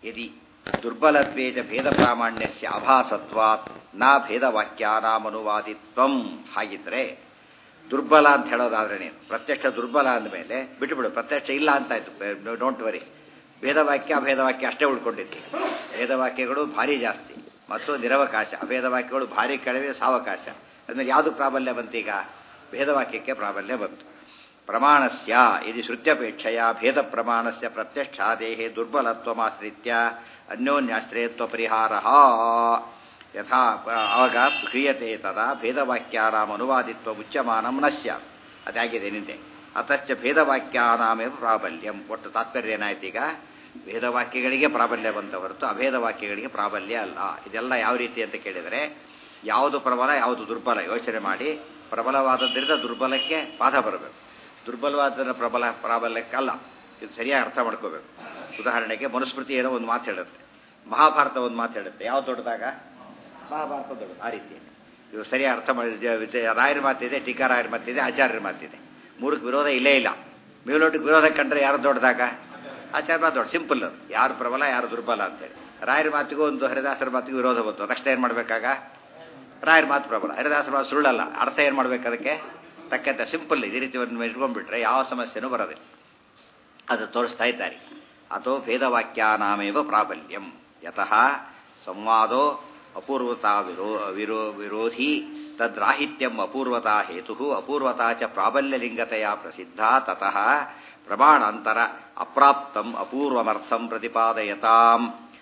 ಯದಿ ದುರ್ಬಲತ್ವೇ ಚ ಭೇದ ಪ್ರಾಮಾಣ್ಯಸ್ಯ ಅಭಾಸತ್ವಾತ್ ನ ಭೇದವಾಕ್ಯಾನಾಮನುವಾದಿತ್ವಂ ಹಾಗಿದ್ರೆ ದುರ್ಬಲ ಅಂತ ಹೇಳೋದಾದ್ರೆ ನೀನು ಪ್ರತ್ಯಕ್ಷ ದುರ್ಬಲ ಅಂದಮೇಲೆ ಬಿಟ್ಟುಬಿಡು ಪ್ರತ್ಯಕ್ಷ ಇಲ್ಲ ಅಂತಾಯ್ತು ಡೋಂಟ್ ವರಿ ಭೇದವಾಕ್ಯ ಅಭೇದವಾಕ್ಯ ಅಷ್ಟೇ ಉಳ್ಕೊಂಡಿತ್ತು ಭೇದವಾಕ್ಯಗಳು ಭಾರಿ ಜಾಸ್ತಿ ಮತ್ತು ನಿರವಕಾಶ ಅಭೇದವಾಕ್ಯಗಳು ಭಾರಿ ಕಡಿಮೆ ಸಾವಕಾಶ ಅಂದ್ರೆ ಯಾವುದು ಪ್ರಾಬಲ್ಯ ಬಂತೀಗ ಭೇದವಾಕ್ಯಕ್ಕೆ ಪ್ರಾಬಲ್ಯ ಬಂತು ಪ್ರಮಾಣಸ್ಯ ಇದು ಶ್ರುತ್ಯಪೇಕ್ಷೆಯ ಭೇದ ಪ್ರಮಾಣಸ್ಯ ಪ್ರತ್ಯಕ್ಷಾದೇಹೇ ದುರ್ಬಲತ್ವಮಾಶ್ರಿತ್ಯ ಅನ್ಯೋನ್ಯಾಶ್ರಯತ್ವ ಪರಿಹಾರ ಯಥಾ ಆವಾಗ ಕ್ರಿಯತೆ ತದಾ ಭೇದವಾಕ್ಯಾನಾಂ ಅನುವಾದಿತ್ವ ಮುಚ್ಯಮಾನಂ ನಶ್ಯ ಅದಾಗಿದೆ ನಿಂದೆ ಅತಶ್ಚ ಭೇದವಾಕ್ಯಾನಾಮೇವ ಪ್ರಾಬಲ್ಯಂ ಒಟ್ಟು ತಾತ್ಪರ್ಯ ಏನಾಯ್ತು ಈಗ ಭೇದವಾಕ್ಯಗಳಿಗೆ ಪ್ರಾಬಲ್ಯ ಬಂತ ಹೊರತು ಅಭೇದ ವಾಕ್ಯಗಳಿಗೆ ಪ್ರಾಬಲ್ಯ ಅಲ್ಲ ಇದೆಲ್ಲ ಯಾವ ರೀತಿ ಅಂತ ಕೇಳಿದರೆ ಯಾವುದು ಪ್ರಬಲ ಯಾವುದು ದುರ್ಬಲ ಯೋಚನೆ ಮಾಡಿ ಪ್ರಬಲವಾದದ್ರಿಂದ ದುರ್ಬಲಕ್ಕೆ ಬಾಧ ಬರಬೇಕು ದುರ್ಬಲವಾದ ಪ್ರಬಲ ಪ್ರಾಬಲ್ಯಕ್ಕಲ್ಲ ಇದು ಸರಿಯಾಗಿ ಅರ್ಥ ಮಾಡ್ಕೋಬೇಕು ಉದಾಹರಣೆಗೆ ಮನುಸ್ಮೃತಿ ಏನೋ ಒಂದು ಮಾತು ಹೇಳುತ್ತೆ ಮಹಾಭಾರತ ಒಂದು ಮಾತು ಹೇಳುತ್ತೆ ಯಾವ ದೊಡ್ಡದಾಗ ಮಹಾಭಾರತ ದೊಡ್ಡದು ಆ ರೀತಿ ಇದು ಸರಿಯಾಗಿ ಅರ್ಥ ಮಾಡಿ ರಾಯರ ಮಾತಿದೆ ಟೀಕಾ ರಾಯರ ಮಾತಿದೆ ಆಚಾರ್ಯರ ಮಾತಿದೆ ಮೂರಕ್ಕೆ ವಿರೋಧ ಇಲ್ಲೇ ಇಲ್ಲ ಮೇಲೋಟಕ್ಕೆ ವಿರೋಧ ಕಂಡ್ರೆ ಯಾರು ದೊಡ್ಡದಾಗ ಆಚಾರ್ಯ ಮಾತು ದೊಡ್ಡ ಸಿಂಪಲ್ ಅದು ಯಾರು ಪ್ರಬಲ ಯಾರು ದುರ್ಬಲ ಅಂತೇಳಿ ರಾಯರ ಮಾತಿಗೂ ಒಂದು ಹರಿದಾಸರ ಮಾತಿಗೂ ವಿರೋಧ ಬಂತು ತಕ್ಷಣ ಏನು ಮಾಡಬೇಕಾಗ ರಾಯರ ಮಾತು ಪ್ರಬಲ ಹರಿದಾಸರ ಮಾತು ಸುಳ್ಳಲ್ಲ ಅರ್ಥ ಏನು ಮಾಡ್ಬೇಕು ಅದಕ್ಕೆ ತಕ್ಕಂತೆ ಸಿಂಪಲ್ ಇದೇ ರೀತಿ ಒಂದು ಇಟ್ಕೊಂಡ್ಬಿಟ್ರೆ ಯಾವ ಸಮಸ್ಯೆನೂ ಬರೋದಿಲ್ಲ ಅದು ತೋರಿಸ್ತಾ ಇದ್ದಾರೆ ಅಥೋ ಭೇದವಾಕ್ಯಾನಾಮೇವ ಪ್ರಾಬಲ್ಯಂ ಯತಃ ಸಂವಾದೋ ಅಪೂರ್ವತಾ ವಿರೋ ವಿರೋ ವಿರೋಧಿ ತದ್ರಾಹಿತ್ಯಂ ಅಪೂರ್ವತಾ ಹೇತು ಅಪೂರ್ವತಾ ಚ ಪ್ರಾಬಲ್ಯಲಿಂಗತೆಯ ಪ್ರಸಿದ್ಧ ತತಃ ಪ್ರಮಾಣಾಂತರ ಅಪ್ರಾಪ್ತಂ ಅಪೂರ್ವಮರ್ಥಂ ಪ್ರತಿಪಾದಯತಾಂ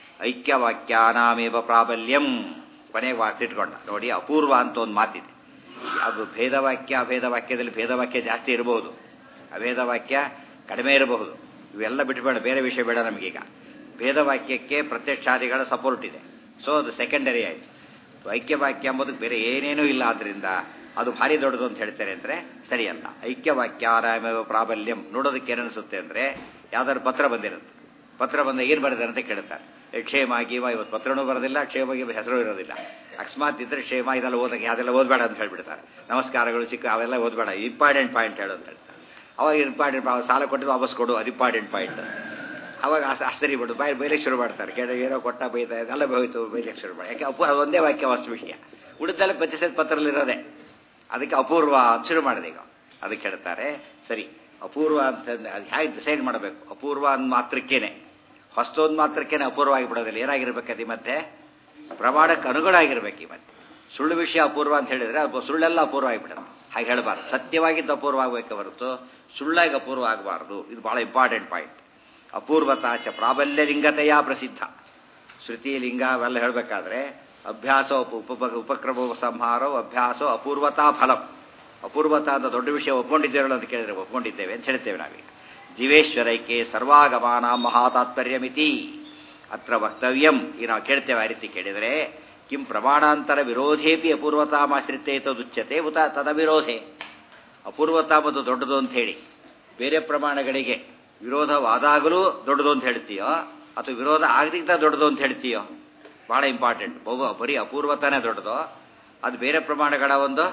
ಐಕ್ಯವಾಕ್ಯಾನಾಮೇವ ಪ್ರಾಬಲ್ಯಂ ಕೊನೆಗೆ ವಾಕ್ತಿಟ್ಕೊಂಡ ನೋಡಿ ಅಪೂರ್ವ ಅಂತ ಒಂದು ಮಾತಿದೆ ಅದು ಭೇದವಾಕ್ಯ ಅಭೇದವಾಕ್ಯದಲ್ಲಿ ಭೇದವಾಕ್ಯ ಜಾಸ್ತಿ ಇರಬಹುದು ಅಭೇದವಾಕ್ಯ ಕಡಿಮೆ ಇರಬಹುದು ಇವೆಲ್ಲ ಬಿಟ್ಟಬೇಡ ಬೇರೆ ವಿಷಯ ಬೇಡ ನಮಗೀಗ ಭೇದವಾಕ್ಯಕ್ಕೆ ಪ್ರತ್ಯಕ್ಷಾದಿಗಳ ಸಪೋರ್ಟ್ ಇದೆ ಸೊ ಅದು ಸೆಕೆಂಡರಿ ಆಯಿತು ಐಕ್ಯವಾಕ್ಯ ಎಂಬುದಕ್ಕೆ ಬೇರೆ ಏನೇನೂ ಇಲ್ಲ ಆದ್ರಿಂದ ಅದು ಭಾರಿ ದೊಡ್ಡದು ಅಂತ ಹೇಳ್ತಾರೆ ಅಂದರೆ ಸರಿಯಲ್ಲ ಐಕ್ಯವಾಕ್ಯಾರಾಮೇವ ಪ್ರಾಬಲ್ಯಂ ನೋಡೋದಕ್ಕೆ ಏನನ್ನಿಸುತ್ತೆ ಅಂದರೆ ಯಾವ್ದಾದ್ರು ಪತ್ರ ಬಂದಿರುತ್ತೆ ಪತ್ರ ಬಂದ ಏನು ಬರೆದಾರೆ ಅಂತ ಕೇಳ್ತಾರೆ ಕ್ಷೇಮ ಗೀವ ಇವತ್ತು ಪತ್ರನೂ ಬರೋದಿಲ್ಲ ಕ್ಷೇಮ ಗೀವ ಹೆಸರು ಇರೋದಿಲ್ಲ ಅಕಸ್ಮಾತ್ ಇದ್ರೆ ಕ್ಷೇಮ ಇದೆಲ್ಲ ಓದಕ್ಕೆ ಅದೆಲ್ಲ ಓದಬೇಡ ಅಂತ ಹೇಳ್ಬಿಡ್ತಾರೆ ನಮಸ್ಕಾರಗಳು ಚಿಕ್ಕ ಅವೆಲ್ಲ ಓದಬೇಡ ಇಂಪಾರ್ಟೆಂಟ್ ಪಾಯಿಂಟ್ ಹೇಳು ಅಂತ ಹೇಳ್ತಾರೆ ಅವಾಗ ಇಂಪಾರ್ಟೆಂಟ್ ಸಾಲ ಕೊಟ್ಟು ವಾಪಸ್ ಕೊಡು ಅದು ಇಂಪಾರ್ಟೆಂಟ್ ಪಾಯಿಂಟ್ ಅವಾಗ ಆಶ್ಚರ್ಯ ಬಿಡು ಬಾಯಿ ಬೈಲಿಕ್ಕೆ ಶುರು ಮಾಡ್ತಾರೆ ಕೆಳ ಏನೋ ಕೊಟ್ಟ ಬೈತಾ ಎಲ್ಲ ಹೋಯ್ತು ಬೈಲಿಕ್ಕೆ ಶುರು ಮಾಡಿ ಯಾಕೆ ಅಪೂ ಒಂದೇ ವಾಕ್ಯ ವಸ್ತು ವಿಷಯ ಉಳಿದೆಲ್ಲ ಪಂಚಸತ್ ಪತ್ರದಲ್ಲಿರೋದೆ ಅದಕ್ಕೆ ಅಪೂರ್ವ ಅಂತ ಶುರು ಮಾಡಿದೆ ಈಗ ಅದಕ್ಕೆ ಹೇಳ್ತಾರೆ ಸರಿ ಅಪೂರ್ವ ಅಂತ ಅದು ಹೇಗೆ ಡಿಸೈಡ್ ಮಾಡಬೇಕು ಅಪೂರ್ವ ಅಂದ ಮಾತ್ರಕ್ಕೇನೆ ಹೊಸ್ತೊಂದು ಮಾತ್ರಕ್ಕೇನೆ ಅಪೂರ್ವ ಆಗಿಬಿಡೋದಿಲ್ಲ ಏನಾಗಿರ್ಬೇಕದು ಮತ್ತೆ ಪ್ರಮಾಣಕ್ಕೆ ಅನುಗುಣ ಆಗಿರ್ಬೇಕು ಈ ಮತ್ತೆ ಸುಳ್ಳು ವಿಷಯ ಅಪೂರ್ವ ಅಂತ ಹೇಳಿದ್ರೆ ಅದು ಸುಳ್ಳೆಲ್ಲ ಅಪೂರ್ವ ಆಗಿಬಿಡುತ್ತೆ ಹಾಗೆ ಹೇಳಬಾರ್ದು ಸತ್ಯವಾಗಿದ್ದು ಅಪೂರ್ವ ಆಗಬೇಕೆ ಹೊರತು ಸುಳ್ಳಾಗಿ ಅಪೂರ್ವ ಆಗಬಾರ್ದು ಇದು ಬಹಳ ಇಂಪಾರ್ಟೆಂಟ್ ಪಾಯಿಂಟ್ ಅಪೂರ್ವತಾ ಚ ಪ್ರಾಬಲ್ಯ ಲಿಂಗತೆಯ ಪ್ರಸಿದ್ಧ ಶ್ರುತಿ ಲಿಂಗ ಅವೆಲ್ಲ ಹೇಳಬೇಕಾದ್ರೆ ಅಭ್ಯಾಸ ಉಪ ಉಪಕ್ರಮ ಸಂಹಾರೋ ಅಭ್ಯಾಸ ಅಪೂರ್ವತಾ ಫಲಂ ಅಪೂರ್ವತಾ ಅಂತ ದೊಡ್ಡ ವಿಷಯ ಒಪ್ಕೊಂಡಿದ್ದೇವೆ ಅಂತ ಕೇಳಿದ್ರೆ ಒಪ್ಕೊಂಡಿದ್ದೇವೆ ಅಂತ ಹೇಳ್ತೇವೆ ನಾವೀಗ ಜೀವೇಶ್ವರೈಕೆ ಸರ್ವಾಗಮಾನ ಮಹಾತಾತ್ಪರ್ಯಮಿತಿ ಅತ್ರ ವಕ್ತವ್ಯಂ ಈ ನಾವು ಕೇಳ್ತೇವೆ ಆ ರೀತಿ ಕೇಳಿದರೆ ಕಿಂ ಪ್ರಮಾಣಾಂತರ ವಿರೋಧೇಪಿ ಅಪೂರ್ವತಾಮಾಶ್ರಿತೇತದುಚ್ಯತೆ ಉತ ತದವಿರೋಧೆ ಅಪೂರ್ವತಾ ಮತ್ತು ದೊಡ್ಡದು ಅಂತ ಹೇಳಿ ಬೇರೆ ಪ್ರಮಾಣಗಳಿಗೆ ವಿರೋಧವಾದಾಗಲೂ ದೊಡ್ಡದು ಅಂತ ಹೇಳ್ತೀಯೋ ಅಥವಾ ವಿರೋಧ ಆಗದಿದ್ದ ದೊಡ್ಡದು ಅಂತ ಹೇಳ್ತೀಯೋ ಬಹಳ ಇಂಪಾರ್ಟೆಂಟ್ ಬಹು ಬರೀ ಅಪೂರ್ವತಾನೇ ದೊಡ್ಡದು ಅದು ಬೇರೆ ಪ್ರಮಾಣಗಳ ಒಂದು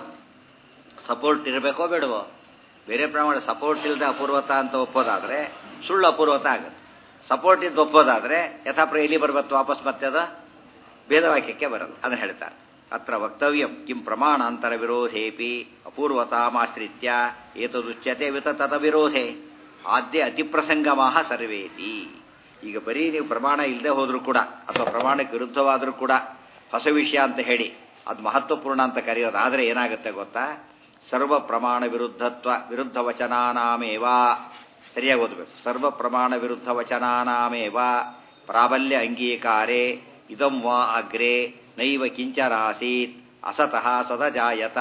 ಸಪೋರ್ಟ್ ಇರಬೇಕೋ ಬೇಡವೋ ಬೇರೆ ಪ್ರಮಾಣ ಸಪೋರ್ಟ್ ಇಲ್ಲದೆ ಅಪೂರ್ವತ ಅಂತ ಒಪ್ಪೋದಾದ್ರೆ ಸುಳ್ಳು ಅಪೂರ್ವತ ಆಗುತ್ತೆ ಸಪೋರ್ಟ್ ಇದ್ದು ಒಪ್ಪೋದಾದ್ರೆ ಯಥಾಪ್ರ ಎಲ್ಲಿ ಬರಬೇಕು ವಾಪಸ್ ಮತ್ತೆ ಅದು ಭೇದವಾಕ್ಯಕ್ಕೆ ಬರೋದು ಅದನ್ನು ಹೇಳ್ತಾರೆ ಅತ್ರ ವಕ್ತವ್ಯಂ ಕಿಂ ಪ್ರಮಾಣಾಂತರ ವಿರೋಧೇಪಿ ಅಪೂರ್ವತಾಮಾಶ್ರಿತ್ಯ ಏತದುಚ್ಯತೆ ವಿತ ತದ ವಿರೋಧೆ ಆದ್ಯ ಅತಿಪ್ರಸಂಗಮಾಹ ಸರ್ವೇತಿ ಈಗ ಬರೀ ನೀವು ಪ್ರಮಾಣ ಇಲ್ಲದೆ ಹೋದರೂ ಕೂಡ ಅಥವಾ ಪ್ರಮಾಣಕ್ಕೆ ವಿರುದ್ಧವಾದರೂ ಕೂಡ ಹೊಸ ವಿಷಯ ಅಂತ ಹೇಳಿ ಅದು ಮಹತ್ವಪೂರ್ಣ ಅಂತ ಕರೆಯೋದಾದರೆ ಏನಾಗುತ್ತೆ ಗೊತ್ತಾ ಸರ್ವ ಪ್ರಮಾಣ ವಿರುದ್ಧತ್ವ ವಿರುದ್ಧ ವಚನಾನಾಮೇವ ಸರಿಯಾಗಿ ಓದಬೇಕು ಸರ್ವ ಪ್ರಮಾಣ ವಿರುದ್ಧ ವಚನಾನಾಮೇವ ಪ್ರಾಬಲ್ಯ ಅಂಗೀಕಾರೆ ಇದಂ ವಾ ಅಗ್ರೆ ನೈವ ಕಿಂಚನಾಸೀತ್ ಅಸತಃ ಸದಜಾಯತ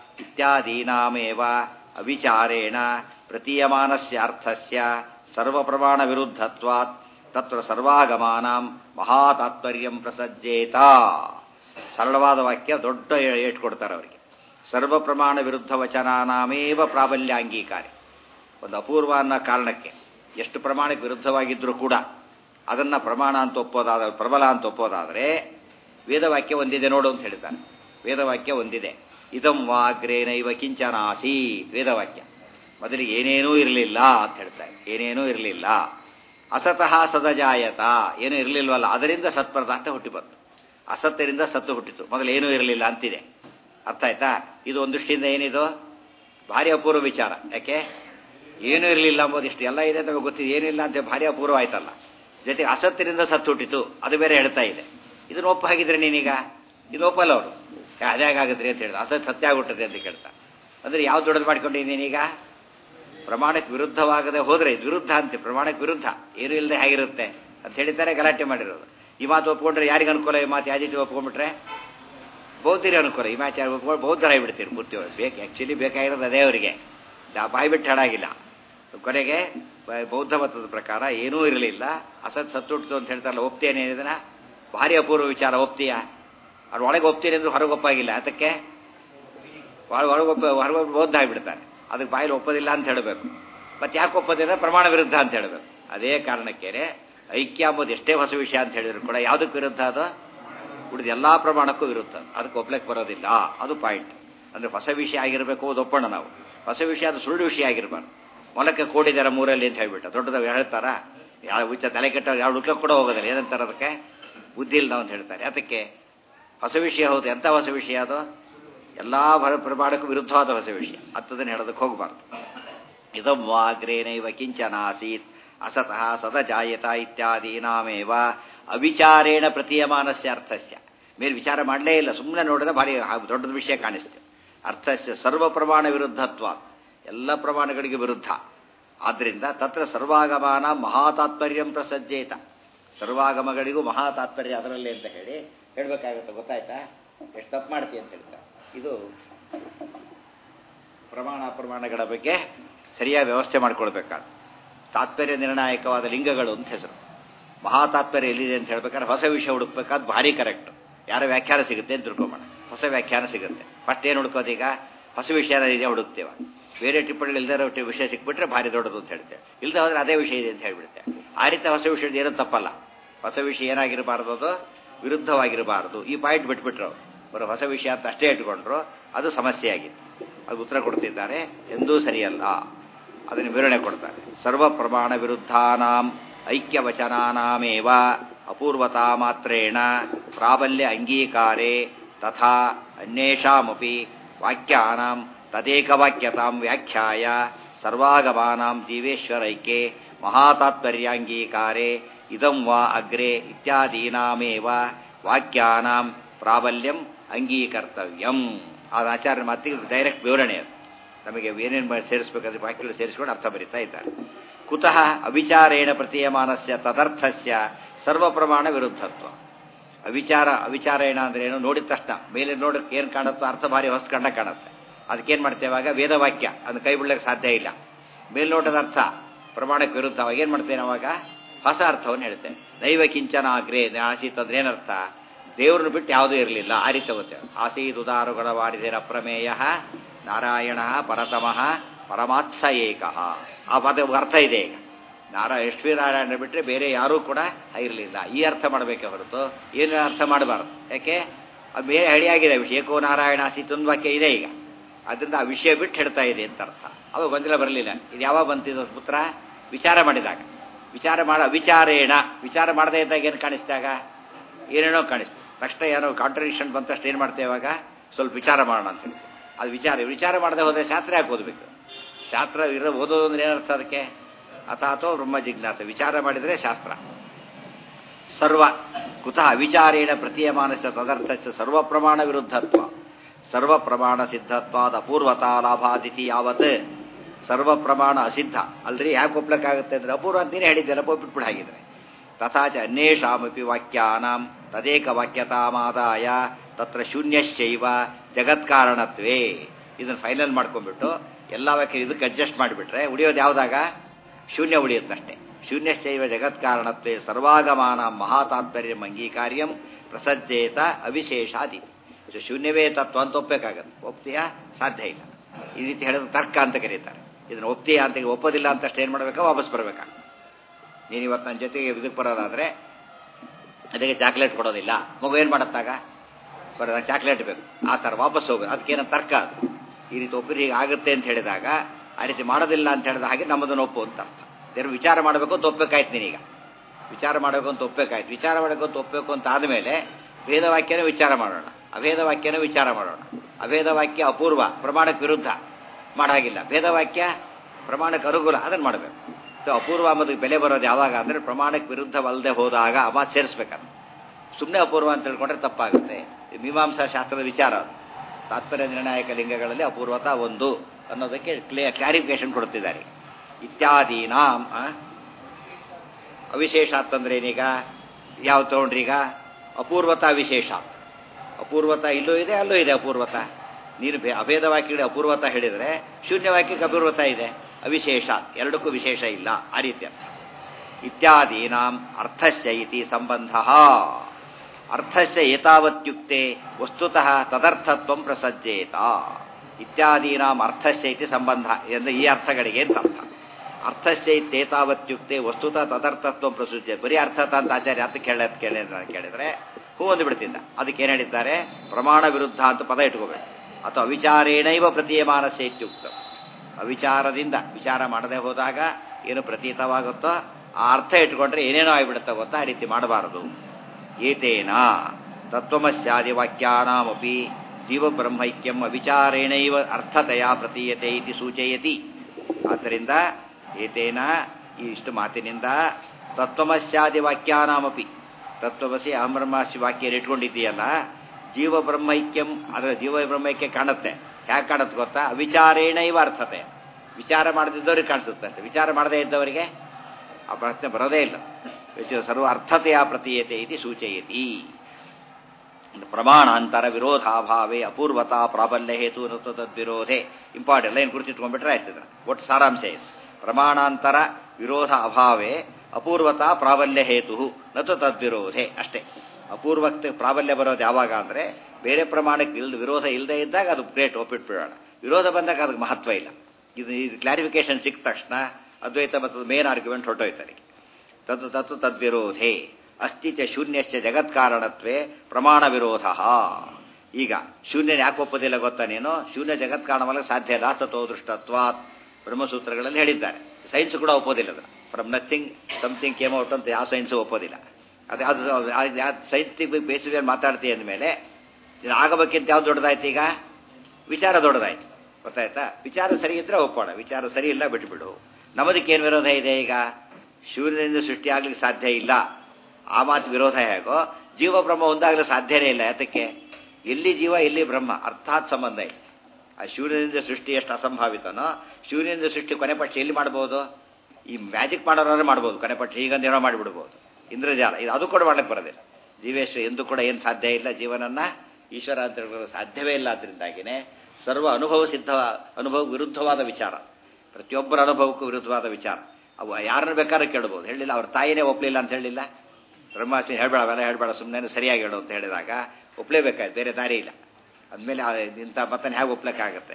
ಇತ್ಯಾದೀನಾಮೇವ ಅವಿಚಾರೇಣ ಪ್ರತೀಯಮಾನಸ್ಯಾರ್ಥಸ್ಯ ಸರ್ವಪ್ರಮಾಣ ವಿರುದ್ಧತ್ವಾತ್ ತತ್ರ ಸರ್ವಾಗಮಾನಾಂ ಮಹಾತಾತ್ಪರ್ಯಂ ಪ್ರಸಜ್ಜೇತ ಸರಳವಾದ ವಾಕ್ಯ ದೊಡ್ಡ ಏಟ್ ಕೊಡ್ತಾರೆ ಅವರಿಗೆ ಸರ್ವ ಪ್ರಮಾಣ ವಿರುದ್ಧ ವಚನಾನಾಮೇವ ಪ್ರಾಬಲ್ಯ ಅಂಗೀಕಾರ ಒಂದು ಅಪೂರ್ವ ಅನ್ನೋ ಕಾರಣಕ್ಕೆ ಎಷ್ಟು ಪ್ರಮಾಣಕ್ಕೆ ವಿರುದ್ಧವಾಗಿದ್ದರೂ ಕೂಡ ಅದನ್ನ ಪ್ರಮಾಣ ಅಂತ ಒಪ್ಪೋದಾದ ಪ್ರಬಲ ಅಂತ ಒಪ್ಪೋದಾದರೆ ವೇದವಾಕ್ಯ ಒಂದಿದೆ ನೋಡು ಅಂತ ಹೇಳ್ತಾರೆ ವೇದವಾಕ್ಯ ಒಂದಿದೆ ಇದಂ ವಾಗ್ರೇನೈವ ಕಿಂಚನಾಸೀತ್ ವೇದವಾಕ್ಯ ಮೊದಲಿಗೆ ಏನೇನೂ ಇರಲಿಲ್ಲ ಅಂತ ಹೇಳ್ತಾರೆ ಏನೇನೂ ಇರಲಿಲ್ಲ ಅಸತಃ ಸದಜಾಯತ ಏನೂ ಇರಲಿಲ್ವಲ್ಲ ಅದರಿಂದ ಸತ್ಪದಾರ್ಥ ಹುಟ್ಟಿ ಬಂತು ಅಸತ್ತರಿಂದ ಸತ್ತು ಹುಟ್ಟಿತು ಮೊದಲು ಏನೂ ಇರಲಿಲ್ಲ ಅಂತಿದೆ ಅರ್ಥ ಆಯ್ತಾ ಇದು ಒಂದು ದೃಷ್ಟಿಯಿಂದ ಏನಿದು ಭಾರಿ ಅಪೂರ್ವ ವಿಚಾರ ಯಾಕೆ ಏನೂ ಇರಲಿಲ್ಲ ಅಂಬೋದು ಇಷ್ಟು ಎಲ್ಲ ಇದೆ ಅಂತ ಗೊತ್ತಿದೆ ಏನಿಲ್ಲ ಅಂತ ಭಾರಿ ಅಪೂರ್ವ ಆಯ್ತಲ್ಲ ಜೊತೆಗೆ ಅಸತ್ತಿನಿಂದ ಸತ್ತು ಹುಟ್ಟಿತು ಅದು ಬೇರೆ ಹೇಳ್ತಾ ಇದೆ ಇದನ್ನ ಒಪ್ಪು ಹಾಕಿದ್ರೆ ನೀನೀಗ ಇದು ಒಪ್ಪಲ್ಲ ಅವರು ಅದ್ಯಾಗಾಗತ್ರಿ ಅಂತ ಹೇಳಿದ ಅಸತ್ ಸತ್ಯ ಆಗ್ಬಿಟ್ಟದೆ ಅಂತ ಕೇಳ್ತಾ ಅಂದ್ರೆ ಯಾವ್ದು ದೊಡ್ಡದು ಮಾಡ್ಕೊಂಡಿದ್ದೀನೀಗ ಪ್ರಮಾಣಕ್ಕೆ ವಿರುದ್ಧವಾಗದೆ ಹೋದ್ರೆ ಇದು ವಿರುದ್ಧ ಅಂತೆ ಪ್ರಮಾಣಕ್ಕೆ ವಿರುದ್ಧ ಏನು ಇಲ್ಲದೆ ಹೇಗಿರುತ್ತೆ ಅಂತ ಹೇಳಿದ್ದಾರೆ ಗಲಾಟೆ ಮಾಡಿರೋದು ಈ ಮಾತು ಒಪ್ಕೊಂಡ್ರೆ ಯಾರಿಗೆ ಅನುಕೂಲ ಈ ಮಾತು ಯಾಜಿಟಿ ಒಪ್ಕೊಂಡ್ಬಿಟ್ರೆ ಬೌದ್ಧರಿಗೆ ಅನುಕೂಲ ಈ ಮಾತು ಯಾರು ಒಪ್ಕೊಂಡು ಬೌದ್ಧರಾಗಿಬಿಡ್ತೀರಿ ಪೂರ್ತಿ ಬೇಕು ಆ್ಯಕ್ಚುಲಿ ಬೇಕಾಗಿರೋದು ಅದೇ ಅವರಿಗೆ ಬಾಯಿ ಬಿಟ್ಟು ಹಾಡಾಗಿಲ್ಲ ಕೊನೆಗೆ ಬೌದ್ಧ ಮತದ ಪ್ರಕಾರ ಏನೂ ಇರಲಿಲ್ಲ ಅಸತ್ ಸತ್ತುಟ್ಟು ಅಂತ ಹೇಳ್ತಾರಲ್ಲ ಒಪ್ತೇನೆ ಇದನ್ನ ಭಾರಿ ಅಪೂರ್ವ ವಿಚಾರ ಒಪ್ತೀಯ ಅವ್ರು ಒಳಗೆ ಒಪ್ತೀನಿ ಅಂದ್ರೆ ಹೊರಗೆ ಒಪ್ಪಾಗಿಲ್ಲ ಅದಕ್ಕೆ ಹೊರಗೊಪ್ಪ ಹೊರಗೊಬ್ಬ ಬೌದ್ಧ ಆಗಿಬಿಡ್ತಾರೆ ಅದಕ್ಕೆ ಬಾಯಲ್ಲಿ ಒಪ್ಪೋದಿಲ್ಲ ಅಂತ ಹೇಳಬೇಕು ಮತ್ತೆ ಯಾಕೆ ಒಪ್ಪೋದಿಲ್ಲ ಪ್ರಮಾಣ ವಿರುದ್ಧ ಅಂತ ಹೇಳಬೇಕು ಅದೇ ಕಾರಣಕ್ಕೇನೆ ಐಕ್ಯ ಅಂಬೋದು ಎಷ್ಟೇ ಹೊಸ ವಿಷಯ ಅಂತ ಹೇಳಿದ್ರು ಕೂಡ ಯಾವುದಕ್ಕೆ ವಿರುದ್ಧ ಅದು ಉಳಿದ ಎಲ್ಲ ಪ್ರಮಾಣಕ್ಕೂ ವಿರುದ್ಧ ಅದಕ್ಕೆ ಒಪ್ಲಕ್ಕೆ ಬರೋದಿಲ್ಲ ಅದು ಪಾಯಿಂಟ್ ಅಂದರೆ ಹೊಸ ವಿಷಯ ಆಗಿರಬೇಕು ಅದು ಒಪ್ಪೋಣ ನಾವು ಹೊಸ ವಿಷಯ ಅದು ಸುಳ್ಳು ವಿಷಯ ಆಗಿರಬಾರ್ದು ಮೊಲಕ್ಕೆ ಕೋಡಿದಾರ ಮೂರಲ್ಲಿ ಅಂತ ಹೇಳ್ಬಿಟ್ಟು ದೊಡ್ಡದಾಗ ಹೇಳ್ತಾರ ಯಾವ ಹುಚ್ಚ ತಲೆ ಕೆಟ್ಟ ಯಾವ ಹುಡ್ಲಕ್ಕೆ ಕೂಡ ಹೋಗೋದಿಲ್ಲ ಏನಂತಾರೆ ಅದಕ್ಕೆ ಬುದ್ಧಿ ಇಲ್ಲ ಅಂತ ಹೇಳ್ತಾರೆ ಅದಕ್ಕೆ ಹೊಸ ವಿಷಯ ಹೌದು ಎಂಥ ಹೊಸ ವಿಷಯ ಅದು ಎಲ್ಲ ಪ್ರಮಾಣಕ್ಕೂ ವಿರುದ್ಧವಾದ ಹೊಸ ವಿಷಯ ಹತ್ತದನ್ನು ಹೇಳೋದಕ್ಕೆ ಹೋಗಬಾರ್ದು ಇದಂ ವಾಗ್ರೇನೈವ ಕಿಂಚನ ಆಸೀತ್ ಅಸತಃ ಸದಜಾಯತ ಇತ್ಯಾದೀನಾಮೇವ ಅವಿಚಾರೇಣ ಪ್ರತೀಯಮಾನಸ್ಯ ಅರ್ಥಸ್ಯ ಮೇಲೆ ವಿಚಾರ ಮಾಡಲೇ ಇಲ್ಲ ಸುಮ್ಮನೆ ನೋಡಿದ್ರೆ ಭಾರಿ ದೊಡ್ಡದ ವಿಷಯ ಕಾಣಿಸ್ತದೆ ಅರ್ಥಸ್ಯ ಸರ್ವ ಪ್ರಮಾಣ ವಿರುದ್ಧತ್ವ ಎಲ್ಲ ಪ್ರಮಾಣಗಳಿಗೆ ವಿರುದ್ಧ ಆದ್ದರಿಂದ ತತ್ರ ಸರ್ವಾಗಮಾನ ಮಹಾತಾತ್ಪರ್ಯಂ ಪ್ರಸಜ್ಜೇತ ಸರ್ವಾಗಮಗಳಿಗೂ ಮಹಾತಾತ್ಪರ್ಯ ಅದರಲ್ಲಿ ಅಂತ ಹೇಳಿ ಹೇಳಬೇಕಾಗುತ್ತೆ ಗೊತ್ತಾಯ್ತಾ ಎಷ್ಟು ತಪ್ಪು ಮಾಡ್ತೀವಿ ಅಂತ ಹೇಳ್ತಾರೆ ಇದು ಪ್ರಮಾಣ ಅಪ್ರಮಾಣಗಳ ಬಗ್ಗೆ ಸರಿಯಾಗಿ ವ್ಯವಸ್ಥೆ ಮಾಡ್ಕೊಳ್ಬೇಕಾದ ತಾತ್ಪರ್ಯ ನಿರ್ಣಾಯಕವಾದ ಲಿಂಗಗಳು ಅಂತ ಹೆಸರು ಮಹಾತಾತ್ಪರ್ಯ ಎಲ್ಲಿದೆ ಅಂತ ಹೇಳ್ಬೇಕಾದ್ರೆ ಹೊಸ ವಿಷಯ ಹುಡುಕ್ಬೇಕಾದ್ ಭಾರಿ ಕರೆಕ್ಟ್ ಯಾರ ವ್ಯಾಖ್ಯಾನ ಸಿಗುತ್ತೆ ಅಂತ ತಿಳ್ಕೊಂಬೋಣ ಹೊಸ ವ್ಯಾಖ್ಯಾನ ಸಿಗುತ್ತೆ ಫಸ್ಟ್ ಏನು ಹುಡುಕೋದೀಗ ಹೊಸ ವಿಷಯ ಇದೆ ಹುಡುಕ್ತೇವ ಬೇರೆ ಟಿಪ್ಪಣಿ ಇಲ್ಲದೇ ವಿಷಯ ಸಿಕ್ಬಿಟ್ರೆ ಭಾರಿ ದೊಡ್ಡದು ಅಂತ ಹೇಳ್ತೇವೆ ಇಲ್ಲದೆ ಹೋದ್ರೆ ಅದೇ ವಿಷಯ ಇದೆ ಅಂತ ಹೇಳ್ಬಿಡುತ್ತೆ ಆ ರೀತಿ ಹೊಸ ವಿಷಯದ ಏನೂ ತಪ್ಪಲ್ಲ ಹೊಸ ವಿಷಯ ಏನಾಗಿರಬಾರ್ದು ಅದು ವಿರುದ್ಧವಾಗಿರಬಾರದು ಈ ಪಾಯಿಂಟ್ ಬಿಟ್ಬಿಟ್ರು ಬರೋ ಹೊಸ ವಿಷಯ ಅಂತ ಅಷ್ಟೇ ಇಟ್ಕೊಂಡ್ರು ಅದು ಸಮಸ್ಯೆ ಆಗಿತ್ತು ಅದು ಉತ್ತರ ಕೊಡ್ತಿದ್ದಾರೆ ಎಂದೂ ಸರಿಯಲ್ಲ ಅದನ್ನು ವಿವರಣೆ ಕೊಡ್ತಾರೆ ಸರ್ವ ಪ್ರಮಾಣ ವಿರುದ್ಧಾನಾಂ ಐಕ್ಯವಚನಾನಾಮೇವ ಅಪೂರ್ವತಾ ಮಾತ್ರೇಣ ಪ್ರಾಬಲ್ಯ ಅಂಗೀಕಾರೆ ತಥಾ ಅನ್ಯೇಷಾಮಪಿ ವಾಕ್ಯಾನಾಂ ತದೇಕವಾಕ್ಯತಾಂ ವ್ಯಾಖ್ಯಾಯ ಸರ್ವಾಗಮಾನಾಂ ಜೀವೇಶ್ವರೈಕೆ ಮಹಾತಾತ್ಪರ್ಯಾಂಗೀಕಾರೆ ಇದಂ ವಾ ಅಗ್ರೆ ಇತ್ಯಾದೀನಾಮೇವ ವಾಕ್ಯಾನಾಂ ಪ್ರಾಬಲ್ಯಂ ಅಂಗೀಕರ್ತವ್ಯಂ ಆ ಆಚಾರ್ಯ ಮಾತಿಗೆ ಡೈರೆಕ್ಟ್ ವಿವರಣೆ ಅದು ನಮಗೆ ಏನೇನು ಸೇರಿಸಬೇಕಾದ್ರೆ ವಾಕ್ಯಗಳು ಸೇರಿಸ್ಕೊಂಡು ಅರ್ಥ ಬರೀತಾ ಇದ್ದಾರೆ ಕುತಃ ಅವಿಚಾರೇಣ ಪ್ರತೀಯಮಾನಸ್ಯ ತದರ್ಥಸ್ಯ ಸರ್ವ ಪ್ರಮಾಣ ವಿರುದ್ಧತ್ವ ಅವಿಚಾರ ಅವಿಚಾರೇಣ ಅಂದ್ರೆ ಏನು ನೋಡಿದ ತಕ್ಷಣ ಮೇಲೆ ನೋಡಕ್ಕೆ ಏನು ಕಾಣುತ್ತೋ ಅರ್ಥ ಭಾರಿ ಹೊಸ ಕಂಡ ಕಾಣುತ್ತೆ ಅದಕ್ಕೇನು ಮಾಡ್ತೇವಾಗ ವೇದವಾಕ್ಯ ಅದನ್ನ ಕೈ ಬಿಡ್ಲಿಕ್ಕೆ ಸಾಧ್ಯ ಇಲ್ಲ ಮೇಲ್ನೋಟದ ಅರ್ಥ ಪ್ರಮಾಣಕ್ಕೆ ವಿರುದ್ಧವಾಗಿ ಏನು ಮಾಡ್ತೇನೆ ಅವಾಗ ಹೊಸ ಅರ್ಥವನ್ನು ಹೇಳ್ತೇನೆ ದೈವ ಕಿಂಚನ ಅಗ್ರೇ ಆಸೀತ್ ಅಂದ್ರೆ ಏನರ್ಥ ದೇವ್ರನ್ನ ಬಿಟ್ಟು ಯಾವುದೂ ಇರಲಿಲ್ಲ ಆ ರೀತಿ ತಗೋತೇವೆ ಆಸೀತ್ ಉದಾರುಗಳ ವಾರಿದೇರ ಅಪ್ರಮೇಯ ನಾರಾಯಣ ಪರತಮಃ ಪರಮಾತ್ಸ ಏಕ ಆ ಪದ ಅರ್ಥ ಇದೆ ಈಗ ನಾರಾ ಲಕ್ಷ್ಮೀನಾರಾಯಣ ಬಿಟ್ಟರೆ ಬೇರೆ ಯಾರೂ ಕೂಡ ಇರಲಿಲ್ಲ ಈ ಅರ್ಥ ಮಾಡಬೇಕೆ ಹೊರತು ಏನು ಅರ್ಥ ಮಾಡಬಾರ್ದು ಯಾಕೆ ಅದು ಬೇರೆ ಹಳಿಯಾಗಿದೆ ವಿಷಯ ಏಕೋ ನಾರಾಯಣ ಆಸೀತ್ ಒಂದು ವಾಕ್ಯ ಇದೆ ಈಗ ಅದರಿಂದ ಆ ವಿಷಯ ಬಿಟ್ಟು ಹೇಳ್ತಾ ಇದೆ ಅಂತ ಅರ್ಥ ಅವಾಗ ಗೊಂದಲ ಬರಲಿಲ್ಲ ಇದು ಯಾವಾಗ ಬಂತಿದ್ದು ಪುತ್ರ ವಿಚಾರ ಮಾಡಿದಾಗ ವಿಚಾರ ಮಾಡ ವಿಚಾರೇಣ ವಿಚಾರ ಮಾಡದೇ ಇದ್ದಾಗ ಏನು ಕಾಣಿಸಿದಾಗ ಏನೇನೋ ಕಾಣಿಸ್ತು ತಕ್ಷಣ ಏನೋ ಕಾಂಟ್ರಡಿಕ್ಷನ್ ಬಂದ ತಕ್ಷಣ ಏನು ಮಾಡ್ತೇವೆ ಇವಾಗ ಸ್ವಲ್ಪ ವಿಚಾರ ಮಾಡೋಣ ಅಂತ ಹೇಳಿ ಅದು ವಿಚಾರ ವಿಚಾರ ಮಾಡದೆ ಹೋದರೆ ಶಾಸ್ತ್ರ ಯಾಕೆ ಓದಬೇಕು ಶಾಸ್ತ್ರ ಇರೋ ಓದೋದು ಅಂದ್ರೆ ಏನರ್ಥ ಅದಕ್ಕೆ ಅಥಾತೋ ಬ್ರಹ್ಮ ಜಿಜ್ಞಾಸ ವಿಚಾರ ಮಾಡಿದರೆ ಶಾಸ್ತ್ರ ಸರ್ವ ಕುತಃ ವಿಚಾರೇಣ ಪ್ರತೀಯಮಾನಸ ತದರ್ಥಸ್ಯ ಸರ್ವ ಪ್ರಮಾಣ ವಿರುದ್ಧತ್ವ ಸರ್ವ ಪ್ರಮಾಣ ಸಿದ್ಧತ್ವಾದ ಅಪೂರ್ವತಾ ಲಾಭಾದಿತಿ ಯಾವತ್ ಸರ್ವ ಪ್ರಮಾಣ ಅಸಿದ್ಧ ಅಲ್ರಿ ಯಾಕೆ ಒಪ್ಲಕ್ಕಾಗುತ್ತೆ ಅಂದ್ರೆ ಅಪೂರ್ವ ಅಂತ ನೀನೇ ಹೇಳಿದ್ದೆಲ್ಲ ಒಪ್ಪಿಟ್ಬಿಟ್ಟು ಹಾಗಿದ್ರೆ ತಥಾಚ ಅನ್ಯೇಷಾಮಪಿ ವಾಕ್ಯಾನಾಂ ತದೇಕ ವಾಕ್ಯತಾಮಾದಾಯ ತತ್ರ ಶೂನ್ಯಶ್ಚೈವ ಜಗತ್ಕಾರಣತ್ವೇ ಇದನ್ನು ಫೈನಲ್ ಮಾಡ್ಕೊಂಡ್ಬಿಟ್ಟು ಎಲ್ಲ ವಾಕ್ಯ ಇದಕ್ಕೆ ಅಡ್ಜಸ್ಟ್ ಮಾಡಿಬಿಟ್ರೆ ಉಳಿಯೋದು ಯಾವುದಾಗ ಶೂನ್ಯ ಉಳಿಯುತ್ತಷ್ಟೇ ಶೂನ್ಯಶ್ಚೈವ ಜಗತ್ಕಾರಣತ್ವೇ ಸರ್ವಾಗಮಾನ ಮಹಾತಾತ್ಪರ್ಯಂ ಅಂಗೀಕಾರ್ಯಂ ಪ್ರಸಜ್ಜೇತ ಅವಿಶೇಷಾದಿ ಸೊ ಶೂನ್ಯವೇ ತತ್ವ ಅಂತ ಒಪ್ಪಬೇಕಾಗತ್ತೆ ಒಪ್ತೀಯಾ ಸಾಧ್ಯ ಇಲ್ಲ ಈ ರೀತಿ ಹೇಳಿದ್ರೆ ತರ್ಕ ಅಂತ ಕರೀತಾರೆ ಇದನ್ನು ಒಪ್ತೀಯಾ ಅಂತ ಒಪ್ಪೋದಿಲ್ಲ ಅಂತ ಅಷ್ಟು ಏನು ಮಾಡಬೇಕಾ ವಾಪಸ್ ಬರಬೇಕಾ ನೀನು ಇವತ್ತು ನನ್ನ ಜೊತೆಗೆ ಇದಕ್ಕೆ ಬರೋದಾದ್ರೆ ಅದಕ್ಕೆ ಚಾಕ್ಲೇಟ್ ಕೊಡೋದಿಲ್ಲ ಮಗು ಏನು ಮಾಡತ್ತಾಗ ಬರೋದ ಚಾಕ್ಲೇಟ್ ಬೇಕು ಆ ಥರ ವಾಪಸ್ ಹೋಗೋದು ಅದಕ್ಕೇನೋ ತರ್ಕ ಅದು ಈ ರೀತಿ ಒಬ್ಬರು ಹೀಗೆ ಆಗುತ್ತೆ ಅಂತ ಹೇಳಿದಾಗ ಆ ರೀತಿ ಮಾಡೋದಿಲ್ಲ ಅಂತ ಹೇಳಿದ ಹಾಗೆ ನಮ್ಮದನ್ನು ಒಪ್ಪು ಅಂತ ಅರ್ಥ ದೇವ್ರ ವಿಚಾರ ಮಾಡಬೇಕು ಅಂತ ಒಪ್ಪಬೇಕಾಯ್ತು ನೀನೀಗ ವಿಚಾರ ಮಾಡಬೇಕು ಅಂತ ಒಪ್ಪಬೇಕಾಯ್ತು ವಿಚಾರ ಮಾಡಬೇಕು ಅಂತ ಒಪ್ಪಬೇಕು ಅಂತ ಆದಮೇಲೆ ಭೇದವಾಕ್ಯನ ವಿಚಾರ ಮಾಡೋಣ ಅಭೇದ ವಾಕ್ಯನ ವಿಚಾರ ಮಾಡೋಣ ಅಭೇದ ವಾಕ್ಯ ಅಪೂರ್ವ ಪ್ರಮಾಣಕ್ಕೆ ವಿರುದ್ಧ ಮಾಡಾಗಿಲ್ಲ ಭೇದವಾಕ್ಯ ಪ್ರಮಾಣಕ್ಕೆ ಅನುಕೂಲ ಅದನ್ನು ಮಾಡಬೇಕು ಸೊ ಅಪೂರ್ವ ಮತ್ತು ಬೆಲೆ ಬರೋದು ಯಾವಾಗ ಅಂದರೆ ಪ್ರಮಾಣಕ್ಕೆ ವಿರುದ್ಧವಲ್ಲದೆ ಹೋದಾಗ ಅವ ಸೇರಿಸ್ಬೇಕಂತ ಸುಮ್ಮನೆ ಅಪೂರ್ವ ಅಂತ ತಿಳ್ಕೊಂಡ್ರೆ ತಪ್ಪಾಗುತ್ತೆ ಮೀಮಾಂಸಾ ಶಾಸ್ತ್ರದ ವಿಚಾರ ಅದು. ತಾತ್ಪರ್ಯ ನಿರ್ಣಾಯಕ ಲಿಂಗಗಳಲ್ಲಿ ಅಪೂರ್ವತ ಒಂದು ಅನ್ನೋದಕ್ಕೆ ಕ್ಲಿಯ ಕ್ಲಾರಿಫಿಕೇಶನ್ ಕೊಡ್ತಿದ್ದಾರೆ ಇತ್ಯಾದೀನಾಂ ಆ? ಅವಿಶೇಷ ಅಂತಂದ್ರೆ ಏನೀಗ ಯಾವ ತಗೊಂಡ್ರೀಗ ಅಪೂರ್ವತ ವಿಶೇಷ ಅಪೂರ್ವತ ಇಲ್ಲೂ ಇದೆ ಅಲ್ಲೂ ಇದೆ ಅಪೂರ್ವತ ನೀನು ಭೇ- ಅಭೇದ ವಾಕ್ಯಗಳಿಗೆ ಅಪೂರ್ವತ ಹೇಳಿದರೆ ಶೂನ್ಯ ವಾಕ್ಯಕ್ಕೆ ಅಪೂರ್ವತ ಇದೆ ಅವಿಶೇಷ ಎರಡಕ್ಕೂ ವಿಶೇಷ ಇಲ್ಲ ಆ ರೀತಿ ಅರ್ಥ ಇತ್ಯಾದೀನಾಂ ಅರ್ಥಸ್ಯ ಇತಿ ಸಂಬಂಧ ಅರ್ಥಸ್ಯ ಏತಾವತ್ಯುಕ್ತೆ ವಸ್ತುತಃ ತದರ್ಥತ್ವಂ ಪ್ರಸಜ್ಜೇತ ಇತ್ಯಾದೀನಾಂ ಅರ್ಥಸ್ಯ ಇತಿ ಸಂಬಂಧ ಅಂದರೆ ಈ ಅರ್ಥಗಳಿಗೆ ಅಂತ ಅರ್ಥ ಅರ್ಥಸ್ಯ ಇತ್ಯೇತಾವತ್ಯುಕ್ತೆ ವಸ್ತುತಃ ತದರ್ಥತ್ವ ಪ್ರಸುಜ್ಜೆ ಬರೀ ಅರ್ಥತ ಅಂತ ಆಚಾರ್ಯ ಅಂತ ಕೇಳ ಕೇಳಿದ್ರೆ ಕೇಳಿದ್ರೆ ಹೂ ಒಂದು ಬಿಡ್ತಿದ್ದ ಅದಕ್ಕೆ ಏನು ಹೇಳಿದ್ದಾರೆ ಪ್ರಮಾಣ ವಿರುದ್ಧ ಅಂತ ಪದ ಇಟ್ಕೋಬೇಕು ಅಥವಾ ಅವಿಚಾರೇಣೈವ ಪ್ರತೀಯಮಾನಸ್ಯ ಇತ್ಯುಕ್ತ ಅವಿಚಾರದಿಂದ ವಿಚಾರ ಮಾಡದೆ ಹೋದಾಗ ಏನು ಪ್ರತೀತವಾಗುತ್ತೋ ಆ ಅರ್ಥ ಇಟ್ಕೊಂಡ್ರೆ ಏನೇನೋ ಆಗಿಬಿಡುತ್ತೆ ಗೊತ್ತಾ ಆ ರೀತಿ ಮಾಡಬಾರದು ಏತೇನ ತತ್ವಮಸ್ಯಾದಿ ವಾಕ್ಯಾನಾಮಪಿ ಜೀವಬ್ರಹ್ಮೈಕ್ಯಂ ಅವಿಚಾರೇಣೈವ ಅರ್ಥತೆಯ ಪ್ರತೀಯತೆ ಇತಿ ಸೂಚಯತಿ ಆದ್ದರಿಂದ ಏತೇನ ಈ ಇಷ್ಟು ಮಾತಿನಿಂದ ತತ್ವಮಸ್ಯಾದಿ ವಾಕ್ಯಾನಾಮಪಿ ತತ್ವಮಸಿ ಅಹಂಬ್ರಹ್ಮಾಸಿ ವಾಕ್ಯ ಇಟ್ಕೊಂಡಿದ್ದೀಯಲ್ಲ ಜೀವ ಬ್ರಹ್ಮೈಕ್ಯಂ ಅದರ ಜೀವ ಬ್ರಹ್ಮೈಕ್ಯ ಕಾಣುತ್ತೆ ಯಾಕೆ ಕಾಣುತ್ತೆ ಗೊತ್ತಾ ಅವಿಚಾರೇಣ ಇವ ಅರ್ಥತೆ ವಿಚಾರ ಮಾಡದಿದ್ದವ್ರಿಗೆ ಕಾಣಿಸುತ್ತೆ ಅಷ್ಟೇ ವಿಚಾರ ಮಾಡದೇ ಇದ್ದವರಿಗೆ ಆ ಪ್ರಶ್ನೆ ಬರೋದೇ ಇಲ್ಲ ವಿಷಯ ಸರ್ವ ಅರ್ಥತೆಯ ಪ್ರತೀಯತೆ ಇತಿ ಸೂಚಯತಿ ಪ್ರಮಾಣಾಂತರ ವಿರೋಧಾಭಾವೇ ಅಪೂರ್ವತಾ ಪ್ರಾಬಲ್ಯ ಹೇತು ನತು ತದ್ವಿರೋಧೆ ಇಂಪಾರ್ಟೆಂಟ್ ಲೈನ್ ಗುರುತಿಟ್ಕೊಂಡ್ಬಿಟ್ರೆ ಆಯ್ತದ ಒಟ್ಟು ಸಾರಾಂಶ ಇದೆ ಪ್ರಮಾಣಾಂತರ ವಿರೋಧ ಅಭಾವೇ ಅಪೂರ್ವತಾ ಪ್ರಾಬಲ್ಯ ಹೇತು ನತು ತದ್ವಿರೋಧೆ ಅಷ್ಟೇ ಅಪೂರ್ವಕ್ಕೆ ಪ್ರಾಬಲ್ಯ ಬರೋದು ಯಾವಾಗ ಅಂದರೆ ಬೇರೆ ಪ್ರಮಾಣಕ್ಕೆ ಇಲ್ದ ವಿರೋಧ ಇಲ್ಲದೆ ಇದ್ದಾಗ ಅದು ಗ್ರೇಟ್ ಒಪ್ಪಿಟ್ಬಿಡೋಣ ವಿರೋಧ ಬಂದಾಗ ಅದಕ್ಕೆ ಮಹತ್ವ ಇಲ್ಲ ಇದು ಇದು ಕ್ಲಾರಿಫಿಕೇಶನ್ ಸಿಕ್ಕ ತಕ್ಷಣ ಅದ್ವೈತ ಮತ್ತು ಮೇನ್ ಆರ್ಗ್ಯುಮೆಂಟ್ ಹೊರಟೋಯ್ತಾರೆ ತತ್ ತತ್ ತದ್ವಿರೋಧೆ ಅಸ್ತಿಚ ಶೂನ್ಯಶ್ಚ ಜಗತ್ಕಾರಣತ್ವೇ ಪ್ರಮಾಣ ವಿರೋಧ ಈಗ ಶೂನ್ಯನ ಯಾಕೆ ಒಪ್ಪೋದಿಲ್ಲ ಗೊತ್ತಾ ನೀನು ಶೂನ್ಯ ಜಗತ್ಕಾರಣವಲ್ಲ ಸಾಧ್ಯ ಇಲ್ಲ ತಥೋ ದೃಷ್ಟತ್ವಾತ್ ಬ್ರಹ್ಮಸೂತ್ರಗಳಲ್ಲಿ ಹೇಳಿದ್ದಾರೆ ಸೈನ್ಸ್ ಕೂಡ ಒಪ್ಪೋದಿಲ್ಲ ಅದು from nothing something came out ಅಂತ ಯಾವ ಸೈನ್ಸು ಒಪ್ಪೋದಿಲ್ಲ ಅದು ಅದು ಸೈನ್ಸಿಗೆ ಬೇಸಿಸ್ ಮೇಲೆ ಮಾತಾಡ್ತೀವಿ ಅಂದಮೇಲೆ ಇದು ಆಗಬೇಕಿಂತ ಯಾವ್ದು ದೊಡ್ಡದಾಯ್ತು ಈಗ ವಿಚಾರ ದೊಡ್ಡದಾಯ್ತು ಗೊತ್ತಾಯ್ತಾ ವಿಚಾರ ಸರಿ ಇದ್ರೆ ಒಪ್ಪೋಣ ವಿಚಾರ ಸರಿ ಇಲ್ಲ ಬಿಟ್ಬಿಡು ನಮ್ಮದಕ್ಕೇನು ವಿರೋಧ ಇದೆ ಈಗ ಶೂನ್ಯದಿಂದ ಸೃಷ್ಟಿ ಆಗ್ಲಿಕ್ಕೆ ಸಾಧ್ಯ ಇಲ್ಲ ಆ ಮಾತು ವಿರೋಧ ಹೇಗೋ ಜೀವ ಬ್ರಹ್ಮ ಒಂದಾಗಲು ಸಾಧ್ಯನೇ ಇಲ್ಲ ಯಾತಕ್ಕೆ ಎಲ್ಲಿ ಜೀವ ಎಲ್ಲಿ ಬ್ರಹ್ಮ ಅರ್ಥಾತ್ ಸಂಬಂಧ ಇದೆ ಆ ಶೂನ್ಯದಿಂದ ಸೃಷ್ಟಿ ಎಷ್ಟು ಅಸಂಭಾವಿತನೋ ಶೂನ್ಯದಿಂದ ಸೃಷ್ಟಿ ಕೊನೆ ಪಕ್ಷ ಎಲ್ಲಿ ಮಾಡ್ಬೋದು ಈ ಮ್ಯಾಜಿಕ್ ಮಾಡೋರಾದ್ರೆ ಮಾಡ್ಬೋದು ಕೊನೆ ಪಕ್ಷ ಈಗಂದು ಏನೋ ಮಾಡಿಬಿಡ್ಬೋದು ಇಂದ್ರಜಾಲ ಇದು ಅದು ಕೂಡ ಮಾಡ್ಲಿಕ್ಕೆ ಬರೋದಿಲ್ಲ ಜೀವೇಶ್ವರ ಎಂದು ಕೂಡ ಏನು ಸಾಧ್ಯ ಇಲ್ಲ ಜೀವನನ್ನ ಈಶ್ವರ ಅಂತ ಹೇಳೋದು ಸಾಧ್ಯವೇ ಇಲ್ಲ ಅದರಿಂದಾಗಿನೇ ಸರ್ವ ಅನುಭವ ಸಿದ್ಧ ಅನುಭವ ವಿರುದ್ಧವಾದ ವಿಚಾರ ಪ್ರತಿಯೊಬ್ಬರ ಅನುಭವಕ್ಕೂ ವಿರುದ್ಧವಾದ ವಿಚಾರ ಅವು ಯಾರನ್ನ ಬೇಕಾದ್ರೂ ಕೇಳ್ಬೋದು ಹೇಳಿಲ್ಲ ಅವ್ರ ತಾಯಿನೇ ಒಪ್ಪಲಿಲ್ಲ ಅಂತ ಹೇಳಿಲ್ಲ ಬ್ರಹ್ಮಾಸ್ಮಿ ಹೇಳ್ಬೇಡ ಅವೆಲ್ಲ ಹೇಳ್ಬೇಡ ಸುಮ್ಮನೆ ಸರಿಯಾಗಿ ಹೇಳು ಅಂತ ಹೇಳಿದಾಗ ಒಪ್ಪಲೇಬೇಕಾಯ್ತು ಬೇರೆ ದಾರಿ ಇಲ್ಲ ಅಂದಮೇಲೆ ಇಂಥ ಮತ್ತನ್ನು ಹೇಗೆ ಒಪ್ಲಿಕ್ಕಾಗತ್ತೆ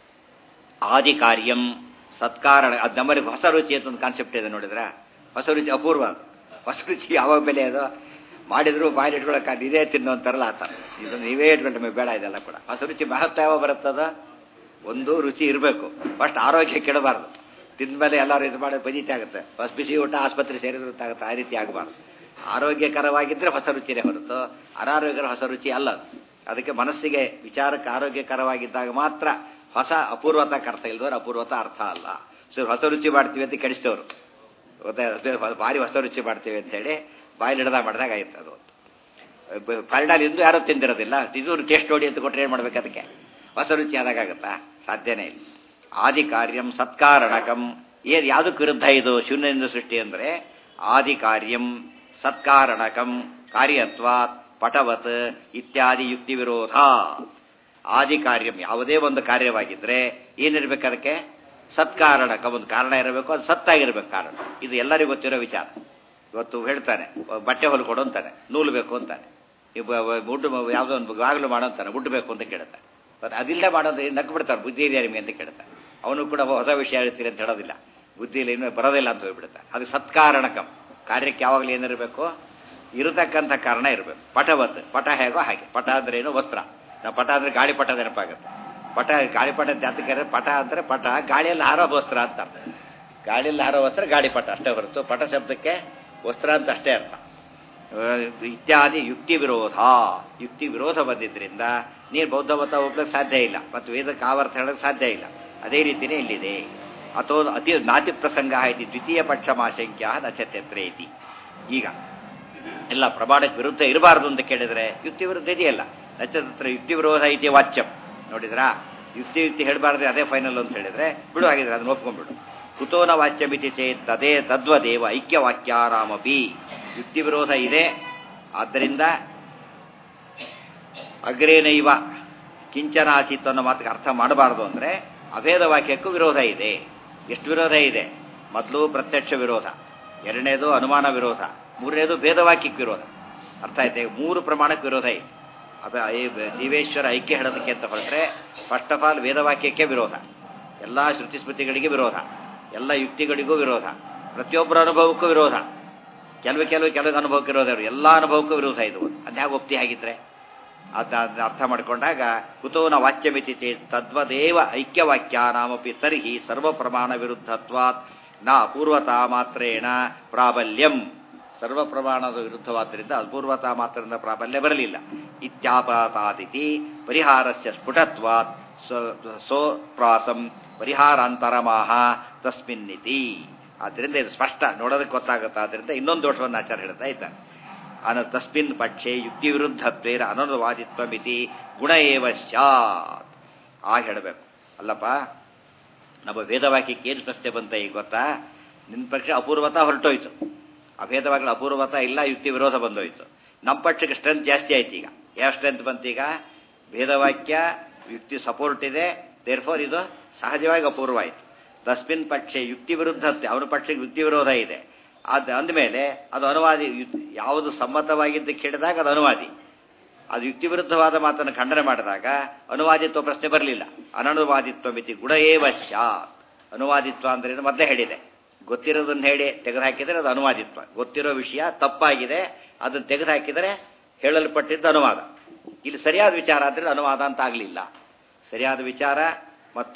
ಆದಿ ಕಾರ್ಯಂ ಸತ್ಕಾರಣ ಅದು ನಮ್ಮಲ್ಲಿ ಹೊಸ ರುಚಿ ಅಂತ ಒಂದು ಕಾನ್ಸೆಪ್ಟ್ ಇದೆ ನೋಡಿದ್ರೆ ಹೊಸ ರುಚಿ ಅಪೂರ್ವ ಅದು ಹೊಸ ರುಚಿ ಯಾವಾಗ ಬೆಲೆ ಅದು ಮಾಡಿದ್ರು ಬಾಯಲ್ಲಿ ಇಟ್ಕೊಳಕ್ಕೆ ಇದೇ ತಿನ್ನು ಅಂತಾರಲ್ಲ ಆತ ಇದು ನೀವೇ ಇಟ್ಕೊಂಡ್ರೆ ನಮಗೆ ಬೇಡ ಇದೆಲ್ಲ ಕೂಡ ಹೊಸ ರುಚಿ ಮಹತ್ವ ಯಾವಾಗ ಬರುತ್ತದ ಒಂದು ರುಚಿ ಇರಬೇಕು ಫಸ್ಟ್ ಆರೋಗ್ಯ ಕೆಡಬಾರ್ದು ತಿಂದ್ಮೇಲೆ ಎಲ್ಲರೂ ಇದು ಮಾಡಿ ಬಜಿತಿ ಆಗುತ್ತೆ ಫಸ್ಟ್ ಬಿಸಿ ಊಟ ಆಸ್ಪತ್ರೆ ಸೇರಿದ್ರು ಆಗುತ್ತೆ ಆ ರೀತಿ ಆಗಬಾರ್ದು ಆರೋಗ್ಯಕರವಾಗಿದ್ದರೆ ಹೊಸ ರುಚಿನೇ ಹೊರತು ಅನಾರೋಗ್ಯಕರ ಹೊಸ ರುಚಿ ಅಲ್ಲ ಅದು. ಅದಕ್ಕೆ ಮನಸ್ಸಿಗೆ ವಿಚಾರಕ್ಕೆ ಆರೋಗ್ಯಕರವಾಗಿದ್ದಾಗ ಮಾತ್ರ ಹೊಸ ಅಪೂರ್ವತಕ್ಕೆ ಅರ್ಥ ಇಲ್ದವ್ರು ಅಪೂರ್ವತ ಅರ್ಥ ಅಲ್ಲ ಸೊ ಹೊಸ ರುಚಿ ಮಾಡ್ತೀವಿ ಅಂತ ಕೆಡಿಸ್ತವ್ರು ಗೊತ್ತಾಯ್ತು ಭಾರಿ ಹೊಸ ರುಚಿ ಮಾಡ್ತೀವಿ ಅಂತೇಳಿ ಬಾಯಲ್ಲಿ ಹಿಡ್ದ ಮಾಡಿದಾಗ ಆಯ್ತು ಅದು ಕನ್ನಡಲ್ಲಿ ಇಂದು ಯಾರೂ ತಿಂದಿರೋದಿಲ್ಲ ಇದು ಟೇಸ್ಟ್ ನೋಡಿ ಅಂತ ಕೊಟ್ಟರೆ ಏನು ಮಾಡ್ಬೇಕು ಅದಕ್ಕೆ ಹೊಸ ರುಚಿ ಆದಾಗತ್ತಾ ಸಾಧ್ಯನೇ ಇಲ್ಲ ಆದಿ ಕಾರ್ಯಂ ಸತ್ಕಾರಣಕಂ ಏನ್ ಯಾವುದಕ್ಕೆ ವಿರುದ್ಧ ಇದು ಶೂನ್ಯದಿಂದ ಸೃಷ್ಟಿ ಅಂದರೆ ಆದಿ ಕಾರ್ಯಂ ಸತ್ಕಾರಣಕಂ ಕಾರ್ಯತ್ವಾತ್ ಪಟವತ್ ಇತ್ಯಾದಿ ಯುಕ್ತಿ ವಿರೋಧ ಆದಿ ಕಾರ್ಯಂ ಯಾವುದೇ ಒಂದು ಕಾರ್ಯವಾಗಿದ್ರೆ ಏನಿರ್ಬೇಕು ಅದಕ್ಕೆ ಸತ್ಕಾರಣಕ ಒಂದು ಕಾರಣ ಇರಬೇಕು ಅದು ಸತ್ತಾಗಿರ್ಬೇಕು ಕಾರಣ ಇದು ಎಲ್ಲರಿಗೂ ಗೊತ್ತಿರೋ ವಿಚಾರ ಇವತ್ತು ಹೇಳ್ತಾನೆ ಬಟ್ಟೆ ಹೊಲ್ಕೊಡು ಅಂತಾನೆ ನೂಲು ಬೇಕು ಅಂತಾನೆ ಉಡ್ಡು ಯಾವುದೋ ಒಂದು ಬಾಗಿಲು ಮಾಡೋ ಅಂತಾನೆ ಉಡ್ಡು ಬೇಕು ಅಂತ ಕೇಳ್ತಾನೆ ಬಟ್ ಅದಿಲ್ಲ ಮಾಡೋದು ನಕ್ಕು ಬಿಡ್ತಾರೆ ಬುದ್ಧಿ ಇದೆಯಾ ನಿಮಗೆ ಅಂತ ಕೇಳ್ತಾನೆ ಅವನು ಕೂಡ ಹೊಸ ವಿಷಯ ಹೇಳ್ತೀರಿ ಅಂತ ಹೇಳೋದಿಲ್ಲ ಬುದ್ಧಿಯಲ್ಲಿ ಇನ್ನೂ ಬರೋದಿಲ್ಲ ಅಂತ ಹೋಗ್ಬಿಡ್ತಾನೆ ಅದು ಸತ್ಕಾರಣಕಂ ಕಾರ್ಯಕ್ಕೆ ಯಾವಾಗಲೂ ಏನಿರಬೇಕು ಇರತಕ್ಕಂಥ ಕಾರಣ ಇರಬೇಕು ಪಟವತ್ ಪಟ ಹೇಗೋ ಹಾಗೆ ಪಟ ಅಂದ್ರೆ ಏನು ವಸ್ತ್ರ ನಾವು ಪಟ ಅಂದ್ರೆ ಗಾಳಿ ಪಟ ನೆನಪಾಗುತ್ತೆ ಪಟ ಗಾಳಿಪಟ ಜಾತಕ ಪಟ ಅಂದ್ರೆ ಪಟ ಗಾಳಿಯಲ್ಲಿ ಹಾರೋ ವಸ್ತ್ರ ಅಂತ ಅರ್ಥ ಗಾಳಿಯಲ್ಲಿ ಹಾರೋ ವಸ್ತ್ರ ಗಾಳಿಪಟ ಅಷ್ಟೇ ಹೊರತು ಪಟ ಶಬ್ದಕ್ಕೆ ವಸ್ತ್ರ ಅಂತ ಅಷ್ಟೇ ಅರ್ಥ ಇತ್ಯಾದಿ ಯುಕ್ತಿ ವಿರೋಧ ಯುಕ್ತಿ ವಿರೋಧ ಬಂದಿದ್ದರಿಂದ ನೀನು ಬೌದ್ಧ ಮತ ಹೋಗ್ಲಿಕ್ಕೆ ಸಾಧ್ಯ ಇಲ್ಲ ಮತ್ತು ವೇದಕ್ಕೆ ಆವರ್ತ ಹೇಳಕ್ಕೆ ಸಾಧ್ಯ ಇಲ್ಲ ಅದೇ ರೀತಿಯೇ ಇಲ್ಲಿದೆ ಅಥೋ ಅತಿ ನಾತಿ ಪ್ರಸಂಗ ಇತಿ ದ್ವಿತೀಯ ಪಕ್ಷ ಮಾಶಂಕ್ಯ ನಚತ್ಯತ್ರ ಇತಿ ಈಗ ಎಲ್ಲ ಪ್ರಮಾಣಕ್ಕೆ ವಿರುದ್ಧ ಇರಬಾರದು ಅಂತ ಕೇಳಿದ್ರೆ ಯುಕ್ತಿ ವಿರುದ್ಧ ಇದೆಯಲ್ಲ ನಚತ್ರ ಯುಕ್ತಿ ವಿರೋಧ ಇತಿ ವಾಚ್ಯಂ ನೋಡಿದ್ರಾ ಯುಕ್ತಿ ಯುಕ್ತಿ ಹೇಳಬಾರ್ದು ಅದೇ ಫೈನಲ್ ಅಂತ ಹೇಳಿದ್ರೆ ಬಿಡು ಹಾಗಿದ್ರೆ ಅದನ್ನ ಒಪ್ಕೊಂಡ್ಬಿಡು ಕುತೋನ ವಾಚ್ಯಮಿತಿ ಚೇತ್ ತದೇ ತದ್ವದೇವ ಐಕ್ಯವಾಕ್ಯಾರಾಮಪಿ ಯುಕ್ತಿ ವಿರೋಧ ಇದೆ ಆದ್ದರಿಂದ ಅಗ್ರೇನೈವ ಕಿಂಚನ ಆಸೀತ್ ಅನ್ನೋ ಮಾತಿಗೆ ಅರ್ಥ ಮಾಡಬಾರದು ಅಂದ್ರೆ ಅಭೇದ ವಾಕ್ಯಕ್ಕೂ ವಿರೋಧ ಇದೆ ಎಷ್ಟು ವಿರೋಧ ಇದೆ ಮೊದಲು ಪ್ರತ್ಯಕ್ಷ ವಿರೋಧ ಎರಡನೇದು ಅನುಮಾನ ವಿರೋಧ ಮೂರನೇದು ಭೇದವಾಕ್ಯಕ್ಕೆ ವಿರೋಧ ಅರ್ಥ ಆಯ್ತೆ ಮೂರು ಪ್ರಮಾಣಕ್ಕೆ ವಿರೋಧ ಇದೆ ಅದ ಈ ಜೀವೇಶ್ವರ ಐಕ್ಯ ಹೇಳೋದಕ್ಕೆ ಅಂತ ಹೊರಟ್ರೆ ಫಸ್ಟ್ ಆಫ್ ಆಲ್ ವೇದವಾಕ್ಯಕ್ಕೆ ವಿರೋಧ ಎಲ್ಲ ಶ್ರುತಿ ಸ್ಮೃತಿಗಳಿಗೆ ವಿರೋಧ ಎಲ್ಲ ಯುಕ್ತಿಗಳಿಗೂ ವಿರೋಧ ಪ್ರತಿಯೊಬ್ಬರ ಅನುಭವಕ್ಕೂ ವಿರೋಧ ಕೆಲವು ಕೆಲವು ಕೆಲವು ಅನುಭವಕ್ಕೆ ವಿರೋಧ ಇರೋದು ಎಲ್ಲ ಅನುಭವಕ್ಕೂ ವಿರೋಧ ಇದು ಅದ್ಯಾಗ ಒಪ್ತಿ ಆಗಿದ್ರೆ ಅದ ಅರ್ಥ ಮಾಡಿಕೊಂಡಾಗ ಕುತೋನ ವಾಚ್ಯಮಿತಿ ಚೇತ್ ತದ್ವದೇವ ಐಕ್ಯವಾಕ್ಯಾನಾಮಪಿ ತರ್ಹಿ ಸರ್ವ ಪ್ರಮಾಣ ವಿರುದ್ಧತ್ವಾತ್ ನ ಅಪೂರ್ವತಾ ಮಾತ್ರೇಣ ಪ್ರಾಬಲ್ಯಂ ಸರ್ವ ಪ್ರಮಾಣದ ವಿರುದ್ಧವಾದ್ದರಿಂದ ಅಪೂರ್ವತಾ ಮಾತ್ರದಿಂದ ಪ್ರಾಬಲ್ಯ ಬರಲಿಲ್ಲ ಇತ್ಯಾಪಾತಾತಿಥಿ ಪರಿಹಾರಸ್ಯ ಸ್ಫುಟತ್ವಾತ್ ಸೋಪ್ರಾಸಂ ಪರಿಹಾರಾಂತರಮಾಹ ತಸ್ಮಿನ್ನಿತಿ ಆದ್ದರಿಂದ ಇದು ಸ್ಪಷ್ಟ ನೋಡೋದಕ್ಕೆ ಗೊತ್ತಾಗುತ್ತೆ ಆದ್ದರಿಂದ ಇನ್ನೊಂದು ದೋಷವನ್ನು ಆಚಾರ ಹೇಳ್ತಾ ಇದ್ದಾರೆ ಅನ ತಸ್ಮಿನ್ ಪಕ್ಷೆ ಯುಕ್ತಿ ವಿರುದ್ಧತ್ವೇನ ಅನನುವಾದಿತ್ವ ಮಿತಿ ಗುಣ ಏವ ಸ್ಯಾತ್ ಆ ಹೇಳಬೇಕು ಅಲ್ಲಪ್ಪ ನಮ್ಮ ವೇದವಾಕ್ಯಕ್ಕೆ ಏನು ಪ್ರಶ್ನೆ ಬಂತ ಈಗ ಗೊತ್ತಾ ನಿನ್ನ ಪಕ್ಷ ಅಪೂರ್ವತ ಹೊರಟೋಯ್ತು ಅಭೇದವಾಗಲು ಅಪೂರ್ವತ ಇಲ್ಲ ಯುಕ್ತಿ ವಿರೋಧ ಬಂದೋಯ್ತು ನಮ್ಮ ಪಕ್ಷಕ್ಕೆ ಸ್ಟ್ರೆಂತ್ ಜಾಸ್ತಿ ಆಯ್ತು ಈಗ ಯಾವ ಸ್ಟ್ರೆಂತ್ ಬಂತೀಗ ಭೇದವಾಕ್ಯ ಯುಕ್ತಿ ಸಪೋರ್ಟ್ ಇದೆ ದೇರ್ಫೋರ್ ಇದು ಸಹಜವಾಗಿ ಅಪೂರ್ವ ಆಯಿತು ತಸ್ಮಿನ್ ಪಕ್ಷೆ ಯುಕ್ತಿ ವಿರುದ್ಧತೆ ಅವನ ಪಕ್ಷಕ್ಕೆ ಯುಕ್ತಿ ವಿರೋಧ ಇದೆ ಅದು ಅಂದಮೇಲೆ ಅದು ಅನುವಾದಿ ಯಾವುದು ಸಮ್ಮತವಾಗಿದ್ದು ಕೇಳಿದಾಗ ಅದು ಅನುವಾದಿ ಅದು ಯುಕ್ತಿ ವಿರುದ್ಧವಾದ ಮಾತನ್ನು ಖಂಡನೆ ಮಾಡಿದಾಗ ಅನುವಾದಿತ್ವ ಪ್ರಶ್ನೆ ಬರಲಿಲ್ಲ ಅನನುವಾದಿತ್ವ ಮಿತಿ ಗುಣ ಏವ ಸ್ಯಾತ್ ಅನುವಾದಿತ್ವ ಅಂದ್ರೆ ಮೊದಲೇ ಹೇಳಿದೆ ಗೊತ್ತಿರೋದನ್ನ ಹೇಳಿ ತೆಗೆದುಹಾಕಿದರೆ ಅದು ಅನುವಾದಿತ್ವ ಗೊತ್ತಿರೋ ವಿಷಯ ತಪ್ಪಾಗಿದೆ ಅದನ್ನು ತೆಗೆದುಹಾಕಿದರೆ ಹೇಳಲ್ಪಟ್ಟಿದ್ದ ಅನುವಾದ ಇಲ್ಲಿ ಸರಿಯಾದ ವಿಚಾರ ಆದರೆ ಅನುವಾದ ಅಂತ ಆಗಲಿಲ್ಲ ಸರಿಯಾದ ವಿಚಾರ ಮತ್ತು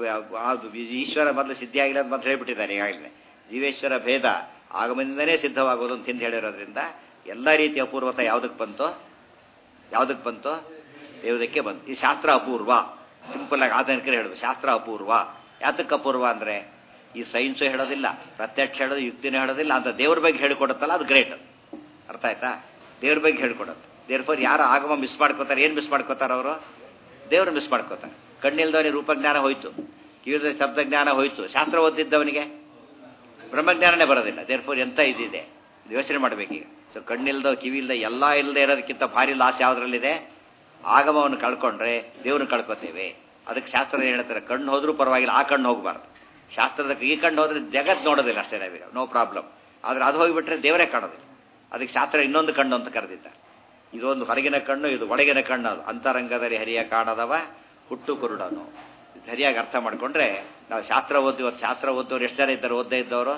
ಈಶ್ವರ ಮೊದಲು ಸಿದ್ಧಿಯಾಗಿಲ್ಲ ಅಂತ ಮೊದಲು ಹೇಳ್ಬಿಟ್ಟಿದ್ದಾನೆ ಈಗಾಗಲೇ ಜೀವೇಶ್ವರ ಭೇದ ಆಗಮದಿಂದನೇ ಸಿದ್ಧವಾಗೋದು ಅಂತ ಹಿಂದೆ ಹೇಳಿರೋದ್ರಿಂದ ಎಲ್ಲ ರೀತಿಯ ಅಪೂರ್ವತ ಯಾವುದಕ್ಕೆ ಬಂತು ಯಾವುದಕ್ಕೆ ಬಂತು ದೇವದಕ್ಕೆ ಬಂತು ಈ ಶಾಸ್ತ್ರ ಅಪೂರ್ವ ಸಿಂಪಲ್ ಆಗಿ ಆಧುನಿಕರು ಹೇಳೋದು ಶಾಸ್ತ್ರ ಅಪೂರ್ವ ಯಾತಕ್ಕೆ ಅಪೂರ್ವ ಅಂದರೆ ಈ ಸೈನ್ಸು ಹೇಳೋದಿಲ್ಲ ಪ್ರತ್ಯಕ್ಷ ಹೇಳೋದು ಯುಕ್ತಿನೂ ಹೇಳೋದಿಲ್ಲ ಅಂತ ದೇವ್ರ ಬಗ್ಗೆ ಹೇಳಿಕೊಡುತ್ತಲ್ಲ ಅದು ಗ್ರೇಟ್ ಅರ್ಥ ಆಯ್ತಾ ದೇವ್ರ ಬಗ್ಗೆ ಹೇಳ್ಕೊಡುತ್ತೆ ದೇವ್ರ ಫೋರ್ ಯಾರು ಆಗಮ ಮಿಸ್ ಮಾಡ್ಕೋತಾರೆ ಏನು ಮಿಸ್ ಮಾಡ್ಕೋತಾರೆ ಅವರು ದೇವ್ರು ಮಿಸ್ ಮಾಡ್ಕೋತಾರೆ ಕಣ್ಣಿಲ್ದವನಿಗೆ ರೂಪಜ್ಞಾನ ಹೋಯ್ತು ಕಿವಿದ ಶಬ್ದಜ್ಞಾನ ಹೋಯ್ತು ಶಾಸ್ತ್ರ ಓದಿದ್ದವನಿಗೆ ಬ್ರಹ್ಮಜ್ಞಾನನೇ ಬರೋದಿಲ್ಲ ದೇವ್ರ ಫೋರ್ ಎಂತ ಇದಿದೆ ಯೋಚನೆ ಮಾಡಬೇಕೀಗ ಸೊ ಕಣ್ಣಿಲ್ದ ಕಿವಿ ಇಲ್ದ ಎಲ್ಲ ಇಲ್ಲದೆ ಇರೋದಕ್ಕಿಂತ ಭಾರಿ ಲಾಸ್ ಯಾವುದ್ರಲ್ಲಿದೆ ಆಗಮವನ್ನು ಕಳ್ಕೊಂಡ್ರೆ ದೇವ್ರನ್ನ ಕಳ್ಕೊತೇವೆ ಅದಕ್ಕೆ ಶಾಸ್ತ್ರ ಹೇಳ್ತಾರೆ ಕಣ್ಣು ಹೋದ್ರೂ ಪರವಾಗಿಲ್ಲ ಆ ಕಣ್ಣು ಹೋಗಬಾರ್ದು ಶಾಸ್ತ್ರದ ಈ ಕಣ್ಣು ಹೋದ್ರೆ ಜಗತ್ ನೋಡೋದಿಲ್ಲ ಅಷ್ಟೇ ನಾವೀಗ ನೋ ಪ್ರಾಬ್ಲಮ್ ಆದ್ರೆ ಅದು ಹೋಗಿಬಿಟ್ರೆ ದೇವರೇ ಕಾಣೋದಿಲ್ಲ ಅದಕ್ಕೆ ಶಾಸ್ತ್ರ ಇನ್ನೊಂದು ಕಣ್ಣು ಅಂತ ಕರೆದಿದ್ದಾರೆ ಇದೊಂದು ಹೊರಗಿನ ಕಣ್ಣು ಇದು ಒಳಗಿನ ಕಣ್ಣು ಅದು ಅಂತರಂಗದಲ್ಲಿ ಹರಿಯ ಕಾಣದವ ಹುಟ್ಟು ಕುರುಡನು ಸರಿಯಾಗಿ ಅರ್ಥ ಮಾಡ್ಕೊಂಡ್ರೆ ನಾವು ಶಾಸ್ತ್ರ ಓದಿ ಇವತ್ತು ಶಾಸ್ತ್ರ ಓದೋರು ಎಷ್ಟು ಜನ ಇದ್ದಾರೆ ಓದ್ದೇ ಇದ್ದವರು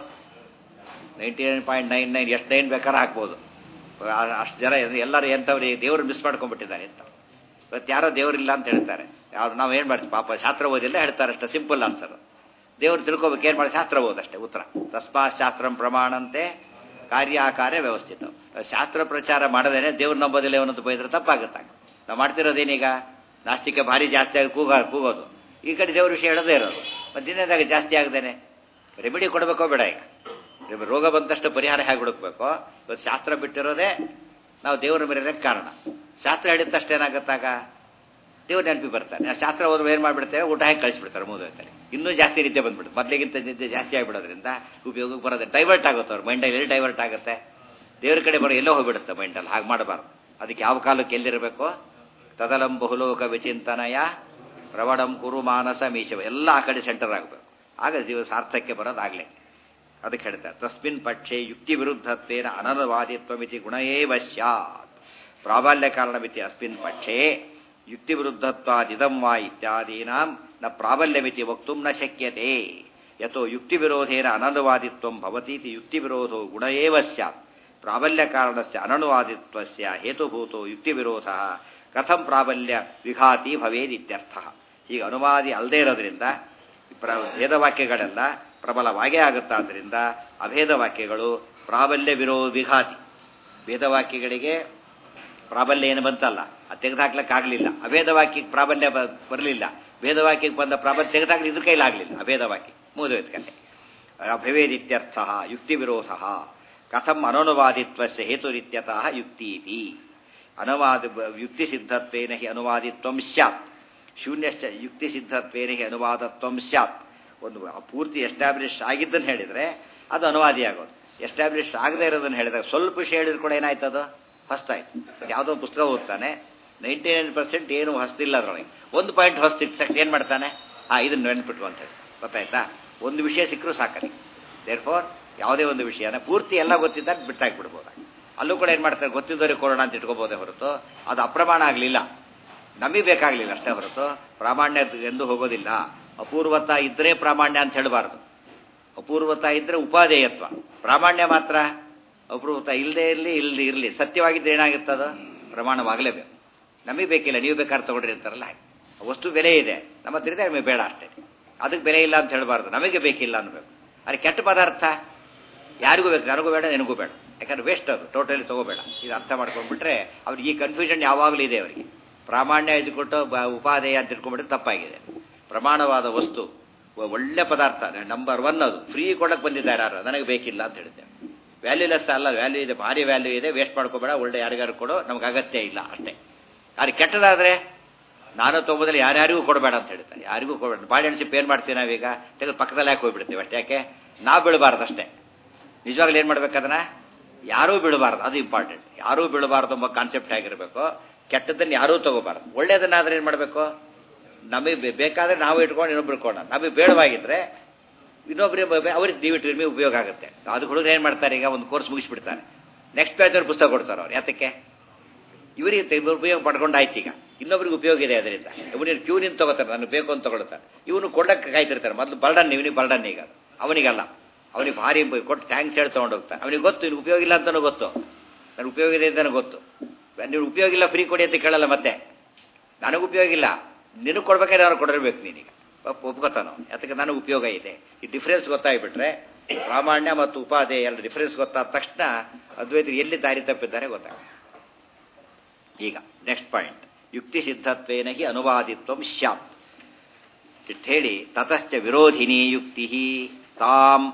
ninety nine point nine nine ಎಷ್ಟು ನೈನ್ ಬೇಕಾದ್ರೆ ಹಾಕ್ಬೋದು ಅಷ್ಟು ಜನ ಎಲ್ಲರೂ ಎಂಥವ್ರು ದೇವರು ಮಿಸ್ ಮಾಡ್ಕೊಂಡ್ಬಿಟ್ಟಿದ್ದಾರೆ ಅಂತ ಇವತ್ತು ಯಾರೋ ದೇವರಿಲ್ಲ ಅಂತ ಹೇಳ್ತಾರೆ ಯಾರು ನಾವು ಏನು ಮಾಡ್ತೀವಿ ಪಾಪ ಶಾಸ್ತ್ರ ಓದಿಲ್ಲ ಹೇಳ್ತಾರೆ ಅಷ್ಟೇ ಸಿಂಪಲ್ ಆನ್ಸರ್ ದೇವ್ರು ತಿಳ್ಕೊಬೇಕು ಏನು ಮಾಡಿ ಶಾಸ್ತ್ರ ಓದಷ್ಟೇ ಉತ್ತರ ತಸ್ಮಾ ಶಾಸ್ತ್ರ ಪ್ರಮಾಣಂತೆ ಕಾರ್ಯಾಕಾರ್ಯ ವ್ಯವಸ್ಥಿತ ಶಾಸ್ತ್ರ ಪ್ರಚಾರ ಮಾಡದೇನೆ ದೇವ್ರು ನಂಬೋದಿಲ್ಲ ಅನ್ನೋದು ಬೈದ್ರೆ ತಪ್ಪಾಗುತ್ತೆ ನಾವು ಮಾಡ್ತಿರೋದೇನೀಗ ನಾಸ್ತಿಕ ಭಾರಿ ಜಾಸ್ತಿ ಆಗಿ ಕೂಗ ಕೂಗೋದು ಈ ಕಡೆ ದೇವ್ರ ವಿಷಯ ಹೇಳೋದೇ ಇರೋದು ಮತ್ತು ದಿನದಾಗ ಜಾಸ್ತಿ ಆಗದೇನೆ ರೆಮಿಡಿ ಕೊಡಬೇಕೋ ಬೇಡ ಈಗ ರೋಗ ಬಂದಷ್ಟು ಪರಿಹಾರ ಹೇಗೆ ಹುಡುಕ್ಬೇಕು ಇವತ್ತು ಶಾಸ್ತ್ರ ಬಿಟ್ಟಿರೋದೇ ನಾವು ದೇವರ ಮೇರೆದಕ್ಕೆ ಕಾರಣ ಶಾಸ್ತ್ರ ಹೇಳಿದ ತಕ್ಷಣ ಏನಾಗುತ್ತಾಗ ದೇವ್ರ ನೆನಪಿ ಬರ್ತಾನೆ ಆ ಶಾಸ್ತ್ರ ಓದುವ ಏನು ಮಾಡಿಬಿಡ್ತೇವೆ ಊಟ ಹಾಕಿ ಕಳಿಸ್ಬಿಡ್ತಾರೆ ಮೂದೋಯ್ತಾರೆ ಇನ್ನೂ ಜಾಸ್ತಿ ನಿದ್ದೆ ಬಂದ್ಬಿಡುತ್ತೆ ಮೊದಲಿಗಿಂತ ನಿದ್ದೆ ಜಾಸ್ತಿ ಆಗಿಬಿಡೋದ್ರಿಂದ ಉಪಯೋಗಕ್ಕೆ ಬರೋದು ಡೈವರ್ಟ್ ಆಗುತ್ತೆ ಅವ್ರ ಮೈಂಡಲ್ಲಿ ಎಲ್ಲಿ ಡೈವರ್ಟ್ ಆಗುತ್ತೆ ದೇವ್ರ ಕಡೆ ಬರೋ ಎಲ್ಲೋ ಹೋಗ್ಬಿಡುತ್ತೆ ಮೈಂಡಲ್ಲಿ ಹಾಗೆ ಮಾಡಬಾರ್ದು ಅದಕ್ಕೆ ಯಾವ ಕಾಲಕ್ಕೆ ಎಲ್ಲಿರಬೇಕು ತದಲಂ ಬಹುಲೋಕ ವಿಚಿಂತನಯ ಪ್ರವಡಂ ಕುರು ಮಾನಸ ಮೀಶವ ಎಲ್ಲ ಆ ಕಡೆ ಸೆಂಟರ್ ಆಗಬೇಕು ಆಗ ಜೀವ ಸಾರ್ಥಕ್ಕೆ ಬರೋದಾಗಲೇ ಅದಕ್ಕೆ ಹೇಳ್ತಾರೆ ತಸ್ಮಿನ್ ಪಕ್ಷೆ ಯುಕ್ತಿ ವಿರುದ್ಧತ್ವೇನ ಅನನುವಾದಿತ್ವಮಿತಿ ಗುಣಯೇವ ಸ್ಯಾತ್ ಪ್ರಾಬಲ್ಯ ಕಾರಣಮಿತಿ ಅಸ್ಮಿನ್ ಪಕ್ಷೆ ಯುಕ್ತಿ ವಿರುದ್ಧತ್ವಾದಿದಂ ವಾ ಇತ್ಯಾದೀನಾಂ ನ ಪ್ರಾಬಲ್ಯಮಿತಿ ವಕ್ತುಂ ನ ಶಕ್ಯತೆ ಯಥೋ ಯುಕ್ತಿ ವಿರೋಧೇನ ಅನನುವಾದಿತ್ವಂ ಭವತೀತಿ ಯುಕ್ತಿ ವಿರೋಧೋ ಗುಣಯೇವ ಸ್ಯಾತ್ ಪ್ರಾಬಲ್ಯ ಕಾರಣಸ್ಯ ಅನನುವಾದಿತ್ವಸ್ಯ ಹೇತುಭೂತೋ ಯುಕ್ತಿ ವಿರೋಧ ಕಥಂ ಪ್ರಾಬಲ್ಯ ವಿಘಾತಿ ಭವೇದಿತ್ಯರ್ಥ ಹೀಗೆ ಅನುವಾದಿ ಅಲ್ಲದೆ ಇರೋದ್ರಿಂದ ಪ್ರ ವೇದವಾಕ್ಯಗಳೆಲ್ಲ ಪ್ರಬಲವಾಗೇ ಆಗುತ್ತಾದ್ದರಿಂದ ಅಭೇದ ವಾಕ್ಯಗಳು ಪ್ರಾಬಲ್ಯ ವಿರೋ ವಿಘಾತಿ ವೇದವಾಕ್ಯಗಳಿಗೆ ಪ್ರಾಬಲ್ಯ ಏನು ಬಂತಲ್ಲ ಅದು ತೆಗೆದುಹಾಕ್ಲಿಕ್ಕಾಗಲಿಲ್ಲ ಅಭೇದ ವಾಕ್ಯಕ್ಕೆ ಪ್ರಾಬಲ್ಯ ಬರಲಿಲ್ಲ ವೇದವಾಕ್ಯಕ್ಕೆ ಬಂದ ಪ್ರಾಬಲ್ಯ ತೆಗೆದುಹಾಕಲಿ ಇದ್ರ ಕೈಲಾಗಲಿಲ್ಲ ಅಭೇದ ವಾಕ್ಯ ಮುಗಿದೋಯ್ತು ಕತೆ ಅಭವೇದಿತ್ಯರ್ಥ ಯುಕ್ತಿ ವಿರೋಧ ಕಥಂ ಅನನುವಾದಿತ್ವಸ್ಯ ಹೇತುರಿತ್ಯತಃ ಯುಕ್ತೀತಿ ಅನುವಾದ ಯುಕ್ತಿ ಸಿದ್ಧತ್ವೇನ ಹಿ ಅನುವಾದಿತ್ವಂ ಸ್ಯಾತ್ ಶೂನ್ಯಶ್ಚ ಯುಕ್ತಿ ಸಿದ್ಧತ್ವೇನ ಹಿ ಅನುವಾದತ್ವಂ ಸ್ಯಾತ್ ಒಂದು ಪೂರ್ತಿ ಎಸ್ಟಾಬ್ಲಿಷ್ ಆಗಿದ್ದನ್ನು ಹೇಳಿದರೆ ಅದು ಅನುವಾದಿ ಆಗೋದು ಎಸ್ಟಾಬ್ಲಿಷ್ ಆಗದೇ ಇರೋದನ್ನು ಹೇಳಿದಾಗ ಸ್ವಲ್ಪ ವಿಷಯ ಹೇಳಿದ್ರು ಕೂಡ ಏನಾಯ್ತು ಅದು ಹೊಸ್ತಾಯ್ತು ಯಾವುದೋ ಪುಸ್ತಕ ಓದ್ತಾನೆ ನೈಂಟಿ ನೈನ್ ಪರ್ಸೆಂಟ್ ಏನು ಹೊಸ್ತಿಲ್ಲ ಅದರೊಳಗೆ ಒಂದು ಪಾಯಿಂಟ್ ಹೊಸ್ತು ಸಿಕ್ಸಕ್ಕೆ ಏನು ಮಾಡ್ತಾನೆ ಹಾಂ ಇದನ್ನು ನೆನ್ಪಿಟ್ರು ಅಂತ ಹೇಳಿ ಗೊತ್ತಾಯ್ತಾ ಒಂದು ವಿಷಯ ಸಿಕ್ಕರೂ ಸಾಕಲಿ ದೇರ್ ಫೋರ್ ಯಾವುದೇ ಒಂದು ವಿಷಯನ ಪೂರ್ತಿ ಎಲ್ಲ ಗೊತ್ತಿದ್ದಾಗ ಬಿಟ್ಟಾಕ್ಬಿಡ್ಬೋದು ಅಲ್ಲೂ ಕೂಡ ಏನು ಮಾಡ್ತಾರೆ ಗೊತ್ತಿದ್ದವರಿಗೆ ಕೊಡೋಣ ಅಂತ ಇಟ್ಕೋಬೋದೇ ಹೊರತು ಅದು ಅಪ್ರಮಾಣ ಆಗಲಿಲ್ಲ ನಮಗೆ ಬೇಕಾಗಲಿಲ್ಲ ಅಷ್ಟೇ ಹೊರತು ಪ್ರಾಮಾಣ್ಯ ಎಂದು ಹೋಗೋದಿಲ್ಲ ಅಪೂರ್ವತ ಇದ್ದರೆ ಪ್ರಾಮಾಣ್ಯ ಅಂತ ಹೇಳಬಾರ್ದು ಅಪೂರ್ವತ ಇದ್ದರೆ ಉಪಾದೇಯತ್ವ ಪ್ರಾಮಾಣ್ಯ ಮಾತ್ರ ಅಪೂರ್ವತ ಇಲ್ಲದೆ ಇರಲಿ ಇಲ್ಲದೆ ಇರಲಿ ಸತ್ಯವಾಗಿದ್ದರೆ ಏನಾಗುತ್ತದ ಪ್ರಮಾಣವಾಗಲೇಬೇಕು ನಮಗೆ ಬೇಕಿಲ್ಲ ನೀವು ಬೇಕಾದ್ರೆ ತಗೊಂಡ್ರಿ ಅಂತಾರಲ್ಲ ಹಾಗೆ ವಸ್ತು ಬೆಲೆ ಇದೆ ನಮ್ಮ ಹತ್ರ ಇದೆ ನಮಗೆ ಬೇಡ ಅಷ್ಟೇ ಅದಕ್ಕೆ ಬೆಲೆ ಇಲ್ಲ ಅಂತ ಹೇಳಬಾರ್ದು ನಮಗೆ ಬೇಕಿಲ್ಲ ಅನ್ಬೇಕು ಆದರೆ ಕೆಟ್ಟ ಪದಾರ್ಥ ಯಾರಿಗೂ ಬೇಕು ನನಗೂ ಬೇಡ ನಿನಗೂ ಬೇಡ ಯಾಕಂದ್ರೆ ವೇಸ್ಟ್ ಅದು ಟೋಟಲಿ ತಗೋಬೇಡ ಇದು ಅರ್ಥ ಮಾಡ್ಕೊಂಡ್ಬಿಟ್ರೆ ಅವ್ರಿಗೆ ಈ ಕನ್ಫ್ಯೂಷನ್ ಯಾವಾಗಲೂ ಇದೆ ಅವರಿಗೆ ಪ್ರಾಮಾಣ್ಯ ಇದ್ಕೊಟ್ಟು ಉಪಾದೇಯ ಅಂತ ಇಟ್ಕೊಂಡ್ಬಿಟ್ರೆ ತಪ್ಪಾಗಿದೆ ಪ್ರಮಾಣವಾದ ವಸ್ತು ಒಳ್ಳೆ ಪದಾರ್ಥ ನಂಬರ್ ಒನ್ ಅದು ಫ್ರೀ ಕೊಡಕ್ಕೆ ಬಂದಿದ್ದಾರೆ ಯಾರು ನನಗೆ ಬೇಕಿಲ್ಲ ಅಂತ ಹೇಳಿದ್ದೆ ವ್ಯಾಲ್ಯೂಲೆಸ್ ಅಲ್ಲ ವ್ಯಾಲ್ಯೂ ಇದೆ ಭಾರಿ ವ್ಯಾಲ್ಯೂ ಇದೆ ವೇಸ್ಟ್ ಮಾಡ್ಕೋಬೇಡ ಒಳ್ಳೆ ಯಾರಿಗಾರು ಕೊಡೋ ನಮ್ಗೆ ಅಗತ್ಯ ಇಲ್ಲ ಅಷ್ಟೇ ಆದರೆ ಕೆಟ್ಟದಾದರೆ ನಾನು ತೊಗೋದಲ್ಲಿ ಯಾರ್ಯಾರಿಗೂ ಕೊಡಬೇಡ ಅಂತ ಹೇಳ್ತಾರೆ ಯಾರಿಗೂ ಕೊಡಬೇಡ ಬಾಳೆಹಣ್ಣು ಸಿಪ್ಪು ಏನು ಮಾಡ್ತೀವಿ ನಾವೀಗ ತೆಗೆದು ಪಕ್ಕದಲ್ಲಿ ಹಾಕಿ ಹೋಗ್ಬಿಡ್ತೀವಿ ಅಷ್ಟೇ ಯಾಕೆ ನಾವು ಬೀಳಬಾರ್ದು ಅಷ್ಟೇ ನಿಜವಾಗ್ಲೂ ಏನು ಮಾಡ್ಬೇಕದನ್ನ ಯಾರೂ ಬೀಳಬಾರ್ದು ಅದು ಇಂಪಾರ್ಟೆಂಟ್ ಯಾರೂ ಬೀಳಬಾರ್ದು ಎಂಬ ಕಾನ್ಸೆಪ್ಟ್ ಆಗಿರಬೇಕು ಕೆಟ್ಟದ್ದನ್ನು ಯಾರೂ ತಗೋಬಾರ್ದು ಒಳ್ಳೇದನ್ನಾದ್ರೆ ಏನು ಮಾಡಬೇಕು ನಮಗೆ ಬೇಕಾದರೆ ನಾವು ಇಟ್ಕೊಂಡು ಇನ್ನೊಬ್ರು ಇಟ್ಕೊಂಡ ನಮಗೆ ಬೇಡವಾಗಿದ್ರೆ ಇನ್ನೊಬ್ರಿಗೆ ಅವ್ರಿಗೆ ದಯವಿಟ್ಟು ನಿಮಗೆ ಉಪಯೋಗ ಆಗುತ್ತೆ ಅದು ಹುಡುಗರು ಏನು ಮಾಡ್ತಾರೆ ಈಗ ಒಂದು ಕೋರ್ಸ್ ಮುಗಿಸ್ಬಿಡ್ತಾರೆ ನೆಕ್ಸ್ಟ್ ಪೇಜ್ ಅವ್ರು ಪುಸ್ತಕ ಕೊಡ್ತಾರೆ ಅವ್ರು ಯಾತಕ್ಕೆ ಇವರಿಗೆ ಉಪಯೋಗ ಪಡ್ಕೊಂಡು ಆಯ್ತು ಈಗ ಇನ್ನೊಬ್ರಿಗೆ ಉಪಯೋಗ ಇದೆ ಅದರಿಂದ ಇವನಿಗೆ ಕ್ಯೂ ನಿಂತು ತಗೋತಾರೆ ನನಗೆ ಬೇಕು ಅಂತ ತಗೊಳ್ತಾರೆ ಇವನು ಕೊಡಕ್ಕೆ ಕಾಯ್ತಿರ್ತಾರೆ ಮೊದಲು ಬರ್ಡನ್ ಇವನಿಗೆ ಬರ್ಡನ್ ಈಗ ಅದು ಅವನಿಗಲ್ಲ ಅವನಿಗೆ ಭಾರಿ ಕೊಟ್ಟು ಥ್ಯಾಂಕ್ಸ್ ಹೇಳಿ ತೊಗೊಂಡು ಹೋಗ್ತಾನೆ ಅವನಿಗೆ ಗೊತ್ತು ಇನ್ನು ಉಪಯೋಗ ಇಲ್ಲ ಅಂತಲೂ ಗೊತ್ತು ನನಗೆ ಉಪಯೋಗ ಇದೆ ಅಂತಲೂ ಗೊತ್ತು ನೀವು ಉಪಯೋಗ ಇಲ್ಲ ಫ್ರೀ ಕೊಡಿ ಅಂತ ಕೇಳಲ್ಲ ಮತ್ತೆ ನನಗೆ ಉಪಯೋಗ ಇಲ್ಲ ನಿನಗೆ ಕೊಡ್ಬೇಕಾದ್ರೆ ಅವ್ರು ಕೊಡಿರ್ಬೇಕು ನೀನೀಗ ಒಪ್ಕೋತಾನೋ ಯಾತಕ್ಕೆ ನನಗೆ ಉಪಯೋಗ ಇದೆ ಈ ಡಿಫ್ರೆನ್ಸ್ ಗೊತ್ತಾಗ್ಬಿಟ್ರೆ ಪ್ರಾಮಾಣ್ಯ ಮತ್ತು ಉಪಾಧಿ ಎಲ್ಲ ಡಿಫ್ರೆನ್ಸ್ ಗೊತ್ತಾದ ತಕ್ಷಣ ಅದ್ವೈತರು ಎಲ್ಲಿ ದಾರಿ ತಪ್ಪಿದ್ದಾರೆ ಗೊತ್ತಾಗುತ್ತೆ ಈಗ ನೆಕ್ಸ್ಟ್ ಪಾಯಿಂಟ್ ಯುಕ್ತಿ ಸಿದ್ಧತ್ವೇನ ಹಿ ಅನುವಾದಿತ್ವ ಸ್ಯಾತ್ ಇಟ್ಟು ಹೇಳಿ ತತಶ್ಚ ವಿರೋಧಿನಿ ಯುಕ್ತಿ ತಾಂ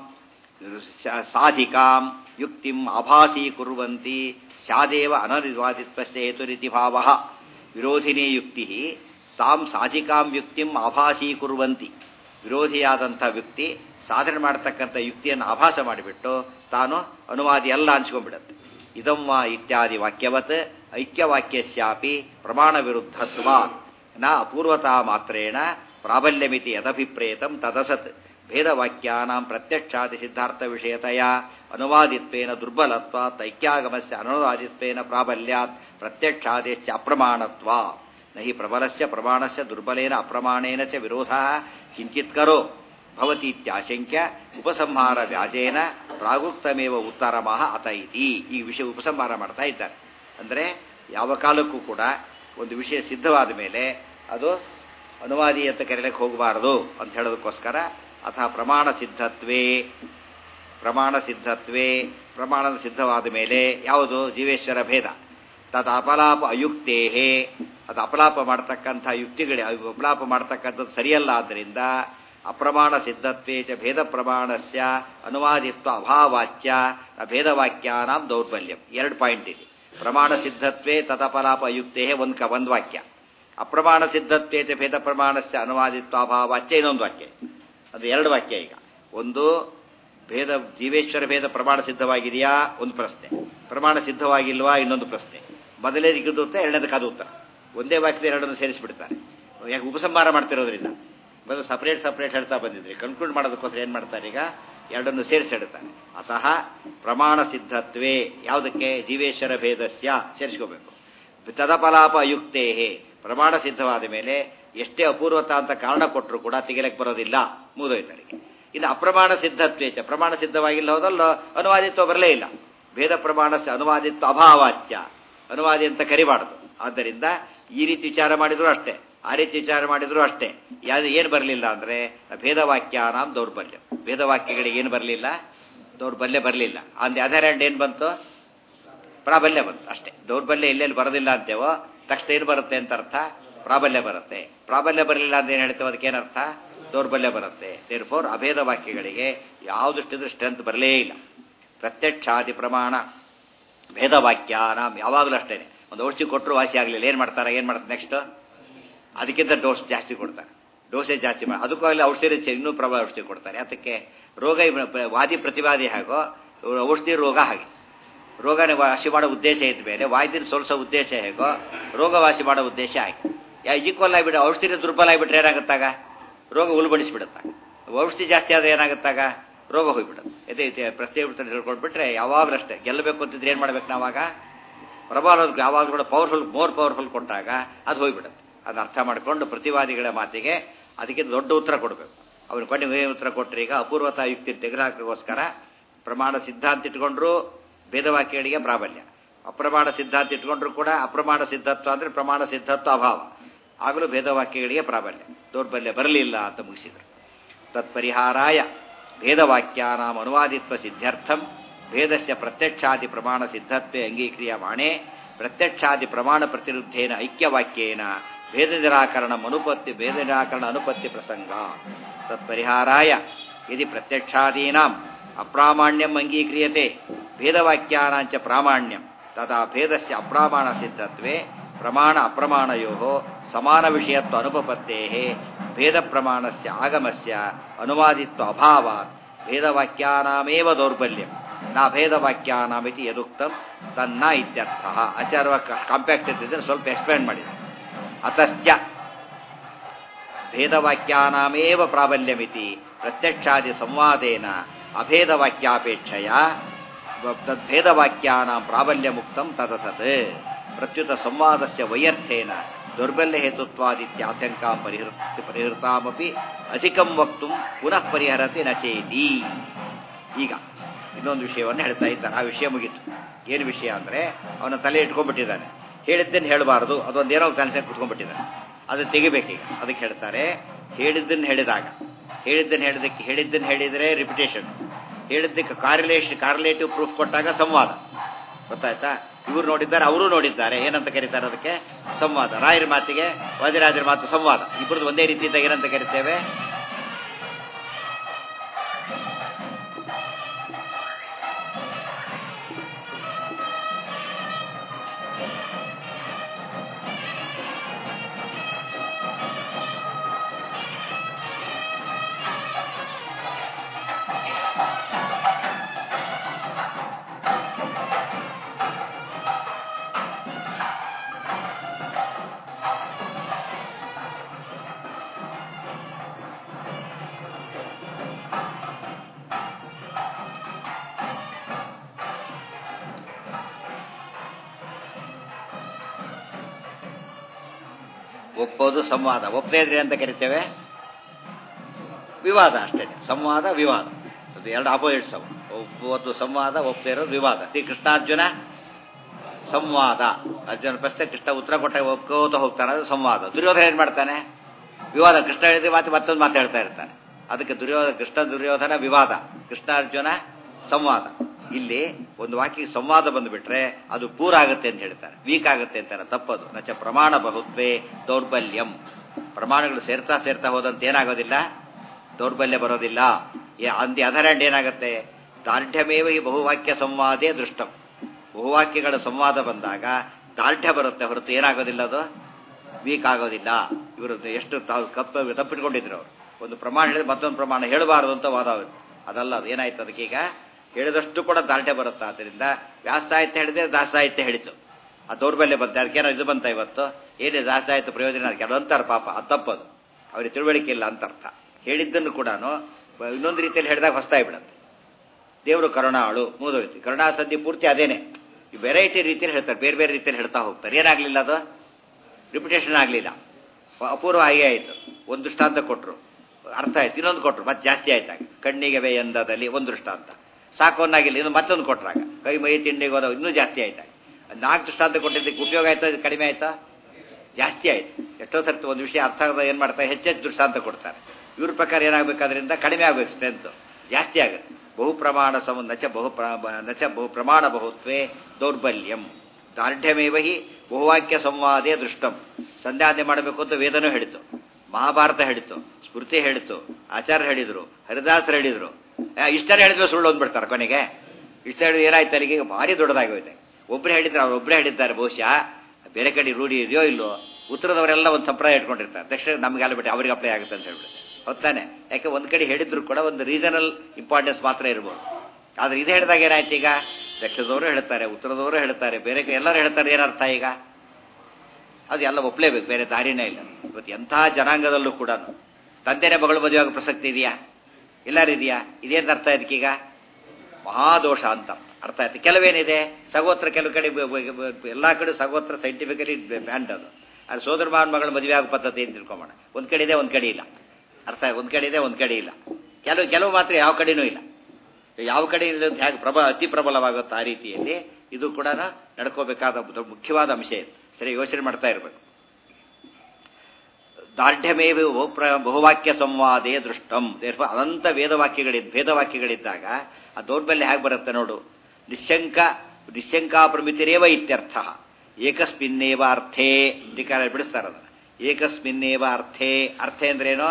ಸಾಧಿಕಾಂ ಯುಕ್ತಿಂ ಆಭಾಸೀಕುರ್ವಂತಿ ಸ್ಯಾದೇವ ಅನನುವಾದಿತ್ವಸ್ಯ ಹೇತುರಿತಿ ಭಾವ ವಿರೋಧಿನಿ ಯುಕ್ತಿ ತಾಂ ಸಾಧಿಕಾಂ ಯುಕ್ತಿಂ ಆಭಾಸೀಕುರ್ವಂತಿ ವಿರೋಧಿಯಾದಂಥ ವ್ಯಕ್ತಿ ಸಾಧನೆ ಮಾಡತಕ್ಕಂಥ ಯುಕ್ತಿಯನ್ನು ಆಭಾಸ ಮಾಡಿಬಿಟ್ಟು ತಾನು ಅನುವಾದಿ ಅಲ್ಲ ಅನ್ಸ್ಕೊಂಡ್ಬಿಡುತ್ತೆ ಇದಮ್ಮ ಇತ್ಯಾದಿ ವಾಕ್ಯವತ್ ಐಕ್ಯವಾಕ್ಯಸ್ಯಾಪಿ ಪ್ರಮಾಣ ವಿರುದ್ಧತ್ವಾತ್ ನ ಅಪೂರ್ವತಾ ಮಾತ್ರೇಣ ಪ್ರಾಬಲ್ಯಮಿತಿ ಯದಭಿಪ್ರೇತಂ ತದಸತ್ ಭೇದವಾಕ್ಯಾನಾಂ ಪ್ರತ್ಯಕ್ಷಾದಿ ಸಿದ್ಧಾರ್ಥ ವಿಷಯತೆಯ ಅನುವಾದಿತ್ವೇನ ದುರ್ಬಲತ್ವಾತ್ ಐಕ್ಯಾಗಮಸ್ಯ ಅನುವಾದಿತ್ವೇನ ಪ್ರಾಬಲ್ಯಾತ್ ಪ್ರತ್ಯಕ್ಷಾದೇಶ್ಚ ಅಪ್ರಮಾಣತ್ವಾತ್ ನಹಿ ಪ್ರಬಲಸ್ಯ ಪ್ರಮಾಣಸ್ಯ ದುರ್ಬಲೇನ ಅಪ್ರಮಾಣೇನ ಚ ವಿರೋಧ ಕಿಂಚಿತ್ ಕರೋ ಭವತಿ ಇತ್ಯಾಶಂಕ್ಯ ಉಪಸಂಹಾರ ವ್ಯಾಜೇನ ಪ್ರಾಗುಕ್ತಮೇವ ಉತ್ತರಮಃ ಅತ ಇತಿ ಈ ವಿಷಯ ಉಪಸಂಹಾರ ಮಾಡ್ತಾ ಇದ್ದಾರೆ ಅಂದರೆ ಯಾವ ಕಾಲಕ್ಕೂ ಕೂಡ ಒಂದು ವಿಷಯ ಸಿದ್ಧವಾದ ಮೇಲೆ ಅದು ಅನುವಾದಿ ಅಂತ ಕರೆಯಲಿಕ್ಕೆ ಹೋಗಬಾರದು ಅಂತ ಹೇಳೋದಕ್ಕೋಸ್ಕರ ಅಥವಾ ಪ್ರಮಾಣ ಸಿದ್ಧತ್ವೇ ಪ್ರಮಾಣ ಸಿದ್ಧತ್ವೇ ಪ್ರಮಾಣದ ಸಿದ್ಧವಾದ ಮೇಲೆ ಯಾವುದು ಜೀವೇಶ್ವರ ಭೇದ ತದ ಅಪಲಾಪ ಅಯುಕ್ತೇಹೇ ಅದು ಅಪಲಾಪ ಮಾಡ್ತಕ್ಕಂಥ ಯುಕ್ತಿಗಳೇ ಅಪಲಾಪ ಮಾಡ್ತಕ್ಕಂಥದ್ದು ಸರಿಯಲ್ಲ ಆದ್ದರಿಂದ ಅಪ್ರಮಾಣ ಸಿದ್ಧತ್ವೇ ಚ ಭೇದ ಪ್ರಮಾಣಸ್ಯ ಅನುವಾದಿತ್ವ ಅಭಾವಾಚ್ಯ ಭೇದವಾಕ್ಯಾನಾಂ ದೌರ್ಬಲ್ಯಂ ಎರಡು ಪಾಯಿಂಟ್ ಇದೆ ಪ್ರಮಾಣ ಸಿದ್ಧತ್ವೇ ತದಪಲಾಪ ಅಯುಕ್ತೇ ಒಂದು ಕ ಒಂದು ವಾಕ್ಯ ಅಪ್ರಮಾಣ ಸಿದ್ಧತ್ವೇ ಚ ಭೇದ ಪ್ರಮಾಣಸ್ಯ ಅನುವಾದಿತ್ವ ಅಭಾವಾಚ್ಯ ಇನ್ನೊಂದು ವಾಕ್ಯ ಅದು ಎರಡು ವಾಕ್ಯ ಈಗ ಒಂದು ಭೇದ ಜೀವೇಶ್ವರ ಭೇದ ಪ್ರಮಾಣ ಸಿದ್ಧವಾಗಿದೆಯಾ ಒಂದು ಪ್ರಶ್ನೆ ಪ್ರಮಾಣ ಸಿದ್ಧವಾಗಿಲ್ವಾ ಇನ್ನೊಂದು ಪ್ರಶ್ನೆ ಮೊದಲನೇದಕ್ಕೆ ಇದು ಉತ್ತರ ಎರಡನೇದಕ್ಕೆ ಅದು ಉತ್ತರ ಒಂದೇ ವಾಕ್ಯದ ಎರಡನ್ನು ಸೇರಿಸಿಬಿಡ್ತಾರೆ ಯಾಕೆ ಉಪಸಂಹಾರ ಮಾಡ್ತಿರೋದ್ರಿಂದ ಮೊದಲು ಸಪ್ರೇಟ್ ಸಪ್ರೇಟ್ ಹೇಳ್ತಾ ಬಂದಿದ್ರಿ ಕನ್ಕ್ಲೂಡ್ ಮಾಡೋದಕ್ಕೋಸ್ಕರ ಏನು ಮಾಡ್ತಾರೆ ಈಗ ಎರಡನ್ನು ಸೇರಿಸಿ ಹೇಳ್ತಾರೆ ಅತಃ ಪ್ರಮಾಣ ಸಿದ್ಧತ್ವೇ ಯಾವುದಕ್ಕೆ ಜೀವೇಶ್ವರ ಭೇದಸ್ಯ ಸೇರಿಸ್ಕೋಬೇಕು ತದಪಲಾಪ ಅಯುಕ್ತೇಹೇ ಪ್ರಮಾಣ ಸಿದ್ಧವಾದ ಮೇಲೆ ಎಷ್ಟೇ ಅಪೂರ್ವತ ಅಂತ ಕಾರಣ ಕೊಟ್ಟರು ಕೂಡ ತೆಗಿಲಕ್ಕೆ ಬರೋದಿಲ್ಲ ಮುಗಿದೋಯ್ತರಿಗೆ ಇನ್ನು ಅಪ್ರಮಾಣ ಸಿದ್ಧತ್ವೇಚ ಪ್ರಮಾಣ ಸಿದ್ಧವಾಗಿಲ್ಲ ಹೋದಲ್ಲ ಅನುವಾದಿತ್ವ ಬರಲೇ ಇಲ್ಲ ಭೇದ ಪ್ರಮಾಣ ಅನುವಾದಿತ್ವ ಅಭಾವಾಚ್ಯ ಅನುವಾದಿ ಅಂತ ಕರಿಬಾರ್ದು ಆದ್ದರಿಂದ ಈ ರೀತಿ ವಿಚಾರ ಮಾಡಿದ್ರು ಅಷ್ಟೇ ಆ ರೀತಿ ವಿಚಾರ ಮಾಡಿದ್ರು ಅಷ್ಟೇ ಯಾವ್ದು ಏನು ಬರಲಿಲ್ಲ ಅಂದರೆ ಭೇದವಾಕ್ಯ ನಾಮ್ ದೌರ್ಬಲ್ಯ ಭೇದವಾಕ್ಯಗಳಿಗೆ ಏನು ಬರಲಿಲ್ಲ ದೌರ್ಬಲ್ಯ ಬರಲಿಲ್ಲ ಅಂದ್ ಅದರ್ ಹ್ಯಾಂಡ್ ಏನು ಬಂತು ಪ್ರಾಬಲ್ಯ ಬಂತು ಅಷ್ಟೇ ದೌರ್ಬಲ್ಯ ಎಲ್ಲೆಲ್ಲಿ ಬರೋದಿಲ್ಲ ಅಂತೇವೋ ತಕ್ಷಣ ಏನು ಬರುತ್ತೆ ಅಂತ ಅರ್ಥ ಪ್ರಾಬಲ್ಯ ಬರುತ್ತೆ ಪ್ರಾಬಲ್ಯ ಬರಲಿಲ್ಲ ಅಂತ ಏನು ಹೇಳ್ತೇವೆ ಅದಕ್ಕೆ ಏನರ್ಥ ದೌರ್ಬಲ್ಯ ಬರುತ್ತೆ ದೇರ್ ಫೋರ್ ಅಭೇದ ವಾಕ್ಯಗಳಿಗೆ ಯಾವುದಷ್ಟಿದ್ರೂ ಸ್ಟ್ರೆಂತ್ ಬರಲೇ ಇಲ್ಲ ಪ್ರತ್ಯಕ್ಷಾದಿ ಪ್ರಮಾಣ ಭೇದವಾಕ್ಯ ನಾವು ಯಾವಾಗಲೂ ಅಷ್ಟೇ ಒಂದು ಔಷಧಿ ಕೊಟ್ಟರು ವಾಸಿ ಆಗಲಿಲ್ಲ ಏನು ಮಾಡ್ತಾರೆ ಏನು ಮಾಡ್ತಾರೆ ನೆಕ್ಸ್ಟ್ ಅದಕ್ಕಿಂತ ಡೋಸ್ ಜಾಸ್ತಿ ಕೊಡ್ತಾರೆ ಡೋಸೇಜ್ ಜಾಸ್ತಿ ಮಾಡಿ ಅದಕ್ಕಾಗಲಿ ಔಷಧಿ ಹೆಚ್ಚು ಇನ್ನೂ ಪ್ರಬಲ ಔಷಧಿ ಕೊಡ್ತಾರೆ ಅದಕ್ಕೆ ರೋಗ ಇವ್- ವಾದಿ ಪ್ರತಿವಾದಿ ಹಾಗೋ ಔಷಧಿ ರೋಗ ಹಾಗೆ ರೋಗನ ವಾಸಿ ಮಾಡೋ ಉದ್ದೇಶ ಇದ್ದ ಮೇಲೆ ವಾಯ್ದಿನ ಸೋಲಿಸೋ ಉದ್ದೇಶ ಹೇಗೋ ರೋಗ ವಾಸಿ ಮಾಡೋ ಉದ್ದೇಶ ಹಾಗೆ ಯಾ ಈಕ್ವಲ್ ಆಗಿಬಿಟ್ಟು ಔಷಧಿ ದುರ್ಬಲ ಆಗಿಬಿಟ್ರೆ ಏನಾಗುತ್ತಾಗ ರೋಗ ಉಲ್ಬಡಿಸ್ಬಿಡುತ್ತಾಗ ಔಷಧಿ ಜಾಸ್ತಿ ಆದ್ರೆ ಏನಾಗುತ್ತಾಗ ರೋಗ ಹೋಗ್ಬಿಡುತ್ತೆ ಇದೇ ಇದೆ ಪ್ರಶ್ನೆ ಬಿಡ್ತಾರೆ ತಿಳ್ಕೊಂಡ್ಬಿಟ್ರೆ ಯಾವಾಗಲೂ ಅಷ್ಟೇ ಗೆಲ್ಲಬೇಕು ಅಂತಿದ್ರೆ ಏನು ಮಾಡ್ಬೇಕು ನಾವಾಗ ಪ್ರಬಲ ಯಾವಾಗಲೂ ಕೂಡ ಪವರ್ಫುಲ್ ಮೋರ್ ಪವರ್ಫುಲ್ ಕೊಟ್ಟಾಗ ಅದು ಹೋಗ್ಬಿಡುತ್ತೆ ಅದು ಅರ್ಥ ಮಾಡಿಕೊಂಡು ಪ್ರತಿವಾದಿಗಳ ಮಾತಿಗೆ ಅದಕ್ಕೆ ದೊಡ್ಡ ಉತ್ತರ ಕೊಡಬೇಕು ಅವ್ರು ಕೊಂಡು ಏನು ಉತ್ತರ ಕೊಟ್ಟರೆ ಈಗ ಅಪೂರ್ವತಾ ಯುಕ್ತಿ ತೆಗೆದುಹಾಕೋಸ್ಕರ ಪ್ರಮಾಣ ಸಿದ್ಧಾಂತ ಇಟ್ಕೊಂಡ್ರು ಭೇದವಾಕ್ಯಗಳಿಗೆ ಪ್ರಾಬಲ್ಯ ಅಪ್ರಮಾಣ ಸಿದ್ಧಾಂತ ಇಟ್ಕೊಂಡ್ರು ಕೂಡ ಅಪ್ರಮಾಣ ಸಿದ್ಧತ್ವ ಅಂದರೆ ಪ್ರಮಾಣ ಸಿದ್ಧತ್ವ ಅಭಾವ ಆಗಲೂ ಭೇದವಾಕ್ಯಗಳಿಗೆ ಪ್ರಾಬಲ್ಯ ದೌರ್ಬಲ್ಯ ಬರಲಿಲ್ಲ ಅಂತ ಮುಗಿಸಿದರು ತತ್ಪರಿಹಾರಾಯ ಭೇದವಾಕ್ಯಾನಾಂ ಅನುವಾದಿತ್ವ ಸಿದ್ಧ್ಯರ್ಥಂ ಭೇದಸ್ಯ ಪ್ರತ್ಯಕ್ಷಾದಿ ಪ್ರಮಾಣ ಸಿದ್ಧತ್ವೇ ಅಂಗೀಕ್ರಿಯಮಾಣೆ ಪ್ರತ್ಯಕ್ಷಾದಿ ಪ್ರಮಾಣ ಪ್ರತಿರುದ್ಧೇನ ಐಕ್ಯವಾಕ್ಯೇನ ಭೇದ ನಿರಾಕರಣ ಅನುಪತ್ತಿ ಭೇದ ನಿರಾಕರಣ ಅನುಪತ್ತಿ ಪ್ರಸಂಗ ತತ್ಪರಿಹಾರಾಯ ಯದಿ ಪ್ರತ್ಯಕ್ಷಾದೀನಾಂ ಅಪ್ರಾಮಾಣ್ಯಂ ಅಂಗೀಕ್ರಿಯತೆ ಭೇದವಾಕ್ಯಾನಾಂಚ ಪ್ರಾಮಾಣ್ಯಂ ತದಾ ಭೇದಸ್ಯ ಅಪ್ರಾಮಾಣ ಸಿದ್ಧತ್ವೇ ಪ್ರಮಾಣ ಅಪ್ರಮಾಣಯೋ ಸಮಾನ ವಿಷಯತ್ವ ಅನುಪಪತ್ತೇ ಭೇದ ಪ್ರಮಾಣಸ್ಯ ಆಗಮಸ್ಯ ಅನುವಾದಿತ್ವ ಅಭಾವಾತ್ ಭೇದವಾಕ್ಯಾನಾಮೇವ ದೌರ್ಬಲ್ಯಂ ನಾ ಭೇದವಾಕ್ಯಾನಾಮಿತಿ ಯದುಕ್ತಂ ತನ್ನ ಇತ್ಯರ್ಥ ಆಚಾರ್ಯ ಕಾಂಪ್ಯಾಕ್ಟ್ ಇದ್ದಿದ್ರೆ ಸ್ವಲ್ಪ ಎಕ್ಸ್ಪ್ಲೇನ್ ಮಾಡಿದೆ ಅತಶ್ಚ ಭೇದವಾಕ್ಯಾನಾಮೇವ ಪ್ರಾಬಲ್ಯಮಿತಿ ಪ್ರತ್ಯಕ್ಷಾದಿ ಸಂವಾದೇನ ಅಭೇದವಾಕ್ಯಾಪೇಕ್ಷೆಯ ತದ್ಭೇದವಾಕ್ಯಾನಾಂ ಪ್ರಾಬಲ್ಯ ಮುಕ್ತಂ ತದಸತ್ ಪ್ರತ್ಯುತ ಸಂವಾದಸ್ಯ ವೈಯರ್ಥೇನ ದೌರ್ಬಲ್ಯ ಹೇತುತ್ವಾದಿತ್ಯಾತಂಕಾಂ ಪರಿಹೃ ಪರಿಹೃತಾಮಪಿ ಅಧಿಕಂ ವಕ್ತು ಪುನಃ ಪರಿಹರತೆ ನ ಚೇತಿ ಈಗ ಇನ್ನೊಂದು ವಿಷಯವನ್ನು ಹೇಳ್ತಾ ಇದ್ದಾನೆ ಆ ವಿಷಯ ಮುಗೀತು ಏನು ವಿಷಯ ಅಂದರೆ ಅವನ ತಲೆ ಇಟ್ಕೊಂಡ್ಬಿಟ್ಟಿದ್ದಾನೆ ಹೇಳಿದ್ದನ್ನು ಹೇಳಬಾರದು ಅದೊಂದೇನೋ ಕನಸೆ ಕುತ್ಕೊಂಡ್ಬಿಟ್ಟಿದ್ದಾನೆ ಅದು ತೆಗಿಬೇಕೀಗ ಅದಕ್ಕೆ ಹೇಳ್ತಾರೆ ಹೇಳಿದ್ದನ್ನು ಹೇಳಿದಾಗ ಹೇಳಿದ್ದನ್ನು ಹೇಳಿದಕ್ಕೆ ಹೇಳಿದ್ದನ್ನು ಹೇಳಿದರೆ ರಿಪಿಟೇಷನ್ ಹೇಳಿದ್ದಕ್ಕೆ ಕಾರ್ಯಲೇಷನ್ ಕಾರ್ಯಲೇಟಿವ್ ಪ್ರೂಫ್ ಕೊಟ್ಟಾಗ ಸಂವಾದ ಗೊತ್ತಾಯ್ತಾ ಇವರು ನೋಡಿದ್ದಾರೆ ಅವರು ನೋಡಿದ್ದಾರೆ ಏನಂತ ಕರೀತಾರೆ ಅದಕ್ಕೆ ಸಂವಾದ ರಾಯರ ಮಾತಿಗೆ ವಾದಿರಾಜರ ಮಾತು ಸಂವಾದ ಇಬ್ಬರದ್ದು ಒಂದೇ ರೀತಿಯಿಂದ ಏನಂತ ಕರಿತೇವೆ ಒಪ್ಪೋದು ಸಂವಾದ ಒಪ್ಪದೇ ಇದ್ರೆ ಅಂತ ಕರಿತೇವೆ ವಿವಾದ ಅಷ್ಟೇ ಸಂವಾದ ವಿವಾದ ಅದು ಎರಡು ಆಪೋಸಿಟ್ಸ್ ಅವು ಒಪ್ಪೋದು ಸಂವಾದ ಒಪ್ಪದೇ ಇರೋದು ವಿವಾದ ಶ್ರೀ ಕೃಷ್ಣಾರ್ಜುನ ಸಂವಾದ ಅರ್ಜುನ ಪ್ರಶ್ನೆ ಕೃಷ್ಣ ಉತ್ತರ ಕೊಟ್ಟ ಒಪ್ಕೋತ ಹೋಗ್ತಾನೆ ಅದು ಸಂವಾದ ದುರ್ಯೋಧನ ಏನ್ ಮಾಡ್ತಾನೆ ವಿವಾದ ಕೃಷ್ಣ ಹೇಳಿದ ಮಾತು ಮತ್ತೊಂದು ಮಾತು ಹೇಳ್ತಾ ಇರ್ತಾನೆ ಅದಕ್ಕೆ ದುರ್ಯೋಧನ ಕೃಷ್ಣ ದುರ್ಯೋಧನ ವಿವಾದ ಕೃಷ್ಣಾರ್ಜುನ ಸಂವಾದ ಇಲ್ಲಿ ಒಂದು ವಾಕ್ಯ ಸಂವಾದ ಬಂದುಬಿಟ್ರೆ ಅದು ಪೂರ ಆಗುತ್ತೆ ಅಂತ ಹೇಳ್ತಾರೆ ವೀಕ್ ಆಗುತ್ತೆ ಅಂತಾರೆ ತಪ್ಪದು ನಚ ಪ್ರಮಾಣ ಬಹುತ್ವೇ ದೌರ್ಬಲ್ಯಂ ಪ್ರಮಾಣಗಳು ಸೇರ್ತಾ ಸೇರ್ತಾ ಹೋದಂತೆ ಏನಾಗೋದಿಲ್ಲ ದೌರ್ಬಲ್ಯ ಬರೋದಿಲ್ಲ ಅಂದಿ ಅದರಂಡ್ ಏನಾಗುತ್ತೆ ದಾರ್ಢ್ಯಮೇವ ಈ ಬಹುವಾಕ್ಯ ಸಂವಾದೇ ದೃಷ್ಟಂ ಬಹುವಾಕ್ಯಗಳ ಸಂವಾದ ಬಂದಾಗ ದಾರ್ಢ್ಯ ಬರುತ್ತೆ ಹೊರತು ಏನಾಗೋದಿಲ್ಲ ಅದು ವೀಕ್ ಆಗೋದಿಲ್ಲ ಇವರು ಎಷ್ಟು ತಾವು ಕಪ್ಪ ತಪ್ಪಿಟ್ಕೊಂಡಿದ್ರು ಅವರು ಒಂದು ಪ್ರಮಾಣ ಹೇಳಿದ್ರೆ ಮತ್ತೊಂದು ಪ್ರಮಾಣ ಹೇಳಬಾರದು ಅಂತ ವಾದ ಅದಲ್ಲ ಅದು ಏನಾಯ್ತು ಅದಕ್ಕೀಗ ಹೇಳಿದಷ್ಟು ಕೂಡ ದಾರ್ಢ್ಯ ಬರುತ್ತೆ ಆದ್ದರಿಂದ ವ್ಯಾಸ ಸಾಹಿತ್ಯ ಹೇಳಿದ್ರೆ ದಾಸ ಸಾಹಿತ್ಯ ಹೇಳಿತು ಆ ದೌರ್ಬಲ್ಯ ಬಂತ ಅದಕ್ಕೇನೋ ಇದು ಬಂತ ಇವತ್ತು ಏನೇ ದಾಸ ಸಾಹಿತ್ಯ ಪ್ರಯೋಜನ ಕೆಲವು ಅಂತಾರೆ ಪಾಪ ಅದು ತಪ್ಪದು ಅವ್ರಿಗೆ ತಿಳುವಳಿಕೆ ಇಲ್ಲ ಅಂತ ಅರ್ಥ ಹೇಳಿದ್ದನ್ನು ಕೂಡ ಇನ್ನೊಂದು ರೀತಿಯಲ್ಲಿ ಹೇಳಿದಾಗ ಹೊಸ್ತಾಗಿ ಬಿಡುತ್ತೆ ದೇವರು ಕರುಣಾಳು ಮುಗಿದೋಯ್ತು ಕರುಣಾ ಸದ್ಯ ಪೂರ್ತಿ ಅದೇನೆ ವೆರೈಟಿ ರೀತಿಯಲ್ಲಿ ಹೇಳ್ತಾರೆ ಬೇರೆ ಬೇರೆ ರೀತಿಯಲ್ಲಿ ಹೇಳ್ತಾ ಹೋಗ್ತಾರೆ ಏನಾಗಲಿಲ್ಲ ಅದು ರಿಪಿಟೇಷನ್ ಆಗಲಿಲ್ಲ ಅಪೂರ್ವ ಹಾಗೆ ಆಯಿತು ಒಂದು ದೃಷ್ಟಾಂತ ಕೊಟ್ಟರು ಅರ್ಥ ಆಯ್ತು ಇನ್ನೊಂದು ಕೊಟ್ಟರು ಮತ್ತೆ ಜಾಸ್ತಿ ಆಯ್ತಾಗ ಕಣ್ಣಿಗೆ ವೇ ಎಂದದಲ್ಲಿ ಒಂದು ದೃಷ್ಟಾಂತ ಸಾಕೋನ್ನಾಗಿಲ್ಲ ಇನ್ನು ಮತ್ತೊಂದು ಕೊಟ್ರಾಗ ಕೈ ಮೈ ತಿಂಡಿಗೆ ಹೋದ ಇನ್ನೂ ಜಾಸ್ತಿ ಆಯ್ತಾಗ ನಾಲ್ಕು ದೃಷ್ಟಾಂತ ಕೊಟ್ಟಿದ್ದಕ್ಕೆ ಉಪಯೋಗ ಆಯ್ತಾ ಕಡಿಮೆ ಆಯ್ತಾ ಜಾಸ್ತಿ ಆಯ್ತು ಎಷ್ಟೋ ಸರ್ತಿ ಒಂದು ವಿಷಯ ಅರ್ಥ ಆಗದ ಏನು ಮಾಡ್ತಾರೆ ಹೆಚ್ಚೆಚ್ಚು ದೃಷ್ಟಾಂತ ಕೊಡ್ತಾರೆ ಇವ್ರ ಪ್ರಕಾರ ಏನಾಗಬೇಕಾದ್ರಿಂದ ಕಡಿಮೆ ಆಗಬೇಕು ಸ್ಟ್ರೆಂತ್ ಜಾಸ್ತಿ ಆಗುತ್ತೆ ಬಹು ಪ್ರಮಾಣ ಸಮ ನಚ ಬಹು ಪ್ರ ನಚ ಬಹು ಪ್ರಮಾಣ ಬಹುತ್ವೇ ದೌರ್ಬಲ್ಯಂ ದಾರ್ಢ್ಯಮೇವ ಹಿ ಬಹುವಾಕ್ಯ ಸಂವಾದೇ ದೃಷ್ಟಂ ಸಂಧ್ಯಾನೆ ಮಾಡಬೇಕು ಅಂತ ವೇದನೂ ಹೇಳಿತು ಮಹಾಭಾರತ ಹೇಳಿತು ಸ್ಮೃತಿ ಹೇಳಿತು ಆಚಾರ್ಯ ಹೇಳಿದ್ರು ಹರಿದಾಸರು ಹೇಳಿದ್ರು ಇಷ್ಟನೇ ಹೇಳಿದ್ರು ಸುಳ್ಳು ಅಂದ್ಬಿಡ್ತಾರೆ ಕೊನೆಗೆ ಇಷ್ಟ ಹೇಳಿದ್ರೆ ಏನಾಯ್ತು ಅಲ್ಲಿಗೆ ಈಗ ಭಾರಿ ದೊಡ್ಡದಾಗಿ ಹೋಯ್ತೆ ಒಬ್ಬರೇ ಹೇಳಿದ್ರೆ ಅವ್ರು ಒಬ್ಬರೇ ಹೇಳಿದ್ದಾರೆ ಬಹುಶಃ ಬೇರೆ ಕಡೆ ರೂಢಿ ಇದೆಯೋ ಇಲ್ಲೋ ಉತ್ತರದವರೆಲ್ಲ ಒಂದು ಸಂಪ್ರದಾಯ ಇಟ್ಕೊಂಡಿರ್ತಾರೆ ದಕ್ಷಿಣ ನಮ್ಗೆ ಅಲ್ಲ ಅವ್ರಿಗೆ ಅಪ್ಲೈ ಆಗುತ್ತೆ ಅಂತ ಹೇಳ್ಬಿಟ್ಟು ಹೊತ್ತಾನೆ ಯಾಕೆ ಒಂದು ಕಡೆ ಹೇಳಿದ್ರು ಕೂಡ ಒಂದು ರೀಸನಲ್ ಇಂಪಾರ್ಟೆನ್ಸ್ ಮಾತ್ರ ಇರ್ಬೋದು ಆದ್ರೆ ಇದು ಹೇಳಿದಾಗ ಏನಾಯ್ತು ಈಗ ದಕ್ಷಿಣದವರು ಹೇಳ್ತಾರೆ ಉತ್ತರದವರು ಹೇಳ್ತಾರೆ ಬೇರೆ ಎಲ್ಲರೂ ಹೇಳ್ತಾರೆ ಏನರ್ಥ ಈಗ ಅದು ಎಲ್ಲ ಒಪ್ಲೇಬೇಕು ಬೇರೆ ದಾರಿನೇ ಇಲ್ಲ ಇವತ್ತು ಎಂಥ ಜನಾಂಗದಲ್ಲೂ ಕೂಡ ತಂದೆನೇ ಮಗಳು ಮದುವೆ ಆಗೋ ಪ್ರಸಕ್ತಿ ಇದೆಯಾ ಎಲ್ಲರಿದೆಯಾ ಇದೇನು ಅರ್ಥ ಇದಕ್ಕೀಗ ಮಹಾದೋಷ ಅಂತ ಅರ್ಥ ಆಯ್ತು ಕೆಲವೇನಿದೆ ಸಗೋತ್ರ ಕೆಲವು ಕಡೆ ಎಲ್ಲ ಕಡೆ ಸಗೋತ್ರ ಸೈಂಟಿಫಿಕಲಿ ಬ್ಯಾಂಡ್ ಅದು ಅದು ಸೋದರ ಮಾವನ ಮಗಳ ಮದುವೆ ಆಗೋ ಪದ್ಧತಿ ಅಂತ ತಿಳ್ಕೊಂಬೋಣ ಒಂದು ಕಡೆ ಇದೆ ಒಂದು ಕಡೆ ಇಲ್ಲ ಅರ್ಥ ಒಂದು ಕಡೆ ಇದೆ ಒಂದು ಕಡೆ ಇಲ್ಲ ಕೆಲವು ಕೆಲವು ಮಾತ್ರ ಯಾವ ಕಡೆನೂ ಇಲ್ಲ ಯಾವ ಕಡೆ ಇಲ್ಲ ಅಂತ ಹೇಗೆ ಪ್ರಬಲ ಅತಿ ಪ್ರಬಲವಾಗುತ್ತೆ ಆ ರೀತಿಯಲ್ಲಿ ಇದು ಕೂಡ ನಡ್ಕೋಬೇಕಾದ ಮುಖ್ಯವಾದ ಅಂಶ ಇದೆ ಸರಿ ಯೋಚನೆ ಮಾಡ್ತಾ ಇರಬೇಕು ದಾರ್ಢ್ಯಮೇವ ಬಹುವಾಕ್ಯ ಸಂವಾದೇ ದೃಷ್ಟಂ ಅನಂತ ವೇದವಾಕ್ಯಗಳಿದ್ದ ಭೇದವಾಕ್ಯಗಳಿದ್ದಾಗ ಆ ದೌರ್ಬಲ್ಯ ಹೇಗೆ ಬರುತ್ತೆ ನೋಡು ನಿಶಂಕ ನಿಶಂಕಾ ಪ್ರಮಿತಿರೇವ ಇತ್ಯರ್ಥ ಏಕಸ್ಮಿನ್ನೇವ ಅರ್ಥೇ ಧಿಕಾರ ಬಿಡಿಸ್ತಾರೆ ಅದನ್ನ ಏಕಸ್ಮಿನ್ನೇವ ಅರ್ಥೇ ಅರ್ಥ ಅಂದ್ರೇನು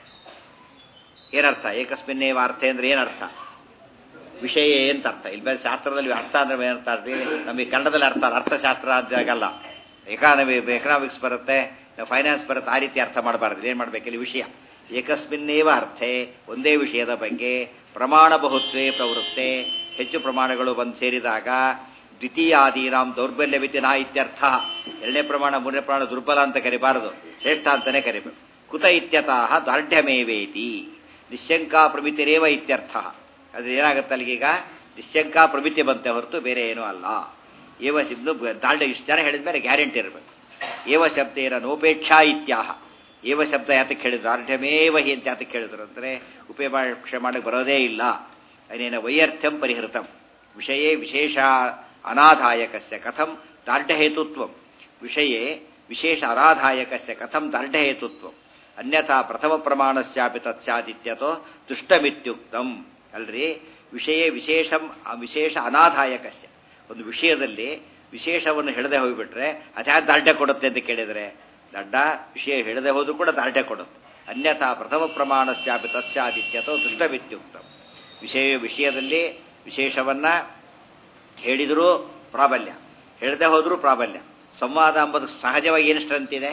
ಏನರ್ಥ ಏಕಸ್ಮಿನ್ನೇವ ಅರ್ಥೆ ಅಂದ್ರೆ ಏನರ್ಥ ವಿಷಯ ಅಂತ ಅರ್ಥ ಇಲ್ಲಿ ಬೇರೆ ಶಾಸ್ತ್ರದಲ್ಲಿ ಅರ್ಥ ಅಂದ್ರೆ ಏನರ್ಥ ನಮಗೆ ಕನ್ನಡದಲ್ಲಿ ಅರ್ಥ ಅರ್ಥಶಾಸ್ತ್ರ ಅಂತಾಗಲ್ಲ ಎಕಾನಮಿ ಎಕನಾಮಿಕ್ಸ್ ಬರುತ್ತೆ ಫೈನಾನ್ಸ್ ಬರುತ್ತೆ ಆ ರೀತಿ ಅರ್ಥ ಮಾಡಬಾರ್ದು ಏನು ಮಾಡಬೇಕು ಇಲ್ಲಿ ವಿಷಯ ಏಕಸ್ಮಿನ್ನೇವ ಅರ್ಥೆ ಒಂದೇ ವಿಷಯದ ಬಗ್ಗೆ ಪ್ರಮಾಣ ಬಹುತ್ವೇ ಪ್ರವೃತ್ತೆ ಹೆಚ್ಚು ಪ್ರಮಾಣಗಳು ಬಂದು ಸೇರಿದಾಗ ದ್ವಿತೀಯಾದೀನಾಂ ದೌರ್ಬಲ್ಯವಿತಿ ನಾ ಇತ್ಯರ್ಥ ಎರಡನೇ ಪ್ರಮಾಣ ಮೂರನೇ ಪ್ರಮಾಣ ದುರ್ಬಲ ಅಂತ ಕರಿಬಾರದು ಶ್ರೇಷ್ಠ ಅಂತಾನೆ ಕರಿಬೇಕು ಕುತ ಇತ್ಯತಃ ದಾರ್ಢ್ಯಮೇವೇತಿ ನಿಶಂಕಾ ಪ್ರಮಿತಿರೇವ ಇತ್ಯರ್ಥ ಅದು ಏನಾಗುತ್ತೆ ಅಲ್ಲಿಗೀಗ ನಿಶಂಕಾ ಪ್ರಮಿತಿ ಬಂತೆ ಹೊರತು ಬೇರೆ ಏನೂ ಅಲ್ಲ ಏವ ಶಬ್ದ ದಾಲ್ಡ ಇಷ್ಟು ಜನ ಹೇಳಿದ ಮೇಲೆ ಗ್ಯಾರಂಟಿ ಇರಬೇಕು ಏವ ಶಬ್ದೇನ ನೋಪೇಕ್ಷಾ ಇತ್ಯಾಹ ಏವ ಶಬ್ದ ಯಾತಕ್ಕೆ ಹೇಳಿದ್ರು ದಾರ್ಢ್ಯಮೇವ ಹಿ ಅಂತ ಯಾತಕ್ಕೆ ಹೇಳಿದ್ರು ಅಂದರೆ ಉಪೇಕ್ಷೆ ಮಾಡಕ್ಕೆ ಬರೋದೇ ಇಲ್ಲ ಅನೇನ ವೈಯರ್ಥ್ಯಂ ಪರಿಹೃತಂ ವಿಷಯೇ ವಿಶೇಷ ಅನಾಧಾಯಕಸ್ಯ ಕಥಂ ದಾರ್ಢ್ಯಹೇತುತ್ವಂ ವಿಷಯೇ ವಿಶೇಷ ಅನಾಧಾಯಕಸ್ಯ ಕಥಂ ದಾರ್ಢ್ಯಹೇತುತ್ವಂ ಅನ್ಯಥಾ ಪ್ರಥಮ ಪ್ರಮಾಣಸ್ಯಾಪಿ ತತ್ಸ್ಯಾದಿತ್ಯತೋ ದುಷ್ಟಮಿತ್ಯುಕ್ತಂ ಅಲ್ರಿ ವಿಷಯ ವಿಶೇಷಂ ವಿಶೇಷ ಅನಾಧಾಯಕಸ್ಯ ಒಂದು ವಿಷಯದಲ್ಲಿ ವಿಶೇಷವನ್ನು ಹೇಳದೆ ಹೋಗಿಬಿಟ್ರೆ ಅದ್ಯಾ ದಾರ್ಢ್ಯ ಕೊಡುತ್ತೆ ಅಂತ ಕೇಳಿದರೆ ದಡ್ಡ ವಿಷಯ ಹೇಳದೆ ಹೋದ್ರೂ ಕೂಡ ದಾರ್ಢ್ಯ ಕೊಡುತ್ತೆ ಅನ್ಯಥಾ ಪ್ರಥಮ ಪ್ರಮಾಣಸ್ಯಾಪಿ ತತ್ಸ್ಯಾದಿತ್ಯತೋ ದುಷ್ಟಮಿತ್ಯುಕ್ತಂ ವಿಷಯ ವಿಷಯದಲ್ಲಿ ವಿಶೇಷವನ್ನ ಹೇಳಿದರೂ ಪ್ರಾಬಲ್ಯ ಹೇಳದೆ ಹೋದರೂ ಪ್ರಾಬಲ್ಯ ಸಂವಾದ ಎಂಬುದು ಸಹಜವಾಗಿ ಏನು ಸ್ಟ್ರೆಂತ್ ಇದೆ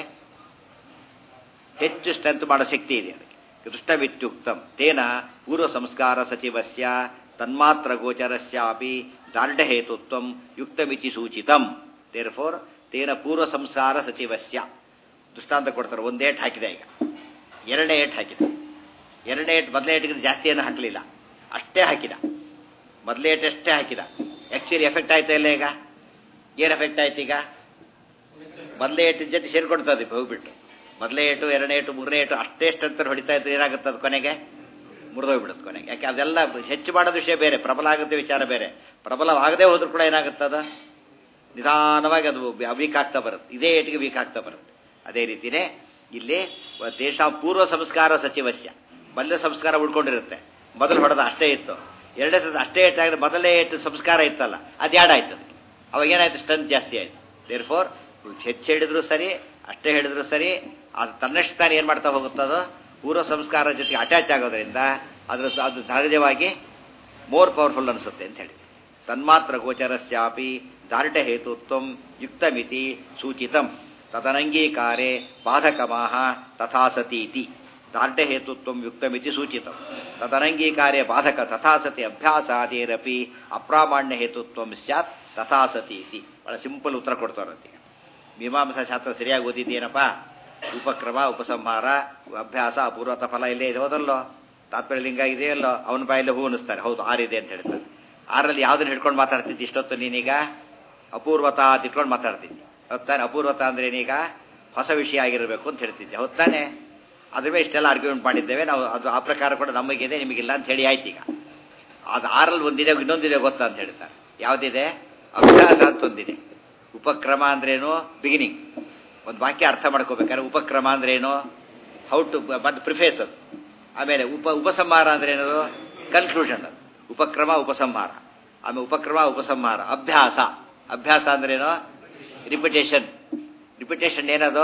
ಹೆಚ್ಚು ಸ್ಟ್ರೆಂತ್ ಮಾಡೋ ಶಕ್ತಿ ಇದೆ ಅದಕ್ಕೆ ದೃಷ್ಟವಿತ್ಯುಕ್ತಂ ತೇನ ಪೂರ್ವ ಸಂಸ್ಕಾರ ಸಚಿವಸ್ಯ ತನ್ಮಾತ್ರ ಗೋಚರಸ್ಯಾಪಿ ದಾರ್ಢಹೇತುತ್ವಂ ಯುಕ್ತಮಿತಿ ಸೂಚಿತಂ ದೇರ್ ಫೋರ್ ತೇನ ಪೂರ್ವ ಸಂಸ್ಕಾರ ಸಚಿವಸ್ಯ ದೃಷ್ಟಾಂತ ಕೊಡ್ತಾರೆ ಒಂದೇ ಏಟ್ ಹಾಕಿದೆ ಈಗ ಎರಡನೇ ಏಟ್ ಹಾಕಿದ ಎರಡನೇ ಏಟ್ ಮೊದಲನೇ ಏಟಿಗೆ ಜಾಸ್ತಿ ಏನು ಹಾಕಲಿಲ್ಲ ಅಷ್ಟೇ ಹಾಕಿದ ಮೊದಲೇ ಏಟ್ ಅಷ್ಟೇ ಹಾಕಿದ ಆ್ಯಕ್ಚುಲಿ ಎಫೆಕ್ಟ್ ಆಯ್ತಾ ಇಲ್ಲ ಈಗ ಏನು ಎಫೆಕ್ಟ್ ಆಯ್ತು ಈಗ ಮೊದಲೇ ಏಟಿನ ಜೊತೆ ಸೇರ್ಕೊಡ್ತದೆ ಹೋಗ್ಬಿಟ್ಟು ಮೊದಲೇ ಏಟು ಎರಡನೇ ಏಟು ಮೂರನೇ ಏಟು ಅಷ್ಟೇ ಎಷ್ಟಂತ ಹೊಡಿತಾ ಇತ್ತು ಏನಾಗುತ್ತೆ ಅದು ಕೊನೆಗೆ ಮುರಿದೋಗ್ಬಿಡುತ್ತೆ ಕೊನೆಗೆ ಯಾಕೆ ಅದೆಲ್ಲ ಹೆಚ್ಚು ಮಾಡೋದು ವಿಷಯ ಬೇರೆ ಪ್ರಬಲ ಆಗುತ್ತೆ ವಿಚಾರ ಬೇರೆ ಪ್ರಬಲವಾಗದೇ ಹೋದ್ರೂ ಕೂಡ ಏನಾಗುತ್ತದ ನಿಧಾನವಾಗಿ ಅದು ವೀಕ್ ಆಗ್ತಾ ಬರುತ್ತೆ ಇದೇ ಏಟಿಗೆ ವೀಕ್ ಆಗ್ತಾ ಬರುತ್ತೆ ಅದೇ ರೀತಿಯೇ ಇಲ್ಲಿ ದೇಶ ಪೂರ್ವ ಸಂಸ್ಕಾರ ಸಚಿವಸ್ಯ ಮೊದಲೇ ಸಂಸ್ಕಾರ ಉಳ್ಕೊಂಡಿರುತ್ತೆ ಮೊದಲು ಹೊಡೆದ ಅಷ್ಟೇ ಇತ್ತು ಎರಡನೇ ಸಲ ಅಷ್ಟೇ ಏಟಾಗಿದೆ ಮೊದಲೇ ಏಟು ಸಂಸ್ಕಾರ ಇತ್ತಲ್ಲ ಅದು ಎರಡು ಆಯ್ತು ಅದಕ್ಕೆ ಅವಾಗ ಏನಾಯ್ತು ಸ್ಟ್ರೆಂತ್ ಜಾಸ್ತಿ ಆಯ್ತು ದೇರ್ ಫೋರ್ ಹೆಚ್ಚು ಹೇಳಿದ್ರು ಸರಿ ಅಷ್ಟೇ ಹೇಳಿದ್ರು ಸರಿ ಅದು ತನ್ನಷ್ಟು ತಾನು ಏನು ಮಾಡ್ತಾ ಹೋಗುತ್ತದೋ ಪೂರ್ವ ಸಂಸ್ಕಾರ ಜೊತೆಗೆ ಅಟ್ಯಾಚ್ ಆಗೋದ್ರಿಂದ ಅದ್ರ ಅದು ಸಹಜವಾಗಿ ಮೋರ್ ಪವರ್ಫುಲ್ ಅನಿಸುತ್ತೆ ಅಂತ ಹೇಳಿ ತನ್ಮಾತ್ರ ಗೋಚರಸ್ಯಾಪಿ ದಾರ್ಢ್ಯ ಹೇತುತ್ವ ಯುಕ್ತಮಿತಿ ಸೂಚಿತಂ ತದನಂಗೀಕಾರೆ ಬಾಧಕಮಾಹ ತಥಾ ಸತೀತಿ ದಾರ್ಢ್ಯ ಹೇತುತ್ವ ಯುಕ್ತಮಿತಿ ಸೂಚಿತಂ ತದನಂಗೀಕಾರೆ ಬಾಧಕ ತಥಾ ಸತಿ ಅಭ್ಯಾಸಾದೇರಪಿ ಅಪ್ರಾಮಾಣ್ಯ ಹೇತುತ್ವ ಸ್ಯಾತ್ ತಥಾ ಸತೀತಿ ಬಹಳ ಸಿಂಪಲ್ ಉತ್ತರ ಕೊಡ್ತಾರಂತೆ ಮೀಮಾಂಸಾ ಶಾಸ್ತ್ರ ಸರಿಯಾಗಿ ಓದಿದ್ದೇನಪ್ಪ ಉಪಕ್ರಮ ಉಪಸಂಹಾರ ಅಭ್ಯಾಸ ಅಪೂರ್ವತ ಫಲ ಇಲ್ಲೇ ಇದೆ ಹೋದಲ್ಲೋ ತಾತ್ಪರ್ಯ ಲಿಂಗ ಇದೆಯಲ್ಲೋ ಅವನ ಬಾಯಲ್ಲಿ ಹೂ ಅನಿಸ್ತಾರೆ ಹೌದು ಆರಿದೆ ಅಂತ ಹೇಳ್ತಾರೆ ಆರಲ್ಲಿ ಯಾವ್ದನ್ನ ಹಿಡ್ಕೊಂಡು ಮಾತಾಡ್ತಿದ್ದಿ ಇಷ್ಟೊತ್ತು ನೀನೀಗ ಅಪೂರ್ವತ ಅಂತ ಇಟ್ಕೊಂಡು ಮಾತಾಡ್ತಿದ್ದಿ ಹೊತ್ತಾನೆ ಅಪೂರ್ವತ ಅಂದ್ರೆ ಏನೀಗ ಹೊಸ ವಿಷಯ ಆಗಿರಬೇಕು ಅಂತ ಹೇಳ್ತಿದ್ದೆ ಹೊತ್ತಾನೆ ಅದ್ರ ಮೇಲೆ ಇಷ್ಟೆಲ್ಲ ಆರ್ಗ್ಯುಮೆಂಟ್ ಮಾಡಿದ್ದೇವೆ ನಾವು ಅದು ಆ ಪ್ರಕಾರ ಕೂಡ ನಮಗಿದೆ ನಿಮಗಿಲ್ಲ ಅಂತ ಹೇಳಿ ಆಯ್ತು ಈಗ ಅದು ಆರಲ್ಲಿ ಒಂದಿದೆ ಇನ್ನೊಂದಿದೆ ಗೊತ್ತಾ ಅಂತ ಹೇಳ್ತಾರೆ ಯಾವುದಿದೆ ಅಭ್ಯಾಸ ಅಂತ ಒಂದಿದೆ ಉಪಕ್ರಮ ಅಂದ್ರೇನು ಬಿಗಿನಿಂಗ್ ಒಂದು ವಾಕ್ಯ ಅರ್ಥ ಮಾಡ್ಕೋಬೇಕಾದ್ರೆ ಉಪಕ್ರಮ ಅಂದ್ರೆ ಏನು ಹೌ ಟು ಮತ್ತು ಪ್ರಿಫೇಸ್ ಅದು ಆಮೇಲೆ ಉಪ ಉಪಸಂಹಾರ ಅಂದ್ರೆ ಏನದು ಕನ್ಕ್ಲೂಷನ್ ಅದು ಉಪಕ್ರಮ ಉಪಸಂಹಾರ ಆಮೇಲೆ ಉಪಕ್ರಮ ಉಪಸಂಹಾರ ಅಭ್ಯಾಸ ಅಭ್ಯಾಸ ಅಂದ್ರೇನು ರಿಪಿಟೇಷನ್ ರಿಪಿಟೇಷನ್ ಏನದು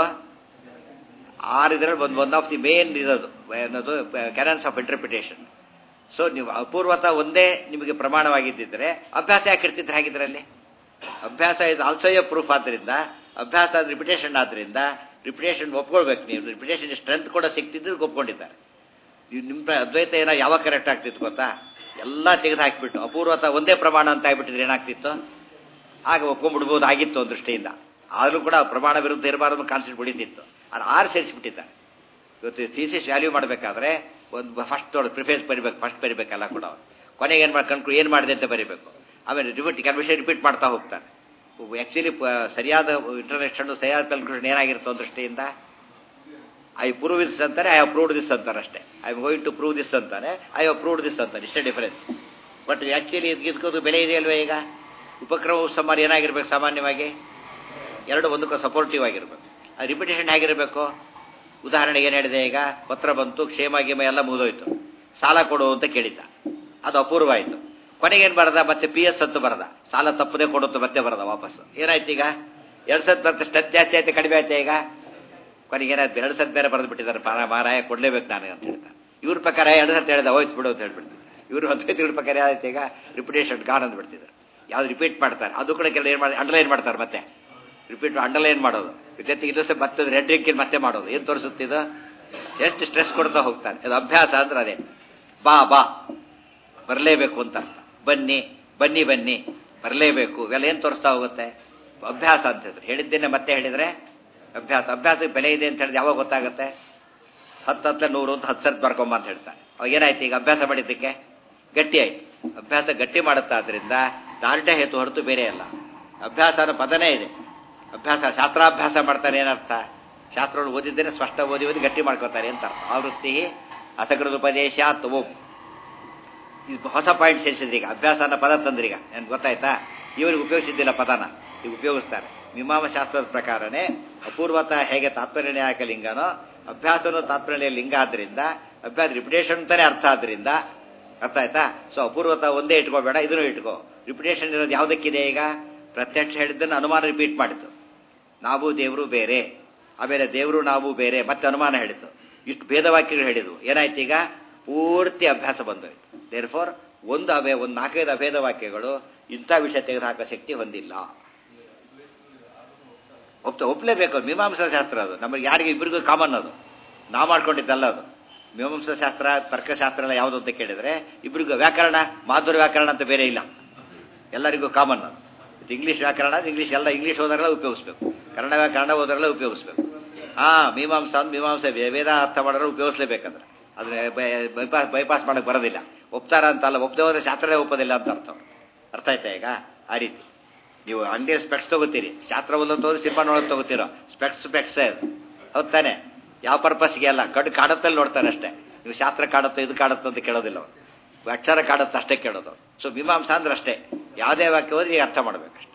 ಆರು ಇದರಲ್ಲಿ ಒಂದು ಒನ್ ಆಫ್ ದಿ ಮೇನ್ ಇರೋದು ಏನದು ಕ್ಯಾನನ್ಸ್ ಆಫ್ ಇಂಟರ್ಪ್ರಿಟೇಷನ್ ಸೊ ನೀವು ಅಪೂರ್ವತ ಒಂದೇ ನಿಮಗೆ ಪ್ರಮಾಣವಾಗಿದ್ದಿದ್ರೆ ಅಭ್ಯಾಸ ಯಾಕೆ ಇರ್ತಿದ್ರೆ ಹಾಗಿದ್ರಲ್ಲಿ ಅಭ್ಯಾಸ ಇಸ್ ಆಲ್ಸೋ ಎ ಪ್ರೂಫ್ ಆದ್ದರಿಂದ ಅಭ್ಯಾಸ ರಿಪಿಟೇಷನ್ ಆದ್ರಿಂದ ರಿಪಿಟೇಷನ್ ಒಪ್ಕೊಳ್ಬೇಕು ನೀವು ರಿಪಿಟೇಷನ್ ಸ್ಟ್ರೆಂತ್ ಕೂಡ ಸಿಕ್ತಿದ್ದು ಒಪ್ಕೊಂಡಿದ್ದಾರೆ ನೀವು ನಿಮ್ಮ ಅದ್ವೈತ ಏನೋ ಯಾವಾಗ ಕರೆಕ್ಟ್ ಆಗ್ತಿತ್ತು ಗೊತ್ತಾ ಎಲ್ಲ ತೆಗೆದು ಹಾಕಿಬಿಟ್ಟು ಅಪೂರ್ವತ ಒಂದೇ ಪ್ರಮಾಣ ಅಂತ ಆಗ್ಬಿಟ್ಟಿದ್ರೆ ಏನಾಗ್ತಿತ್ತು ಆಗ ಒಪ್ಕೊಂಡ್ಬಿಡ್ಬೋದು ಆಗಿತ್ತು ಒಂದು ದೃಷ್ಟಿಯಿಂದ ಆದರೂ ಕೂಡ ಪ್ರಮಾಣ ವಿರುದ್ಧ ಇರಬಾರ್ದು ಕಾನ್ಸೆಪ್ಟ್ ಬಿಡಿತಿತ್ತು ಅದು ಆರು ಸೇರಿಸಿಬಿಟ್ಟಿದ್ದಾರೆ ಇವತ್ತು ಥೀಸಿಸ್ ವ್ಯಾಲ್ಯೂ ಮಾಡಬೇಕಾದ್ರೆ ಒಂದು ಫಸ್ಟ್ ನೋಡಿ ಪ್ರಿಫೇಸ್ ಬರಿಬೇಕು ಫಸ್ಟ್ ಬರಿಬೇಕಲ್ಲ ಕೂಡ ಅವ್ರು ಕೊನೆಗೆ ಏನು ಮಾಡಿ ಕನ್ಕ್ಲೂ ಏನು ಮಾಡಿದೆ ಅಂತ ಬರಿಬೇಕು ಆಮೇಲೆ ರಿಪೀಟ್ ಕೆಲವು ವಿಷಯ ರಿಪೀಟ್ ಮಾಡ್ತಾ ಹೋಗ್ತಾರೆ ಆ್ಯಕ್ಚುಲಿ ಸರಿಯಾದ ಇಂಟರ್ನೆಕ್ಷನ್ ಸರಿಯಾದ ಕನ್ಕ್ಲೂಷನ್ ಏನಾಗಿರುತ್ತೋ ಒಂದು ದೃಷ್ಟಿಯಿಂದ ಐ ಪ್ರೂವ್ ದಿಸ್ ಅಂತಾರೆ ಐ ಅಪ್ರೂವ್ಡ್ ದಿಸ್ ಅಂತಾರೆ ಅಷ್ಟೇ I going to prove this ಅಂತಾನೆ ಐ ಅಪ್ರೂವ್ಡ್ ದಿಸ್ ಅಂತಾರೆ ಇಷ್ಟೇ ಡಿಫರೆನ್ಸ್ ಬಟ್ ಆ್ಯಕ್ಚುಲಿ ಇದಕ್ಕೋದು ಬೆಲೆ ಇದೆಯಲ್ವೇ ಈಗ ಉಪಕ್ರಮ ಸಮಾನ ಏನಾಗಿರ್ಬೇಕು ಸಾಮಾನ್ಯವಾಗಿ ಎರಡು ಒಂದಕ್ಕೂ ಸಪೋರ್ಟಿವ್ ಆಗಿರ್ಬೇಕು ಆ ರಿಪಿಟೇಷನ್ ಹೇಗಿರಬೇಕು ಉದಾಹರಣೆಗೆ ಏನು ಹೇಳಿದೆ ಈಗ ಪತ್ರ ಬಂತು ಕ್ಷೇಮ ಗೇಮ ಎಲ್ಲ ಮುಗಿದೋಯ್ತು ಸಾಲ ಕೊಡು ಅಂತ ಕೇಳಿದ್ದ ಅದು ಅಪೂರ್ವ ಆಯಿತು ಕೊನೆಗೇನು ಬರದ ಮತ್ತೆ ಪಿ ಎಸ್ ಅಂತ ಬರದ ಸಾಲ ತಪ್ಪದೆ ಕೊಡುತ್ತೆ ಮತ್ತೆ ಬರದ ವಾಪಸ್ ಏನಾಯ್ತು ಈಗ ಎರಡು ಸತ್ ಮತ್ತೆ ಸ್ಟೆಪ್ ಜಾಸ್ತಿ ಆಯ್ತು ಕಡಿಮೆ ಆಯ್ತು ಈಗ ಕೊನೆಗೆ ಏನಾಯ್ತು ಎರಡು ಸತ್ ಬೇರೆ ಬರೆದು ಬಿಟ್ಟಿದ್ದಾರೆ ಪಾರ ಮಾರಾಯ ಕೊಡ್ಲೇಬೇಕು ನಾನು ಅಂತ ಹೇಳ್ತಾರೆ ಇವ್ರ ಪ್ರಕಾರ ಎರಡು ಸತ್ ಹೇಳಿದ ಹೋಯ್ತು ಬಿಡು ಅಂತ ಹೇಳ್ಬಿಡ್ತಾರೆ ಇವರು ಹತ್ತು ಇವ್ರ ಪ್ರಕಾರ ಏನಾಯ್ತು ಈಗ ರಿಪಿಟೇಷನ್ ಗಾನ್ ಅಂದ್ಬಿಡ್ತಿದ್ದಾರೆ ಯಾವ್ದು ರಿಪೀಟ್ ಮಾಡ್ತಾರೆ ಅದು ಕೂಡ ಕೆಲವು ಏನು ಮಾಡಿ ಅಂಡರ್ಲೈನ್ ಮಾಡ್ತಾರೆ ಮತ್ತೆ ರಿಪೀಟ್ ಅಂಡರ್ಲೈನ್ ಮಾಡೋದು ಜೊತೆಗೆ ಇದು ಸಹ ಮತ್ತೆ ರೆಡ್ ರಿಂಕಿನ್ ಮತ್ತೆ ಮಾಡೋದು ಏನು ತೋರಿಸುತ್ತಿದ್ದು ಎಷ್ಟು ಸ್ಟ್ರೆಸ್ ಕೊಡ್ತಾ ಹೋಗ್ತಾನೆ ಅದು ಅಭ್ಯಾಸ ಅಂದ್ರೆ ಅದೇ ಬಾ ಬಾ ಬರಲೇಬೇಕು ಅಂತ ಅರ್ಥ ಬನ್ನಿ ಬನ್ನಿ ಬನ್ನಿ ಬರಲೇಬೇಕು ಇವೆಲ್ಲ ಏನು ತೋರಿಸ್ತಾ ಹೋಗುತ್ತೆ ಅಭ್ಯಾಸ ಅಂತ ಹೇಳಿದ್ರೆ ಹೇಳಿದ್ದೇನೆ ಮತ್ತೆ ಹೇಳಿದರೆ ಅಭ್ಯಾಸ ಅಭ್ಯಾಸಕ್ಕೆ ಬೆಲೆ ಇದೆ ಅಂತ ಹೇಳಿದ್ರೆ ಯಾವಾಗ ಗೊತ್ತಾಗುತ್ತೆ ಹತ್ತು ಹತ್ತಲೆ ನೂರು ಅಂತ ಹತ್ತು ಸರ್ತಿ ಬರ್ಕೊಂಬ ಅಂತ ಹೇಳ್ತಾರೆ ಅವಾಗ ಏನಾಯ್ತು ಈಗ ಅಭ್ಯಾಸ ಮಾಡಿದ್ದಕ್ಕೆ ಗಟ್ಟಿ ಆಯ್ತು ಅಭ್ಯಾಸ ಗಟ್ಟಿ ಮಾಡುತ್ತಾ ಆದ್ರಿಂದ ದಾರ್ಢ್ಯ ಹೇತು ಹೊರತು ಬೇರೆ ಅಲ್ಲ ಅಭ್ಯಾಸ ಅನ್ನೋ ಪದನೇ ಇದೆ ಅಭ್ಯಾಸ ಶಾಸ್ತ್ರಾಭ್ಯಾಸ ಮಾಡ್ತಾರೆ ಏನರ್ಥ ಶಾಸ್ತ್ರವನ್ನು ಓದಿದ್ದೇನೆ ಸ್ಪಷ್ಟ ಓದಿ ಓದಿ ಗಟ್ಟಿ ಮಾಡ್ಕೋತಾರೆ ಅಂತ ಅರ್ಥ ಆವೃತ್ತಿ ಅಸಕೃತ ಉಪದೇಶ ಓಂ ಇದು ಹೊಸ ಪಾಯಿಂಟ್ ಸೇರಿಸಿದ್ರಿ ಈಗ ಅಭ್ಯಾಸ ಅನ್ನೋ ಪದ ತಂದ್ರಿ ಈಗ ನನ್ಗೆ ಗೊತ್ತಾಯ್ತಾ ಇವ್ರಿಗೆ ಉಪಯೋಗಿಸಿದ್ದಿಲ್ಲ ಪದನ ಈಗ ಉಪಯೋಗಿಸ್ತಾರೆ ಮೀಮಾಂಸ ಶಾಸ್ತ್ರದ ಪ್ರಕಾರನೇ ಅಪೂರ್ವತ ಹೇಗೆ ತಾತ್ಪರ್ಯನಾಯಕ ಲಿಂಗನೋ ಅಭ್ಯಾಸನೂ ತಾತ್ಪರ್ಯ ಲಿಂಗ ಆದ್ರಿಂದ ಅಭ್ಯಾಸ ರಿಪಿಟೇಷನ್ ಅಂತಾನೆ ಅರ್ಥ ಆದ್ರಿಂದ ಅರ್ಥ ಆಯ್ತಾ ಸೊ ಅಪೂರ್ವತ ಒಂದೇ ಇಟ್ಕೋಬೇಡ ಇದನ್ನು ಇಟ್ಕೋ ರಿಪಿಟೇಷನ್ ಇರೋದು ಯಾವುದಕ್ಕಿದೆ ಈಗ ಪ್ರತ್ಯಕ್ಷ ಹೇಳಿದ್ದನ್ನು ಅನುಮಾನ ರಿಪೀಟ್ ಮಾಡಿತು ನಾವು ದೇವರು ಬೇರೆ ಆಮೇಲೆ ದೇವರು ನಾವು ಬೇರೆ ಮತ್ತೆ ಅನುಮಾನ ಹೇಳಿತು ಇಷ್ಟು ಭೇದವಾಕ್ಯಗಳು ಹೇಳಿದ್ವು ಏನಾಯ್ತು ಈಗ ಪೂರ್ತಿ ಅಭ್ಯಾಸ ಬಂದೋಯ್ತು ದೇರ್ ಫಾರ್ ಒಂದು ಅಭೇ ಒಂದು ನಾಲ್ಕೈದು ಅಭೇದ ವಾಕ್ಯಗಳು ಇಂಥ ವಿಷಯ ತೆಗೆದುಹಾಕೋ ಶಕ್ತಿ ಹೊಂದಿಲ್ಲ ಒಪ್ತ ಒಪ್ಪಲೇಬೇಕು ಮೀಮಾಂಸಾ ಶಾಸ್ತ್ರ ಅದು ನಮಗೆ ಯಾರಿಗೆ ಇಬ್ಬರಿಗೂ ಕಾಮನ್ ಅದು ನಾವು ಮಾಡ್ಕೊಂಡಿದ್ದಲ್ಲ ಅದು ಮೀಮಾಂಸಾ ಶಾಸ್ತ್ರ ತರ್ಕಶಾಸ್ತ್ರ ಎಲ್ಲ ಯಾವುದು ಅಂತ ಕೇಳಿದ್ರೆ ಇಬ್ಬರಿಗೂ ವ್ಯಾಕರಣ ಮಾಧುರ ವ್ಯಾಕರಣ ಅಂತ ಬೇರೆ ಇಲ್ಲ ಎಲ್ಲರಿಗೂ ಕಾಮನ್ ಅದು ಇಂಗ್ಲೀಷ್ ವ್ಯಾಕರಣ ಇಂಗ್ಲೀಷ್ ಎಲ್ಲ ಇಂಗ್ಲೀಷ್ ಹೋದಾಗೆಲ್ಲ ಉಪಯೋಗಿಸ್ಬೇಕು ಕನ್ನಡ ವ್ಯಾಕರಣ ಹೋದಾಗೆಲ್ಲ ಉಪಯೋಗಿಸ್ಬೇಕು ಹಾ ಮೀಮಾಂಸ ಅಂತ ಮೀಮಾಂಸೆ ವೇದ ಅರ್ಥ ಮಾಡೋರು ಉಪಯೋಗಿಸ್ಲೇಬೇಕಂದ್ರೆ ಅದನ್ನ ಬೈಪಾಸ್ ಬೈಪಾಸ್ ಮಾಡಕ್ಕೆ ಬರೋದಿಲ್ಲ ಒಪ್ತಾರ ಅಂತ ಅಲ್ಲ ಒಪ್ಪದೆ ಹೋದ್ರೆ ಶಾಸ್ತ್ರನೇ ಒಪ್ಪೋದಿಲ್ಲ ಅಂತ ಅರ್ಥ ಅರ್ಥ ಆಯ್ತಾ ಈಗ ಆ ರೀತಿ ನೀವು ಅಂಗಡಿಯ ಸ್ಪೆಕ್ಸ್ ತಗೋತೀರಿ ಶಾಸ್ತ್ರ ಓದೋದು ಹೋದ್ರೆ ಸಿನಿಮಾ ನೋಡೋದು ತಗೋತೀರೋ ಸ್ಪೆಕ್ಸ್ ಸ್ಪೆಕ್ಸ್ ಹೌದ್ ತಾನೆ ಯಾವ ಪರ್ಪಸ್ಗೆ ಅಲ್ಲ ಕಡು ಕಾಡತ್ತಲ್ಲಿ ನೋಡ್ತಾನೆ ಅಷ್ಟೇ ನೀವು ಶಾಸ್ತ್ರ ಕಾಡುತ್ತೋ ಇದು ಕಾಡುತ್ತೋ ಅಂತ ಕೇಳೋದಿಲ್ಲ ಅವ್ರು ಅಕ್ಷರ ಕಾಡುತ್ತೆ ಅಷ್ಟೇ ಕೇಳೋದು ಸೊ ಮೀಮಾಂಸ ಅಂದ್ರೆ ಅಷ್ಟೇ ಯಾವುದೇ ವಾಕ್ಯ ಓದಿ ಅರ್ಥ ಮಾಡ್ಬೇಕಷ್ಟೆ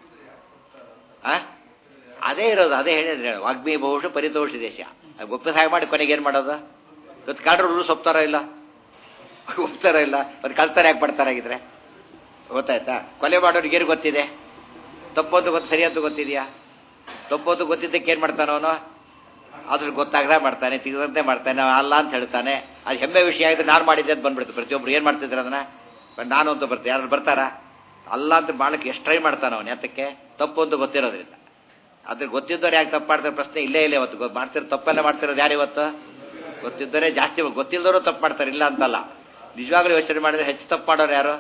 ಆ ಅದೇ ಇರೋದು ಅದೇ ಹೇಳಿದ್ರೆ ವಾಗ್ಮಿ ಬಹುಶಃ ಪರಿತೋಷ ದೇಶ ಒಪ್ಪ ಸಹಾಯ ಮಾಡಿ ಕೊನೆಗೆ ಏನು ಮಾಡೋದು ಇವತ್ತು ಕಾಡ್ರು ರೂಲ್ಸ್ ಒಪ್ತಾರ ಇಲ್ಲ ಒಪ್ತಾರ ಇಲ್ಲ ಅವ್ರು ಕಳ್ತಾರೆ ಯಾಕೆ ಪಡ್ತಾರಾಗಿದ್ರೆ ಗೊತ್ತಾಯ್ತಾ ಕೊಲೆ ಮಾಡೋರಿಗೆ ಏನು ಗೊತ್ತಿದೆ ತಪ್ಪೋದು ಗೊತ್ತು ಸರಿ ಅಂತ ಗೊತ್ತಿದೆಯಾ ತಪ್ಪೋದು ಗೊತ್ತಿದ್ದಕ್ಕೆ ಏನು ಮಾಡ್ತಾನೆ ಅವನು ಅದ್ರ ಗೊತ್ತಾಗದ ಮಾಡ್ತಾನೆ ತಿಗದಂತೆ ಮಾಡ್ತಾನೆ ಅಲ್ಲ ಅಂತ ಹೇಳ್ತಾನೆ ಅದು ಹೆಮ್ಮೆ ವಿಷಯ ಆಗಿದ್ರೆ ನಾನು ಮಾಡಿದ್ದೆ ಅಂತ ಬಂದ್ಬಿಡ್ತು ಪ್ರತಿಯೊಬ್ರು ಏನು ಮಾಡ್ತಿದ್ರು ಅದನ್ನ ನಾನು ಅಂತ ಬರ್ತೀನಿ ಯಾರು ಬರ್ತಾರ ಅಲ್ಲ ಅಂತ ಮಾಡಕ್ಕೆ ಎಷ್ಟು ಟ್ರೈ ಮಾಡ್ತಾನೆ ಅವನು ಯಾತಕ್ಕೆ ತಪ್ಪು ಅಂತ ಗೊತ್ತಿರೋದ್ರಿಂದ ಅದ್ರ ಗೊತ್ತಿದ್ದವ್ರು ಯಾಕೆ ತಪ್ಪು ಮಾಡ್ತಾರೆ ಪ್ರಶ್ನೆ ಇಲ್ಲೇ ಇಲ್ಲ ಇವತ್ತು ಮಾಡ್ತಿರೋ ತಪ್ಪೆಲ್ಲ ಮಾಡ್ತಿರೋದು ಯಾರು ಇವತ್ತು ಗೊತ್ತಿದ್ದರೆ ಜಾಸ್ತಿ ಗೊತ್ತಿಲ್ಲದವರು ತಪ್ಪು ಮಾಡ್ತಾರೆ ಇಲ್ಲ ಅಂತಲ್ಲ ನಿಜವಾಗ್ಲೂ ಯೋಚನೆ ಮಾಡಿದ್ರೆ ಹೆಚ್ಚು ತಪ್ಪು ಮಾಡೋರು ಯಾರು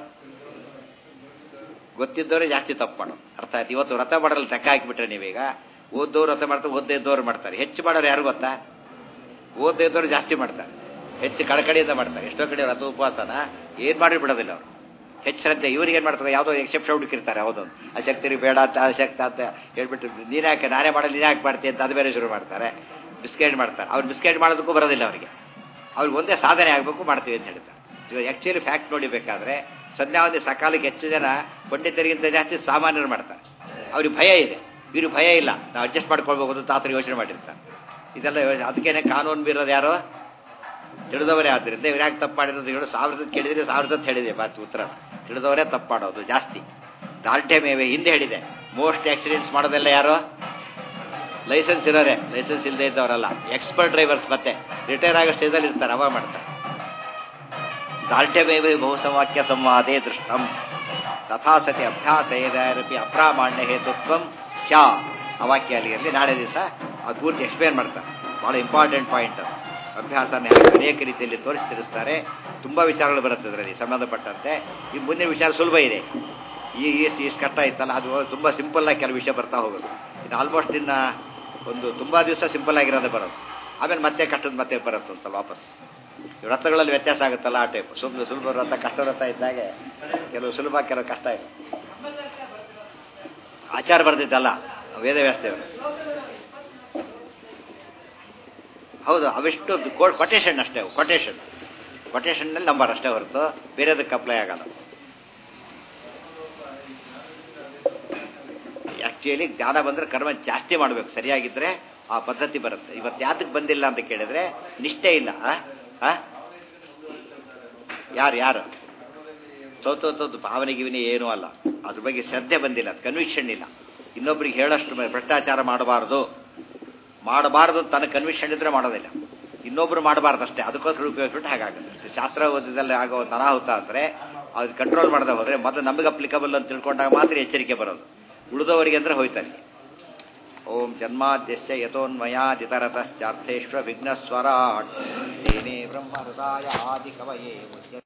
ಗೊತ್ತಿದ್ದವರೇ ಜಾಸ್ತಿ ತಪ್ಪು ಮಾಡೋದು ಅರ್ಥ ಆಯ್ತು ಇವತ್ತು ವ್ರತ ಮಾಡಲು ಲೆಕ್ಕ ಹಾಕಿಬಿಟ್ರೆ ನೀವೀಗ ಓದ್ದವ್ರು ವ್ರತ ಮಾಡ್ತಾರೆ ಓದ್ದೇ ಇದ್ದವ್ರು ಮಾಡ್ತಾರೆ ಹೆಚ್ಚು ಮಾಡೋರು ಯಾರು ಗೊತ್ತಾ ಓದ್ದೇ ಇದ್ದವ್ರು ಜಾಸ್ತಿ ಮಾಡ್ತಾರೆ ಹೆಚ್ಚು ಕಳಕಳಿಯಿಂದ ಮಾಡ್ತಾರೆ ಎಷ್ಟೋ ಕಡೆ ವ್ರತ ಉಪವಾಸನ ಏನು ಮಾಡಿ ಬಿಡೋದಿಲ್ಲ ಅವರು ಹೆಚ್ಚು ಶ್ರದ್ಧೆ ಇವ್ರಿಗೆ ಏನು ಮಾಡ್ತಾರೆ ಯಾವುದೋ ಎಕ್ಸೆಪ್ಷನ್ ಹುಡುಕಿರ್ತಾರೆ ಯಾವುದೊಂದು ಆ ಶಕ್ತಿ ಬೇಡ ಅಂತ ಆ ಶಕ್ತಿ ಅಂತ ಹೇಳ್ಬಿಟ್ಟು ನೀನು ಯಾಕೆ ನಾನೇ ಮಾಡಲಿ ನೀನು ಯಾಕೆ ಮಾಡ್ತೀನಿ ಅಂತ ಅದು ಬೇರೆ ಶುರು ಮಾಡ್ತಾರೆ ಬಿಸ್ಕೆಟ್ ಮಾಡ್ತಾರೆ ಅವ್ರು ಬಿಸ್ಕೆಟ್ ಮಾಡೋದಕ್ಕೂ ಬರೋದಿಲ್ಲ ಅವರಿಗೆ ಅವ್ರಿಗೆ ಒಂದೇ ಸಾಧನೆ ಆಗಬೇಕು ಮಾಡ್ತೀವಿ ಅಂತ ಹೇಳ್ತಾರೆ ಇವಾಗ ಆ್ಯಕ್ಚುಲಿ ಫ್ಯಾಕ್ಟ್ ನೋಡಿಬೇಕಾದ್ರೆ ಸಂಧ್ಯಾವಂದಿ ಸಕಾಲಕ್ಕೆ ಹೆಚ್ಚು ಜನ ಪಂಡಿತರಿಗಿಂತ ಜಾಸ್ತಿ ಸಾಮಾನ್ಯರು ಮಾಡ್ತಾರೆ ಅವ್ರಿಗೆ ಭಯ ಇದೆ ಇವ್ರಿಗೆ ಭಯ ಇಲ್ಲ ನಾವು ಅಡ್ಜಸ್ಟ್ ಮಾಡ್ಕೊಳ್ಬೇಕು ಅಂತ ತಾತರು ಯೋಚನೆ ಮಾಡಿರ್ತಾರೆ ಇದೆಲ್ಲ ಯೋಚನೆ ಅದಕ್ಕೇನೆ ಕಾನೂನು ಬೀರೋದು ಯಾರು ತಿಳಿದವರೇ ಆದ್ದರಿಂದ ಇವ್ರು ಯಾಕೆ ತಪ್ಪು ಮಾಡಿರೋದು ಹೇಳು ಸಾವಿರ ಸತ್ ಕೇಳಿದ್ರೆ ಸಾವಿರ ಸತ್ ಹೇಳಿದೆ ಮಾತು ಉತ್ತರ ತಿಳಿದವರೇ ತಪ್ಪು ಮಾಡೋದು ಜಾಸ್ತಿ ದಾರ್ಢ್ಯ ಮೇವೆ ಹಿಂದೆ ಹೇಳಿದೆ ಮೋಸ್ಟ್ ಆಕ್ಸಿಡೆಂಟ್ಸ್ ಮಾಡೋದೆಲ್ಲ ಯಾರು ಲೈಸೆನ್ಸ್ ಇರೋರೆ ಲೈಸೆನ್ಸ್ ಇಲ್ಲದೆ ಇದ್ದವರಲ್ಲ ಎಕ್ಸ್ಪರ್ಟ್ ಡ್ರೈವರ್ಸ್ ಮತ್ತೆ ರಿಟೈರ್ ಆಗೋ ಸ್ಟೇಜಲ್ಲಿ ಇರ್ತಾರೆ ಅವ ಮಾಡ್ತಾರೆ ದಾರ್ಢ್ಯಮೇವ ಬಹುಸವಾಕ್ಯ ಸಂವಾದೇ ದೃಷ್ಟಂ ತಥಾ ಸತಿ ಅಭ್ಯಾಸ ಏದಾರಪಿ ಅಪ್ರಾಮಾಣ್ಯ ಹೇತುತ್ವಂ ಸ್ಯಾ ಆ ವಾಕ್ಯ ಅಲ್ಲಿ ಇರಲಿ ನಾಳೆ ದಿವಸ ಅದು ಪೂರ್ತಿ ಎಕ್ಸ್ಪ್ಲೇನ್ ಮಾಡ್ತಾರೆ ಭಾಳ ಇಂಪಾರ್ಟೆಂಟ್ ಪಾಯಿಂಟ್ ಅದು ಅಭ್ಯಾಸನ ಹೇಗೆ ಅನೇಕ ರೀತಿಯಲ್ಲಿ ತೋರಿಸಿ ತಿಳಿಸ್ತಾರೆ ತುಂಬ ವಿಚಾರಗಳು ಬರುತ್ತೆ ಅದರಲ್ಲಿ ಸಂಬಂಧಪಟ್ಟಂತೆ ಈ ಮುಂದಿನ ವಿಚಾರ ಸುಲಭ ಇದೆ ಈ ಇಷ್ಟು ಇಷ್ಟು ಕಷ್ಟ ಇತ್ತಲ್ಲ ಅದು ತುಂಬ ಸಿಂಪಲ್ ಆಗಿ ಕೆಲವು ವಿಷಯ ಬರ್ತಾ ಹೋಗೋದು ಇದು ಆಲ್ಮೋಸ್ಟ್ ಇನ್ನ ಒಂದು ತುಂಬ ದಿವಸ ಸಿಂಪಲ್ ಆಗಿರೋದೇ ಬರೋದು ಆಮೇಲೆ ಮತ್ತೆ ಕಷ್ಟದ ಮತ್ತೆ ಬರುತ್ತೆ ಒಂದು ಸ್ವಲ್ಪ ವಾಪಸ್ ಈ ವ್ರತಗಳಲ್ಲಿ ವ್ಯತ್ಯಾಸ ಆಗುತ್ತಲ್ಲ ಆ ಟೈಪ್ ಸುಲಭ ಸುಲಭ ವ್ರತ ಕಷ್ಟ ವ್ರತ ಇದ್ದಾಗೆ ಕೆಲವು ಸುಲಭ ಕೆಲವು ಕಷ್ಟ ಇದೆ ಆಚಾರ ಬರ್ದಿದ್ದಲ್ಲ ವೇದವ್ಯಾಸದೇವರು ಹೌದು ಅವಿಷ್ಟು ಕೊಟೇಶನ್ ಅಷ್ಟೇ ಕೊಟೇಶನ್ ಕೊಟೇಶನ್ನಲ್ಲಿ ನಂಬರ್ ಅಷ್ಟೇ ಹೊರತು ಬೇರೆದಕ್ಕೆ ಅಪ್ಲೈ ಆಗಲ್ಲ ಆ್ಯಕ್ಚುಲಿ ಜ್ಞಾನ ಬಂದರೆ ಕರ್ಮ ಜಾಸ್ತಿ ಮಾಡಬೇಕು ಸರಿಯಾಗಿದ್ದರೆ ಆ ಪದ್ಧತಿ ಬರುತ್ತೆ ಇವತ್ತು ಯಾತಕ್ಕೆ ಬಂದಿಲ್ಲ ಅಂತ ಕೇಳಿದ್ರೆ ನಿಷ್ಠೆ ಇಲ್ಲ ಆ? ಆ? ಯಾರು ಯಾರು ಸೋತೋತದ್ದು ಭಾವನೆ ಗಿವನೆ ಏನೂ ಅಲ್ಲ ಅದ್ರ ಬಗ್ಗೆ ಶ್ರದ್ಧೆ ಬಂದಿಲ್ಲ ಕನ್ವಿಕ್ಷನ್ ಇಲ್ಲ ಇನ್ನೊಬ್ರಿಗೆ ಹೇಳಷ್ಟು ಮ- ಭ್ರಷ್ಟಾಚಾರ ಮಾಡಬಾರ್ದು ಮಾಡಬಾರ್ದು ತನ್ನ ಕನ್ವಿಕ್ಷನ್ ಇದ್ರೆ ಮಾಡೋದಿಲ್ಲ ಇನ್ನೊಬ್ರು ಮಾಡಬಾರ್ದು ಅಷ್ಟೇ ಅದಕ್ಕೋಸ್ಕರ ಉಪಯೋಗಿಸ್ಬಿಟ್ಟು ಹಾಗಾಗುತ್ತೆ ಶಾಸ್ತ್ರ ಓದಿದಲ್ಲಿ ಆಗೋ ಒಂದು ಅನಾಹುತ ಅಂದರೆ ಅದು ಕಂಟ್ರೋಲ್ ಮಾಡದೆ ಹೋದರೆ ಮೊದಲು ನಮಗೆ ಅಪ್ಲಿಕಬಲ್ ಅಂತ ತಿಳ್ಕೊಂಡಾಗ ಮಾತ್ರ ಎಚ್ಚರಿಕೆ ಬರೋದು ಉಳಿದವರಿಗೆ ಅಂದರೆ ಹೋಯ್ತಾನೆ ಓಂ ಜನ್ಮಾದ್ಯಸ್ಯ ಯಥೋನ್ಮಯಾದಿತರತಶ್ಚಾರ್ಥೇಶ್ವ ವಿಘ್ನಸ್ವರಾಟ್ ತೇನೇ ಬ್ರಹ್ಮ ಹೃದಯ ಆದಿ ಕವಯೇ ಮುಖ್ಯ